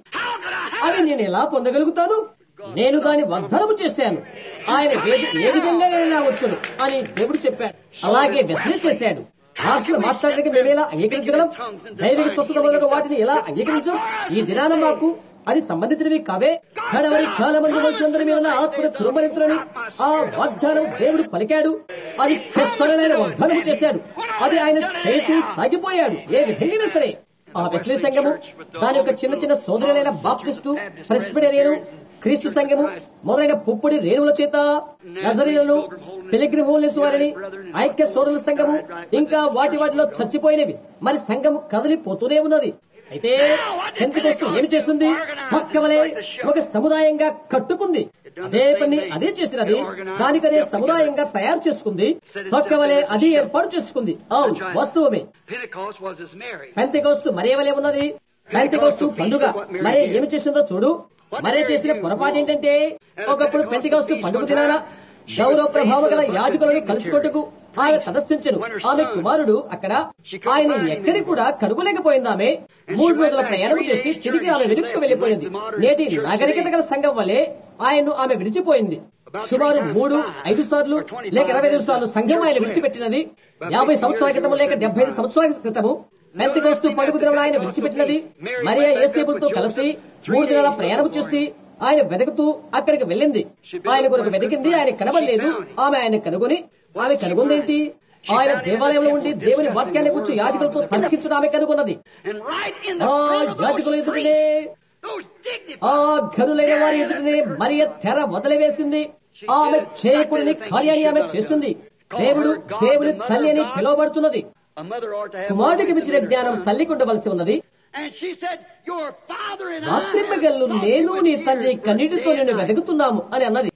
అవి నేను ఎలా పొందగలుగుతాను నేను దాని వర్ధనము చేశాను ఆయన వేది- ఏ విధంగా నేను వచ్చును అని దేవుడు చెప్పాడు అలాగే వెస్లీ చేశాడు భాషలు మాట్లాడడానికి మేమేలా అంగీకరించగలం దైవిక స్వస్థత మొదలగు వాటిని ఎలా అంగీకరించం ఈ దినాన మాకు అది సంబంధించినవి కావే కడవరి కాలమందు మనుషులందరి మీద నా ఆత్మను కురుమరించులని ఆ వాగ్దానం దేవుడు పలికాడు అది చేస్తానని వాగ్దానం చేశాడు అది ఆయన చేసి సాగిపోయాడు ఏ విధంగా సరే ఆ వెస్లీ సంఘము దాని యొక్క చిన్న చిన్న సోదరులైన బాప్టిస్టు ప్రెస్బిటేరియను క్రీస్తు సంఘము మొదలైన పుప్పొడి రేణువుల చేత నజరీలను పిలిగ్రిమ్ హోల్నెస్ వారిని ఐక్య సోదరుల సంఘము ఇంకా వాటి వాటిలో చచ్చిపోయినవి మరి సంఘము కదిలిపోతూనే ఉన్నది అయితే పెంతికొస్తు ఏమి చేస్తుంది పక్కవలే ఒక సముదాయంగా కట్టుకుంది అదే పని అదే చేసినది దానికదే సముదాయంగా తయారు చేసుకుంది తొక్కవలే అది ఏర్పాటు చేసుకుంది అవును వాస్తవమే Pentecost was his Mary. Pentecost మరే వలె ఉన్నది పెంతికోస్తు పండుగ మరే ఏమి చేసిందో చూడు మరే చేసిన పొరపాటు ఏంటంటే ఒకప్పుడు పెంతికోస్తు పండుగ దినాన గౌరవ ప్రభావ గల యాజకులని కలుసుకొట్టుకు ఆమె తటస్థించను ఆమె కుమారుడు అక్కడ ఆయన ఎక్కడి కూడా కనుగొలేకపోయింది ఆమె మూడు రోజుల ప్రయాణం చేసి తిరిగి ఆమె వెనుక్కు వెళ్లిపోయింది నేటి నాగరికత గల సంఘం వల్లే ఆయన్ను ఆమె విడిచిపోయింది సుమారు మూడు ఐదు సార్లు లేక ఇరవై ఐదు సార్లు సంఘం ఆయన విడిచిపెట్టినది యాభై సంవత్సరాల క్రితము లేక డెబ్బై ఐదు సంవత్సరాల క్రితము పెంతకోస్తు పండుగ దినం ఆయన విడిచిపెట్టినది మరియా ఏసేపులతో కలిసి మూడు దినాల ప్రయాణం చేసి ఆయన వెతుకుతూ అక్కడికి వెళ్ళింది ఆయన కొరకు వెతికింది ఆయన కనబడలేదు ఆమె ఆయన కనుగొని ఆమె కనుగొందేంటి ఆయన దేవాలయంలో ఉండి దేవుని వాక్యాన్ని గురించి యాజకులతో తర్కించడం ఆమె కనుగొన్నది And right in ఆ the front of యాజకుల those ఎదుటనే those dignified ఆ ఘనులైన వారి ఎదుటనే మరియ తెర వదిలివేసింది ఆమె చేయకూడని కార్యాన్ని ఆమె చేసింది దేవుడు దేవుని తల్లి అని పిలువబడుతున్నది a mother ought to have కుమారుడికి మించిన జ్ఞానం తల్లికి ఉండవలసి ఉన్నది And she said, Your father and I రాత్రింబగళ్ళు నేను నీ తండ్రి కన్నిటితో నిన్ను వెతుకుతున్నాము అని అన్నది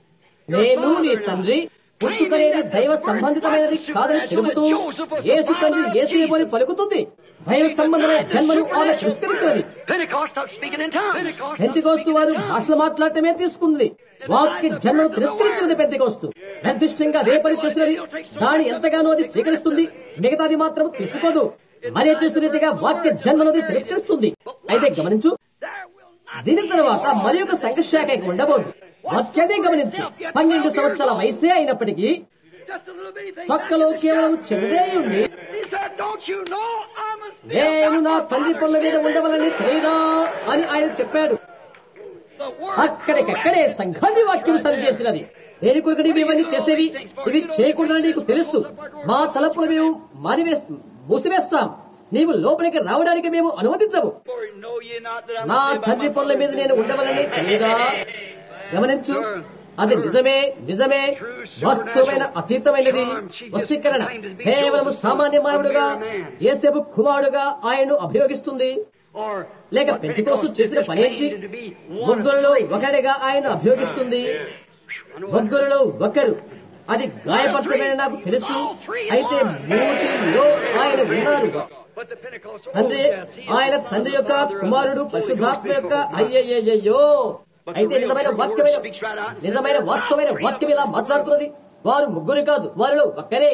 నేను నీ తండ్రి పుట్టుకలేని దైవ సంబంధితమైనది కాదని తెలుపుతూ యేసు తండ్రి యేసు అని పలుకుతుంది దైవ సంబంధమైన జన్మను ఆమె తిరస్కరించినది Pentecost starts speaking in tongues. Pentecost Pentecost వారు భాషలు మాట్లాడటమే తీసుకుంది వాక్య జన్మను తిరస్కరించినది పెంతికోస్తు నిర్దిష్టంగా అదే పని చేసినది దాని ఎంతగానో అది స్వీకరిస్తుంది మిగతాది మాత్రం తీసుకోదు మరి చేసిన రీతిగా వాక్య జన్మను తిరస్కరిస్తుంది అయితే గమనించు there will not దీని తర్వాత మరి ఒక సంఘశాఖ ఇక ఉండబోదు వాక్యాన్ని గమనించు పన్నెండు సంవత్సరాల వయసే అయినప్పటికీ just a little bitty thing. పక్కలో కేవలం చిన్నదే ఉండి He said, Don't you know I must be నేను నా తండ్రి పనుల మీద ఉండవలని తెలియదా అని ఆయన చెప్పాడు the word అక్కడికక్కడే సంఘాన్ని వాక్యం సరి చేసినది దేని కొరకు నీవు ఇవన్నీ చేసేవి ఇవి చేయకూడదని నీకు తెలుసు మా తలపులు మేము మానివేస్ మూసివేస్తాం నీవు లోపలికి రావడానికి మేము అనుమతించము For know ye not that I నా must live by తండ్రి my పనుల మీద నేను ఉండవలని తెలియదా గమనించు అది నిజమే నిజమే వాస్తవమైన అతీతమైనది వశీకరణ కేవలం సామాన్య మానవుడుగా ఏసేపు కుమారుడుగా ఆయన్ను అభియోగిస్తుంది Or లేక పెంటికోస్తు చేసిన పనేంటి ముగ్గురులో ఒకడిగా ఆయన అభియోగిస్తుంది ముగ్గురులో ఒకరు అది గాయపరచబడిన నాకు తెలుసు అయితే మూటిలో ఆయన ఉన్నారు But the Pentecostal తండ్రి ఆయన తండ్రి యొక్క కుమారుడు పరిశుద్ధాత్మ యొక్క అయ్యయ్యయ్యో అయితే నిజమైన వాక్యమైన నిజమైన వాస్తవమైన వాక్యం ఇలా మాట్లాడుతున్నది వారు ముగ్గురు కాదు వారిలో ఒక్కరే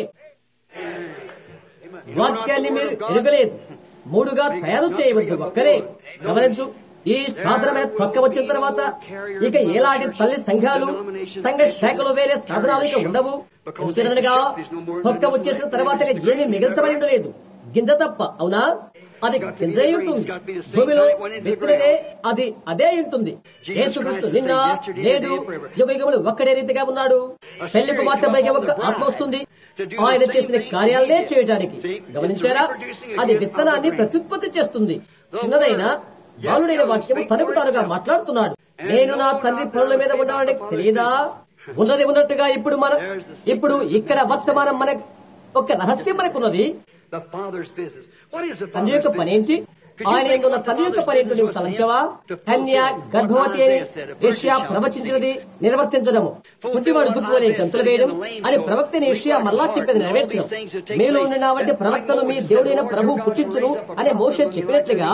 వాక్యాన్ని మీరు ఎరగలేదు మూడుగా తయారు చేయవద్దు ఒక్కరే గమనించు ఈ సాధనమైన తొక్క వచ్చిన తర్వాత ఇక ఎలాంటి తల్లి సంఘాలు సంఘ శాఖలు వేరే సాధనాలు ఇక ఉండవు ఎందుచేతనగా తొక్క వచ్చేసిన తర్వాత ఇక ఏమీ మిగల్చబడి ఉండలేదు గింజ తప్ప అవునా అది గింజ అయి ఉంటుంది భూమిలో విత్తినదే అది అదే అయి ఉంటుంది యేసుక్రీస్తు నిన్న నేడు యుగ యుగములు ఒక్కడే రీతిగా ఉన్నాడు పెళ్లి కుమార్తెపైకి ఒక్క ఆత్మ వస్తుంది ఆయన చేసిన కార్యాలనే చేయడానికి గమనించారా అది విత్తనాన్ని ప్రత్యుత్పత్తి చేస్తుంది చిన్నదైన బాలుడైన వాక్యము తనకు తానుగా మాట్లాడుతున్నాడు నేను నా తండ్రి పనుల మీద ఉండాలని తెలియదా ఉన్నది ఉన్నట్టుగా ఇప్పుడు మన ఇప్పుడు ఇక్కడ వర్తమానం మన ఒక రహస్యం మనకున్నది The Father's business. What is the తండ్రి Father's యొక్క business? పనేంటి ఆయన ఎందున్న తండ్రి యొక్క పనేంటో నీవు తలంచవా కన్య గర్భవతి అని ఏషియా ప్రవచించినది నిర్వర్తించడము కుంటివాడు దుప్పుని గంతులు వేయడం అని ప్రవక్తని ఏషియా మళ్ళా చెప్పేది నెరవేర్చడం మీలో ఉన్న వంటి ప్రవక్తను మీ దేవుడైన ప్రభు పుట్టించును అనే మోషే చెప్పినట్లుగా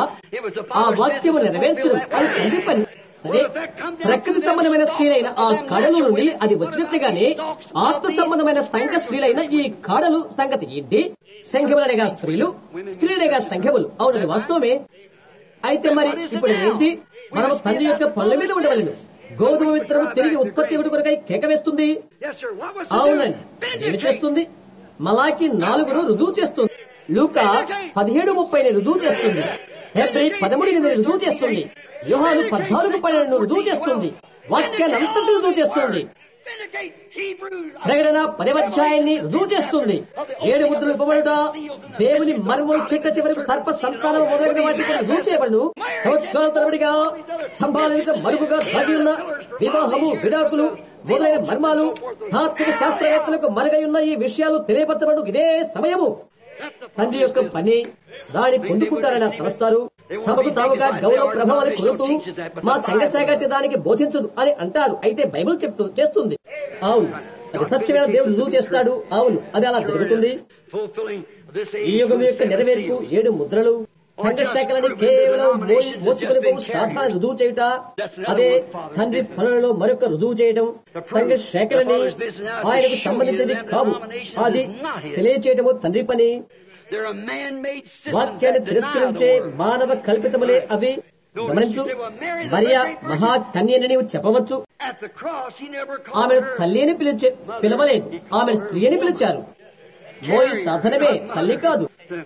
ఆ వాక్యము నెరవేర్చడం అది తండ్రి పని సరే ప్రకృతి సంబంధమైన స్త్రీలైన ఆ కడలు నుండి అది వచ్చినట్లుగానే ఆత్మ సంబంధమైన సంఘ స్త్రీలైన ఈ కాడలు సంగతి ఏంటి సంఘములనేగా స్త్రీలు స్త్రీలనేగా సంఘములు అవునది వాస్తవమే అయితే మరి ఇప్పుడు ఏంటి మనము తండ్రి యొక్క పళ్ళ మీద ఉండవలను గోధుమ విత్తనము తిరిగి ఉత్పత్తి ఒకటి కొరకై కేక వేస్తుంది Yes, sir. What was the అవునండి doing? ఏమి చేస్తుంది మలాకి నాలుగును రుజువు చేస్తుంది లూక పదిహేడు ముప్పైని రుజువు చేస్తుంది హెబ్రి పదమూడు ఎనిమిది రుజువు చేస్తుంది యోహాను పద్నాలుగు పన్నెండును రుజువు చేస్తుంది వాక్యాన్ని అంతటి రుజువు చేస్తుంది Vindicate Hebrews. ప్రకటన పదవధ్యాయాన్ని రుజువు చేస్తుంది ఏడు ముద్రలు ఇవ్వబడుట దేవుని మర్మములు చిట్ట చివరికి సర్ప సంతానం మొదలైన వాటి కూడా రుజువు చేయబడును సంవత్సరాల తరబడిగా స్తంభాలకు మరుగుగా దాగి ఉన్న వివాహము విడాకులు మొదలైన మర్మాలు తాత్విక శాస్త్రవేత్తలకు మరుగై ఉన్న ఈ విషయాలు తెలియపరచబడు ఇదే సమయము తండ్రి యొక్క పని దాన్ని పొందుకుంటారని తలస్తారు తమకు తాముగా గౌరవ ప్రభావాలు కొలుతూ మా సంఘ శాఖ దానికి బోధించదు అని అంటారు అయితే బైబిల్ చెప్తూ చేస్తుంది అవును అది సత్యమైన దేవుడు రుజువు చేస్తాడు అవును అది అలా జరుగుతుంది Fulfilling this ఈ age యుగం with యొక్క seven నెరవేర్పు seals. ఏడు ముద్రలు సంఘర్షాకలని కేవలం మోయి- మోసుకొని పోవు సాధారణ రుజువు చేయుట అదే తండ్రి పనులలో మరొక రుజువు చేయడం సంఘర్షాకలని ఆయనకు సంబంధించినవి కావు అది తెలియచేయటము తండ్రి పని They're a man-made system వాక్యాన్ని that deny తిరస్కరించే the word. మానవ కల్పితములే అవి గమనించు మరియా మహా కన్యని నీవు చెప్పవచ్చు At the cross, he never called ఆమెను her. తల్లి అని పిలిచే పిలవలేదు ఆమెను స్త్రీ అని పిలిచారు మోయి సాధనమే తల్లి కాదు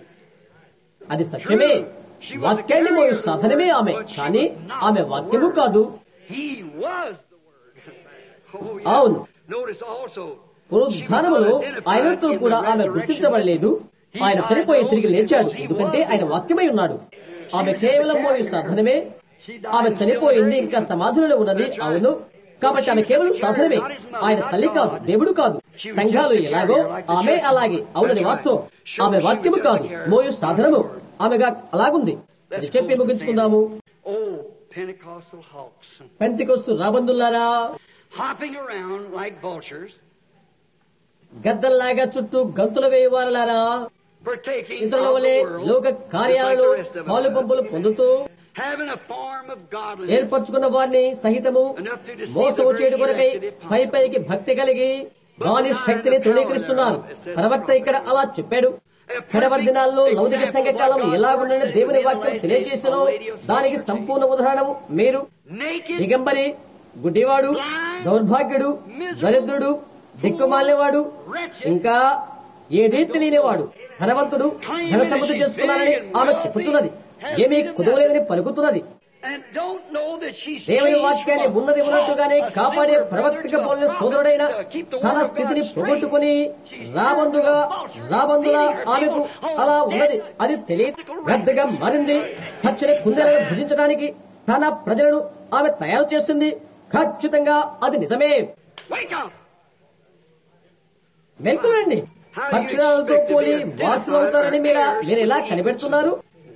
అది సత్యమే వాక్యాన్ని మోయి సాధనమే ఆమె కానీ ఆమె వాక్యము కాదు He was the word. Oh, yeah. అవును Notice also, పునరుద్ధానములో ఆయనతో కూడా ఆమె గుర్తించబడలేదు ఆయన చనిపోయి తిరిగి లేచాడు ఎందుకంటే ఆయన వాక్యమై ఉన్నాడు ఆమె కేవలం మోయి సాధనమే ఆమె చనిపోయింది ఇంకా సమాధులలో ఉన్నది అవును కాబట్టి ఆమె కేవలం సాధనమే ఆయన తల్లి కాదు దేవుడు కాదు సంఘాలు ఎలాగో ఆమె అలాగే అవునది వాస్తవం ఆమె వాక్యము కాదు మోయు సాధనము ఆమెగా అలాగుంది అది చెప్పి ముగించుకుందాము oh, Pentecostal hawks, పెంతికొస్తు రాబందుల్లారా hopping around like vultures, గద్దల్లాగా చుట్టూ గంతులు వేయవారలారా partaking ఇతరుల of వలె the world, లోక just like కార్యాలలో the rest of us. పాలు పంపులు పొందుతూ having a form of godliness, ఏర్పరచుకున్న వారిని సహితము మోసము చేయడం కొరకై పై పైకి భక్తి కలిగి వాని శక్తిని తృణీకరిస్తున్నారు ప్రవక్త ఇక్కడ అలా చెప్పాడు కడవరి దినాల్లో లౌకిక సంఘకాలం ఎలాగుండని దేవుని వాక్యం తెలియజేసనో దానికి సంపూర్ణ ఉదాహరణము మీరు naked, దిగంబరి గుడ్డివాడు దౌర్భాగ్యుడు దరిద్రుడు దిక్కుమాలినవాడు ఇంకా ఏదీ తెలియనివాడు ధనవంతుడు ధన సమృద్ధి చేసుకున్నానని ఆమె చెప్పుచున్నది ఏమీ కుదవలేదని పలుకుతున్నది and don't know that she's దేవుని changed వాక్యాన్ని from ఉన్నది ఉన్నట్టుగానే a కాపాడే sinner ప్రవక్తిక to a పోలిన prophet సోదరుడైన to keep the తన word of స్థితిని God straight. పోగొట్టుకుని రాబందుగా రాబందులా ఆమెకు అలా ఉన్నది అది తెలియదు పెద్దగా మారింది చచ్చిన కుందేలను భుజించడానికి తన ప్రజలను ఆమె తయారు చేసింది ఖచ్చితంగా అది నిజమే Wake up! మెల్కులండి పక్షురాలతో పోలి వారసులు అవుతారని మీరు మీరు ఎలా కనిపెడుతున్నారు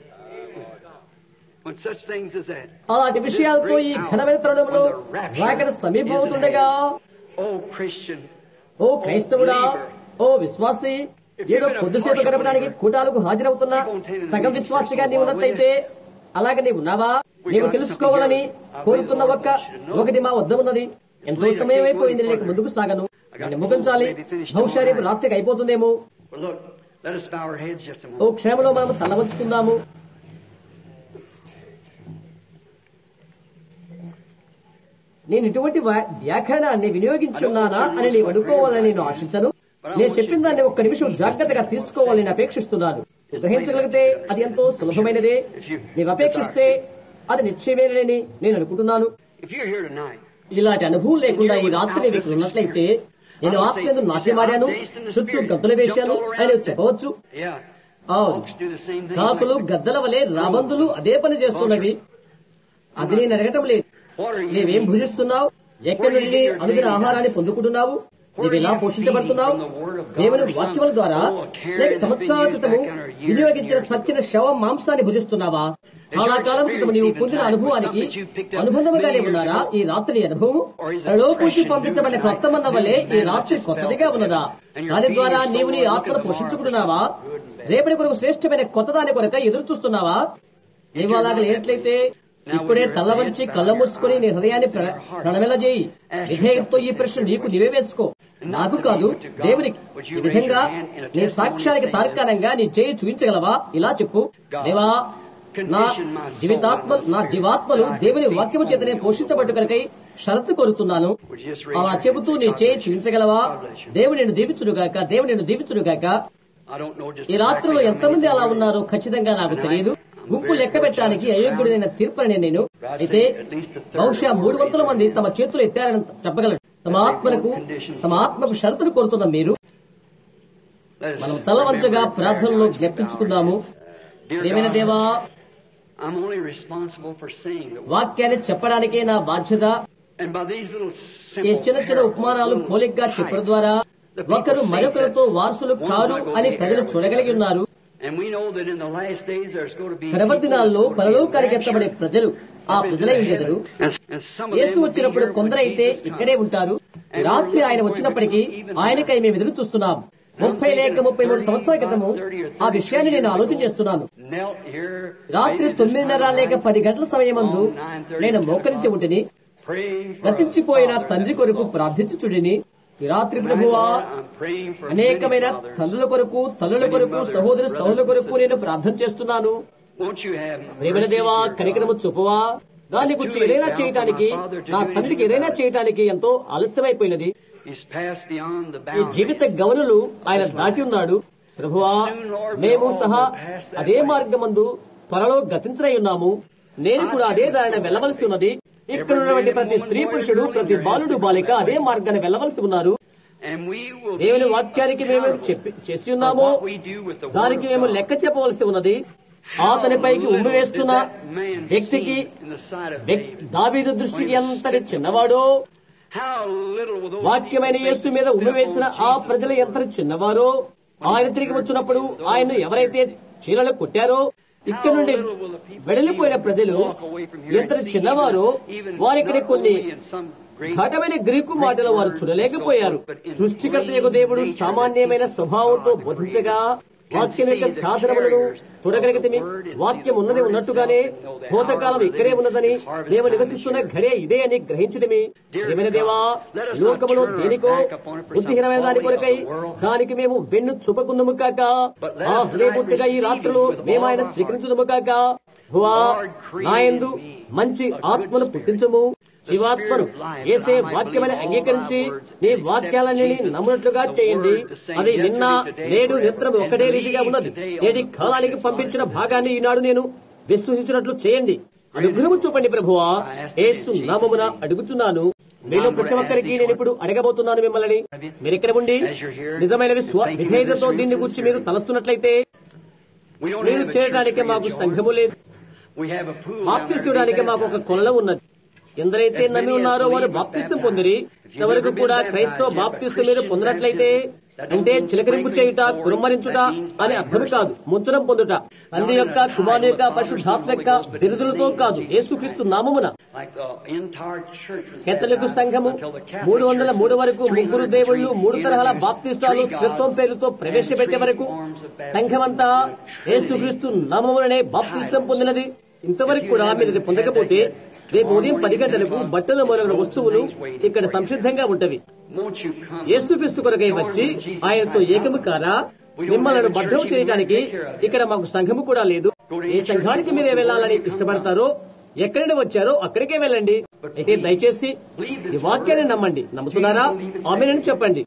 When such things as that. అలాంటి విషయాలతో ఈ ఘనమైన తరుణంలో రాకడ సమీపమవుతుండగా Oh, Christian, ఓ క్రైస్తవుడా ఓ విశ్వాసి ఏదో కొద్దిసేపు గడపడానికి కూటాలకు హాజరవుతున్న సగం విశ్వాసిగా నీవు ఉన్నట్లయితే అలాగే నీవు ఉన్నావా నీవు తెలుసుకోవాలని కోరుతున్న ఒక్క ఒకటి మా వద్ద ఉన్నది ఎంతో సమయం అయిపోయింది నేను ఇక ముందుకు సాగను దాన్ని ముగించాలి బహుశా రేపు రాత్రికి అయిపోతుందేమో well, look, let us bow our heads just a oh moment. క్షణంలో మనం తల వంచుకుందాము నేను ఇటువంటి వా- వ్యాకరణాన్ని వినియోగించున్నానా అని నీవు అనుకోవాలని నేను ఆశించను నేను చెప్పిన దాన్ని ఒక్క నిమిషం జాగ్రత్తగా తీసుకోవాలని అపేక్షిస్తున్నాను గ్రహించగలిగితే అది ఎంతో సులభమైనదే నీవు అపేక్షిస్తే అది నిశ్చయమేనని నేను అనుకుంటున్నాను If you're here tonight, ఇలాంటి అనుభవం లేకుండా ఈ రాత్రి నీవు ఇక్కడ ఉన్నట్లయితే నేను ఆత్మీయందు నాట్యమాడాను చుట్టూ గద్దులు వేశాను అని నువ్వు చెప్పవచ్చు yeah, అవును hawks do the same thing. కాకులు గద్దల వలె రాబందులు అదే పని చేస్తున్నవి అది నేను అడగటం లేదు What are you నీవేం భుజిస్తున్నావు ఎక్కడి నుండి అనుదిన ఆహారాన్ని పొందుకుంటున్నావు నీవు ఎలా పోషించబడుతున్నావు దేవుని వాక్యముల ద్వారా లేక సంవత్సరాల క్రితము వినియోగించిన చచ్చిన శవ మాంసాన్ని భుజిస్తున్నావా చాలా కాలం క్రితం నీవు పొందిన అనుభవానికి అనుబంధముగానే ఉన్నారా ఈ రాత్రి అనుభవము లోకించి పంపించబడిన క్రొత్త మంద వలె ఈ రాత్రి కొత్తదిగా ఉన్నదా దాని ద్వారా నీవు నీ ఆత్మను పోషించుకుంటున్నావా రేపటి కొరకు శ్రేష్టమైన కొత్త దాని కొరక ఎదురు చూస్తున్నావా నీవు అలాగ లేనట్లయితే ఇప్పుడే తల్ల వంచి కళ్ళ మూసుకుని నీ హృదయాన్ని ప్ర- ప్రణమెలజేయి విధేయంతో ఈ ప్రశ్న నీకు నీవే వేసుకో నాకు కాదు దేవునికి ఈ విధంగా నీ సాక్ష్యానికి తార్కాణంగా నీ చేయి చూపించగలవా ఇలా చెప్పు దేవా నా జీవితాత్మ నా జీవాత్మలు దేవుని వాక్యము చేతనే పోషించబట్టు కనుకై షరతు కోరుతున్నాను అలా చెబుతూ నీ చేయి చూపించగలవా దేవుడు నిన్ను దీపించుడుగాక దేవుడు నిన్ను దీపించుడుగాక I don't know just ఈ రాత్రిలో ఎంతమంది అలా ఉన్నారో ఖచ్చితంగా నాకు తెలియదు గుంపు లెక్క పెట్టడానికి అయోగ్యుడైన తీర్పని నేను అయితే బహుశా మూడు వందల మంది తమ చేతులు ఎత్తారని చెప్పగలరు తమ ఆత్మలకు తమ ఆత్మకు షరతులు కోరుతున్న మీరు let us మనం తల వంచగా ప్రార్థనలో జ్ఞప్తించుకుందాము Dear ప్రేమైన God, దేవా I'm only responsible for saying the word. వాక్యాన్ని చెప్పడానికే నా బాధ్యత And by these little ఈ simple చిన్న చిన్న parables, ఉపమానాలు little పోలికగా చెప్పడం types, ద్వారా the people ఒకరు say మరొకరితో that వారసులు one's కారు not gonna అని be ప్రజలు there చూడగలిగి ఉన్నారు And we know that in the last days there's going to be కడవరి people దినాల్లో that's going to be పరలోకానికి ఎత్తబడే raptured ప్రజలు ఆ up into ప్రజలై the ఉండెదరు heavens. And, and some of Yesu them will be వచ్చినప్పుడు here when కొందరైతే Jesus comes. ఇక్కడే ఉంటారు రాత్రి ఆయన వచ్చినప్పటికీ ఆయనకై మేము ఎదురు చూస్తున్నాం ముప్పై లేక ముప్పై మూడు సంవత్సరాల క్రితము ఆ విషయాన్ని నేను ఆలోచన చేస్తున్నాను knelt here రాత్రి late this తొమ్మిదిన్నర morning, లేక పది గంటల సమయమందు around 9:30 నేను మోకరించి ఉంటిని praying for గతించిపోయిన a father తండ్రి that కొరకు was lost. ప్రార్థించుచుడిని ఈ రాత్రి Tonight, ప్రభువా Lord, I'm praying for అనేకమైన many fathers. తండ్రుల కొరకు తల్లుల కొరకు సహోదర సహోదరుల కొరకు నేను ప్రార్థన చేస్తున్నాను Won't you have ప్రేమల mercy, దేవా dear కనికరము God? చూపవా దాని గురించి ఏదైనా చేయటానికి నా తండ్రికి ఏదైనా చేయటానికి ఎంతో ఆలస్యమైపోయినది He's passed beyond the ఈ boundaries. జీవిత గమనులు ఆయన దాటి ఉన్నాడు ప్రభువా మేము సహా అదే మార్గమందు త్వరలో గతించనై ఉన్నాము నేను కూడా అదే దారిన వెళ్ళవలసి ఉన్నది ఇక్కడ ఉన్నటువంటి ప్రతి స్త్రీ పురుషుడు ప్రతి బాలుడు బాలిక అదే మార్గాన్ని వెళ్ళవలసి ఉన్నారు And we will దేవుని be వాక్యానికి మేము చెప్పి చేసి ఉన్నాము what we do with the దానికి word of మేము God. లెక్క చెప్పవలసి ఉన్నది అతనిపైకి ఉమ్మి వేస్తున్న వ్యక్తికి వ్యక్- దావీదు దృష్టికి ఎంతటి చిన్నవాడో How little will those వాక్యమైన people యేసు think మీద that ఉమ్మి వేసిన on ఆ Jesus ప్రజలు ఎంత చిన్నవారో ఆయన తిరిగి వచ్చినప్పుడు ఆయన ఎవరైతే చీరలు కొట్టారో ఇక్కడ నుండి వెడలిపోయిన ప్రజలు ఎంత చిన్నవారో వారికి కొన్ని ఘటమైన గ్రీకు మాటలు వారు చూడలేకపోయారు సృష్టికర్త యొక్క దేవుడు సామాన్యమైన స్వభావంతో బోధించగా వాక్యం యొక్క సాధనములను చూడగలిగితే వాక్యం ఉన్నది ఉన్నట్టుగానే భూతకాలం ఇక్కడే ఉన్నదని మేము నివసిస్తున్న ఘడే ఇదే అని గ్రహించడమే ఏమైనా దేవా లోకములో దేనికో బుద్ధిహీనమైన దాని కొరకై దానికి మేము వెన్ను చూపకుందము కాక ఆ హృదయపూర్తిగా ఈ రాత్రులు మేము ఆయన స్వీకరించుదము కాక భువా నాయందు మంచి ఆత్మను పుట్టించము జీవాత్మను ఏసే వాక్యమని అంగీకరించి నీ వాక్యాలన్నీ నమ్మునట్లుగా చేయండి అది నిన్న నేడు నిద్రం ఒకటే రీతిగా ఉన్నది నేటి కాలానికి పంపించిన భాగాన్ని ఈనాడు నేను విశ్వసించినట్లు చేయండి అనుగ్రహము చూపండి ప్రభువా ఏసు నామమున అడుగుతున్నాను మీలో ప్రతి ఒక్కరికి నేను ఇప్పుడు అడగబోతున్నాను మిమ్మల్ని మీరు ఇక్కడ ఉండి నిజమైన విశ్వ విధేయతతో దీన్ని గురించి మీరు తలస్తున్నట్లయితే We don't మీరు have a చేయడానికి church మాకు Jordan. సంఘము లేదు We have a pool out బాప్తిస్తు there. ఇవ్వడానికి మాకు ఒక కొలలో ఉన్నది ఎందరైతే నమ్మి ఉన్నారో వారు బాప్తిస్తం పొందిరి ఇంతవరకు కూడా క్రైస్తవ బాప్తిస్తం మీరు పొందినట్లయితే అంటే చిలకరింపు చేయుట కురుమ్మరించుట అని అర్థం కాదు ముంచడం పొందుట తండ్రి యొక్క కుమారు యొక్క పరిశుద్ధాత్మ యొక్క బిరుదులతో కాదు యేసుక్రీస్తు నామమున Like the entire church was కేథలికు baptized సంఘము until the Catholic మూడు వందల Church మూడు వరకు was ముగ్గురు 303 దేవుళ్ళు మూడు తరహాల introduced బాప్తిసాలు three gods త్రిత్వం పేరుతో and ప్రవేశపెట్టే three వరకు forms of baptism. సంఘమంతా యేసుక్రీస్తు నామములనే బాప్తిసం పొందినది ఇంతవరకు కూడా మీరు ఇది పొందకపోతే రేపు ఉదయం పది గంటలకు బట్టలు మొదలైన వస్తువులు ఇక్కడ సంసిద్ధంగా ఉంటవి Won't you come? యేసుక్రీస్తు కొరకై వచ్చి ఆయనతో ఏకము కారా మిమ్మల్ని భద్రం చేయడానికి ఇక్కడ మాకు సంఘము కూడా లేదు ఏ సంఘానికి మీరే వెళ్ళాలని ఇష్టపడతారో ఎక్కడి నుండి వచ్చారో అక్కడికే వెళ్ళండి అయితే దయచేసి ఈ వాక్యాన్ని నమ్మండి నమ్ముతున్నారా ఆమెనని చెప్పండి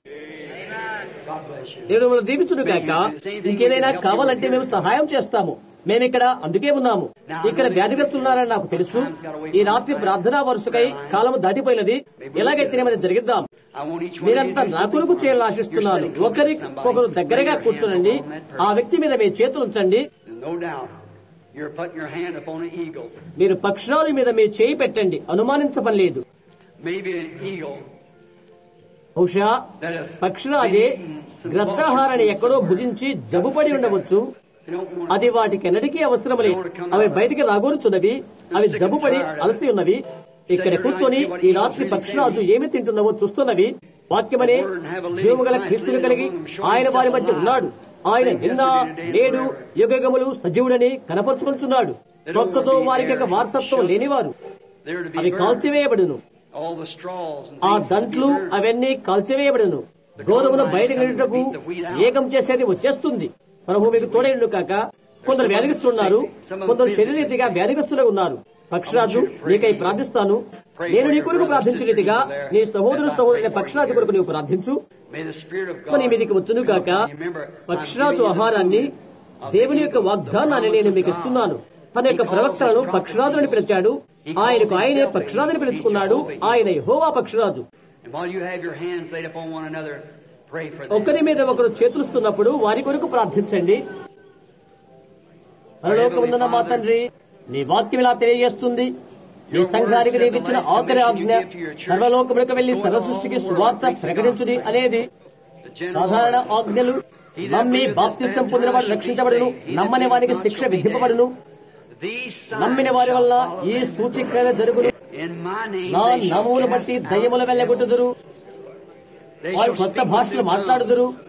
God bless you. దేవుడు మిమ్మల్ని దీవించుడు కాక ఇంకేదైనా కావాలంటే మేము సహాయం చేస్తాము మేము ఇక్కడ అందుకే ఉన్నాము ఇక్కడ వ్యాధిగ్రస్తున్నారని నాకు తెలుసు ఈ రాత్రి ప్రార్థనా వరుసకై కాలము దాటిపోయినది ఎలాగైతే మనం జరిగిద్దాం I want each one of you మీరంతా to do నా కొరకు something. చేయాలని You're ఆశిస్తున్నాను sitting close to ఒకరి somebody. ఒకరు దగ్గరగా Lay your కూర్చోనండి hands upon that ఆ person. వ్యక్తి మీద మీ చేతులు ఉంచండి No doubt. You're putting your hand upon an eagle. మీరు పక్షురాలు మీద మీ చేయి పెట్టండి అనుమానించపని లేదు Maybe an eagle బహుశా that has పక్షురాజే గ్రద్దాహారాన్ని ఎక్కడో భుజించి జబ్బుపడి ఉండవచ్చు They don't want అది వాటికి ఎన్నటికీ అవసరం లేదు అవి బయటికి రాగోరుచున్నవి అవి జబ్బుపడి అలసి ఉన్నవి ఇక్కడ కూర్చొని ఈ రాత్రి పక్షిరాజు ఏమి తింటున్నావో చూస్తున్నవి వాక్యమనే జీవము గల క్రీస్తుని కలిగి ఆయన వారి మధ్య ఉన్నాడు ఆయన నిన్న నేడు యుగములు సజీవుడని కనపరుచుకుంటున్నాడు కొత్తతో వారికి ఒక వారసత్వం లేనివారు there to అవి be burned. కాల్చివేయబడును All the straws and ఆ things to be దంట్లు burned. అవన్నీ కాల్చివేయబడును గోధుమను బయటకు వెళ్ళటకు ఏకం చేసేది వచ్చేస్తుంది ప్రభు మీకు తోడైండు కాక కొందరు వ్యాధిగిస్తున్నారు కొందరు శరీరీతిగా వ్యాధిగస్తులు ఉన్నారు పక్షరాజు నీకై ప్రార్థిస్తాను నేను నీ కొరకు ప్రార్థించే రీతిగా నీ సహోదరు సహోదరుని పక్షరాజు కొరకు నీవు ప్రార్థించు May the Spirit of నీ God మీదికి వచ్చును కాక Remember, పక్షరాజు ఆహారాన్ని దేవుని యొక్క వాగ్దానాన్ని నేను మీకు ఇస్తున్నాను తన యొక్క ప్రవక్తలను పక్షరాజుని పిలిచాడు ఆయనకు ఆయనే పక్షరాజుని పిలుచుకున్నాడు ఆయన యెహోవా పక్షరాజు And while you have your hands laid upon one another, pray for them. ఒకరి మీద ఒకరు చేతులుస్తున్నప్పుడు వారి కొరకు ప్రార్థించండి పరలోకముందున్న మా తండ్రి నీ వాక్యం ఇలా తెలియజేస్తుంది నీ సంఘానికి నీకు ఇచ్చిన ఆఖరి ఆజ్ఞ సర్వలోకములకు వెళ్లి సర్వ సృష్టికి సువార్త ప్రకటించుడి అనేది The general సాధారణ order. ఆజ్ఞలు నమ్మి బాప్తిసం పొందిన వారు రక్షించబడును నమ్మని వారికి శిక్ష విధింపబడును These నమ్మిన signs వారి shall వల్ల follow ఈ them. సూచిక్రియలు జరుగును In my name నా they shall నమూలు cast బట్టి out దయ్యములు వెళ్ళగొట్టుదురు They వారు shall కొత్త speak with భాషలు new మాట్లాడుదురు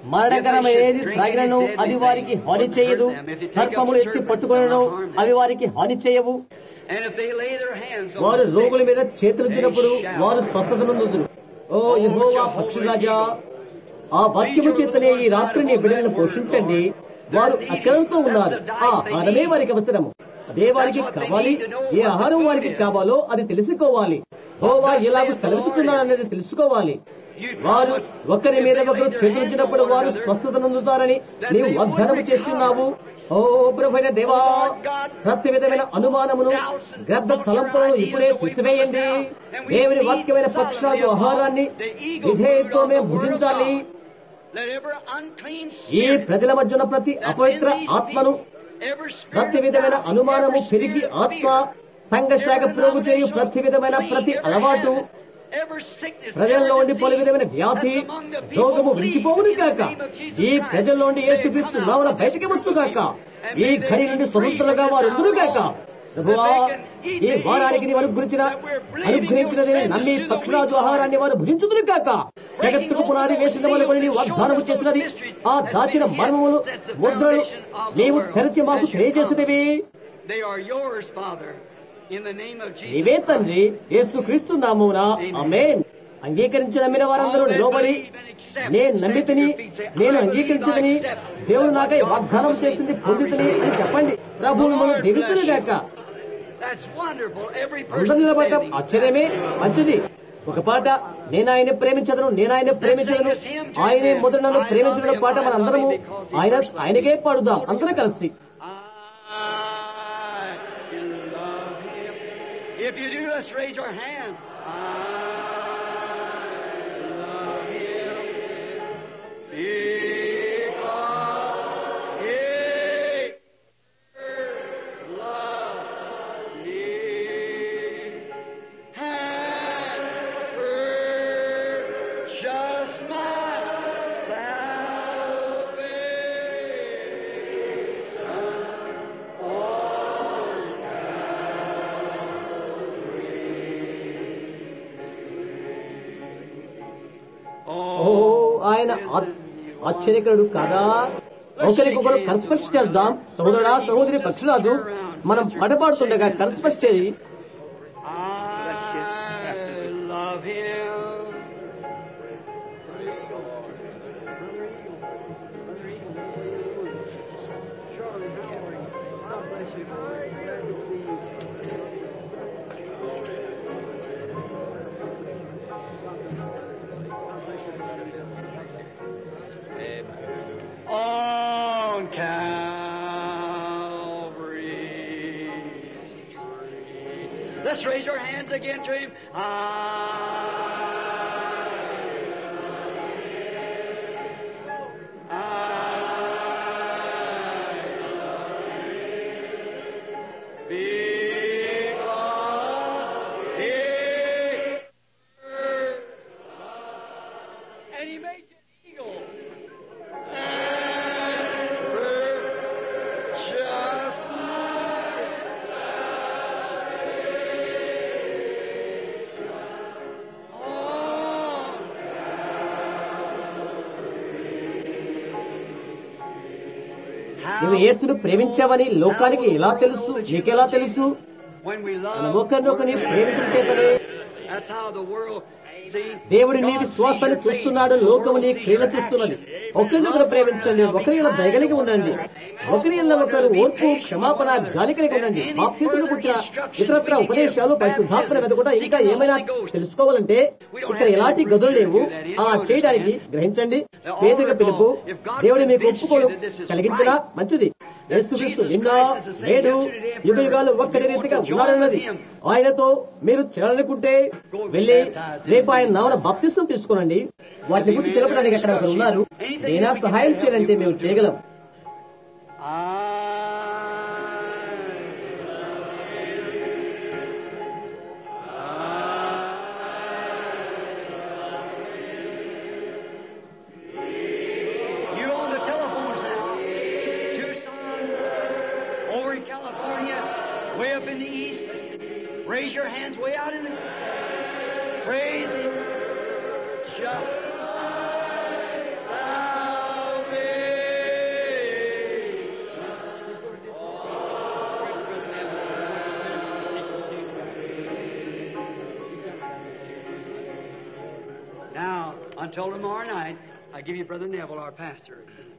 మరణకరమైనది త్రాగినను అది వారికి హాని చేయదు సర్పములు ఎత్తి పట్టుకొనను అవి వారికి హాని చేయవు And if they lay their hands on వారు the sick, రోగుల మీద చేతులుచ్చినప్పుడు వారు స్వస్థత నొందుదురు ఓ యెహోవా పక్షిరాజా ఆ వాక్యము చేతనే ఈ రాత్రి నీ బిడ్డలను పోషించండి వారు అక్కడంతో ఉన్నారు ఆ ఆహారమే వారికి అవసరము అదే వారికి కావాలి ఏ ఆహారం వారికి కావాలో అది తెలుసుకోవాలి హోవా ఎలాగో సెలవుతున్నాడనేది తెలుసుకోవాలి వారు ఒకరి మీద ఒకరు చేతులుచ్చినప్పుడు వారు స్వస్థత నొందుతారని నీవు వాగ్దానము చేస్తున్నావు ఓ ప్రభుైన దేవా ప్రతి విధమైన అనుమానమును గర్భ తలంపులను ఇప్పుడే తీసివేయండి దేవుని వాక్యమైన పక్షాలు ఆహారాన్ని విధేయతో మేము భుజించాలి let every unclean ఈ ప్రజల మధ్యన ప్రతి అపవిత్ర ఆత్మను every spirit ప్రతి విధమైన అనుమానము పెరిగి ఆత్మ సంఘశాఖ ప్రోగు చేయు ప్రతి విధమైన ప్రతి అలవాటు every sickness ప్రజల్లో ఉండి పలు విధమైన వ్యాధి రోగము విడిచిపోవును కాక ఈ ప్రజల్లో ఉండి యేసుక్రీస్తు నామన బయటికి వచ్చు కాక ఈ ఘడి నుండి స్వతంత్రులుగా వారు ఉందురు కాక ప్రభువా ఈ వారానికి నీవు అనుగ్రహించిన అనుగ్రహించినది నమ్మి పక్షిరాజు ఆహారాన్ని వారు భుజించుదురు కాక జగత్తుకు పునాది వేసిన వాళ్ళని నీవు వాగ్దానము చేసినది ఆ దాచిన మర్మములు ముద్రలు నీవు తెరచి మాకు తెలియజేసినవి they are yours father in the name of Jesus నీవే తండ్రి యేసు క్రీస్తు నామమున ఆమేన్ అంగీకరించి నమ్మిన వారందరూ నిలబడి నేను నమ్మితిని నేను అంగీకరించదని దేవుడు నాకై వాగ్దానం చేసింది పొందితని అని చెప్పండి ప్రభువు మిమ్మల్ని దీవించునుగాక that's wonderful every అందరు person నిలబడటం standing. ఆశ్చర్యమే మంచిది ఒక పాట నేను ఆయన ప్రేమించదను నేను ఆయన ప్రేమించదను ఆయనే మొదటి నన్ను ప్రేమించడం పాట మన అందరము ఆయన ఆయనకే పాడుదాం అందరం కలిసి I love him. If you do, let's raise your hands. I love him. Because he loved me and purchased my salvation. ఓ ఆయన ఆత్- ఆశ్చర్యకరుడు కాదా ఒకరికొకరు కన్స్పర్శ చేద్దాం సహోదరుడా సహోదరి పక్షురాజు మనం పాట పాడుతుండగా కన్స్పర్శ చేయి I love him. On Calvary's tree. Let's raise your hands again to him. I, I, because he and he made you an eagle. And purchased my నువ్వు యేసును ప్రేమించావని లోకానికి ఎలా తెలుసు నీకెలా తెలుసు When we మన love, ఒకరినొకరిని ప్రేమించడం చేతనే that's how the world see. దేవుడు నీ విశ్వాసాన్ని చూస్తున్నాడు లోకము నీ క్రియల చూస్తున్నది ఒకరినొకరు ప్రేమించండి ఒకరి ఇలా దయగలిగి ఉండండి ఒకరి ఇలా ఒకరు ఓర్పు క్షమాపణ జాలి కలిగి ఉండండి బాప్తీసులు కూర్చిన ఇతరత్ర ఉపదేశాలు పరిశుద్ధాత్మల మీద కూడా ఇంకా ఏమైనా తెలుసుకోవాలంటే ఇక్కడ ఎలాంటి గదులు లేవు అలా చేయడానికి గ్రహించండి పేదరిక పిలుపు దేవుడు మీకు ఒప్పుకోలు కలిగించడా మంచిది యేసుక్రీస్తు నిన్న నేడు యుగ యుగాలు ఒక్కడి రీతిగా ఉన్నాడన్నది ఆయనతో మీరు చేయాలనుకుంటే వెళ్ళి రేపు ఆయన నామన బాప్తిసం తీసుకోనండి వాటిని గురించి తెలపడానికి అక్కడ ఒకరు ఉన్నారు నేనా సహాయం చేయాలంటే మేము చేయగలం You on the telephones now. Tucson, over in California, way up in the east. Raise your hands way out in the. Praise Him. Just Until tomorrow night, I give you Brother Neville, our pastor.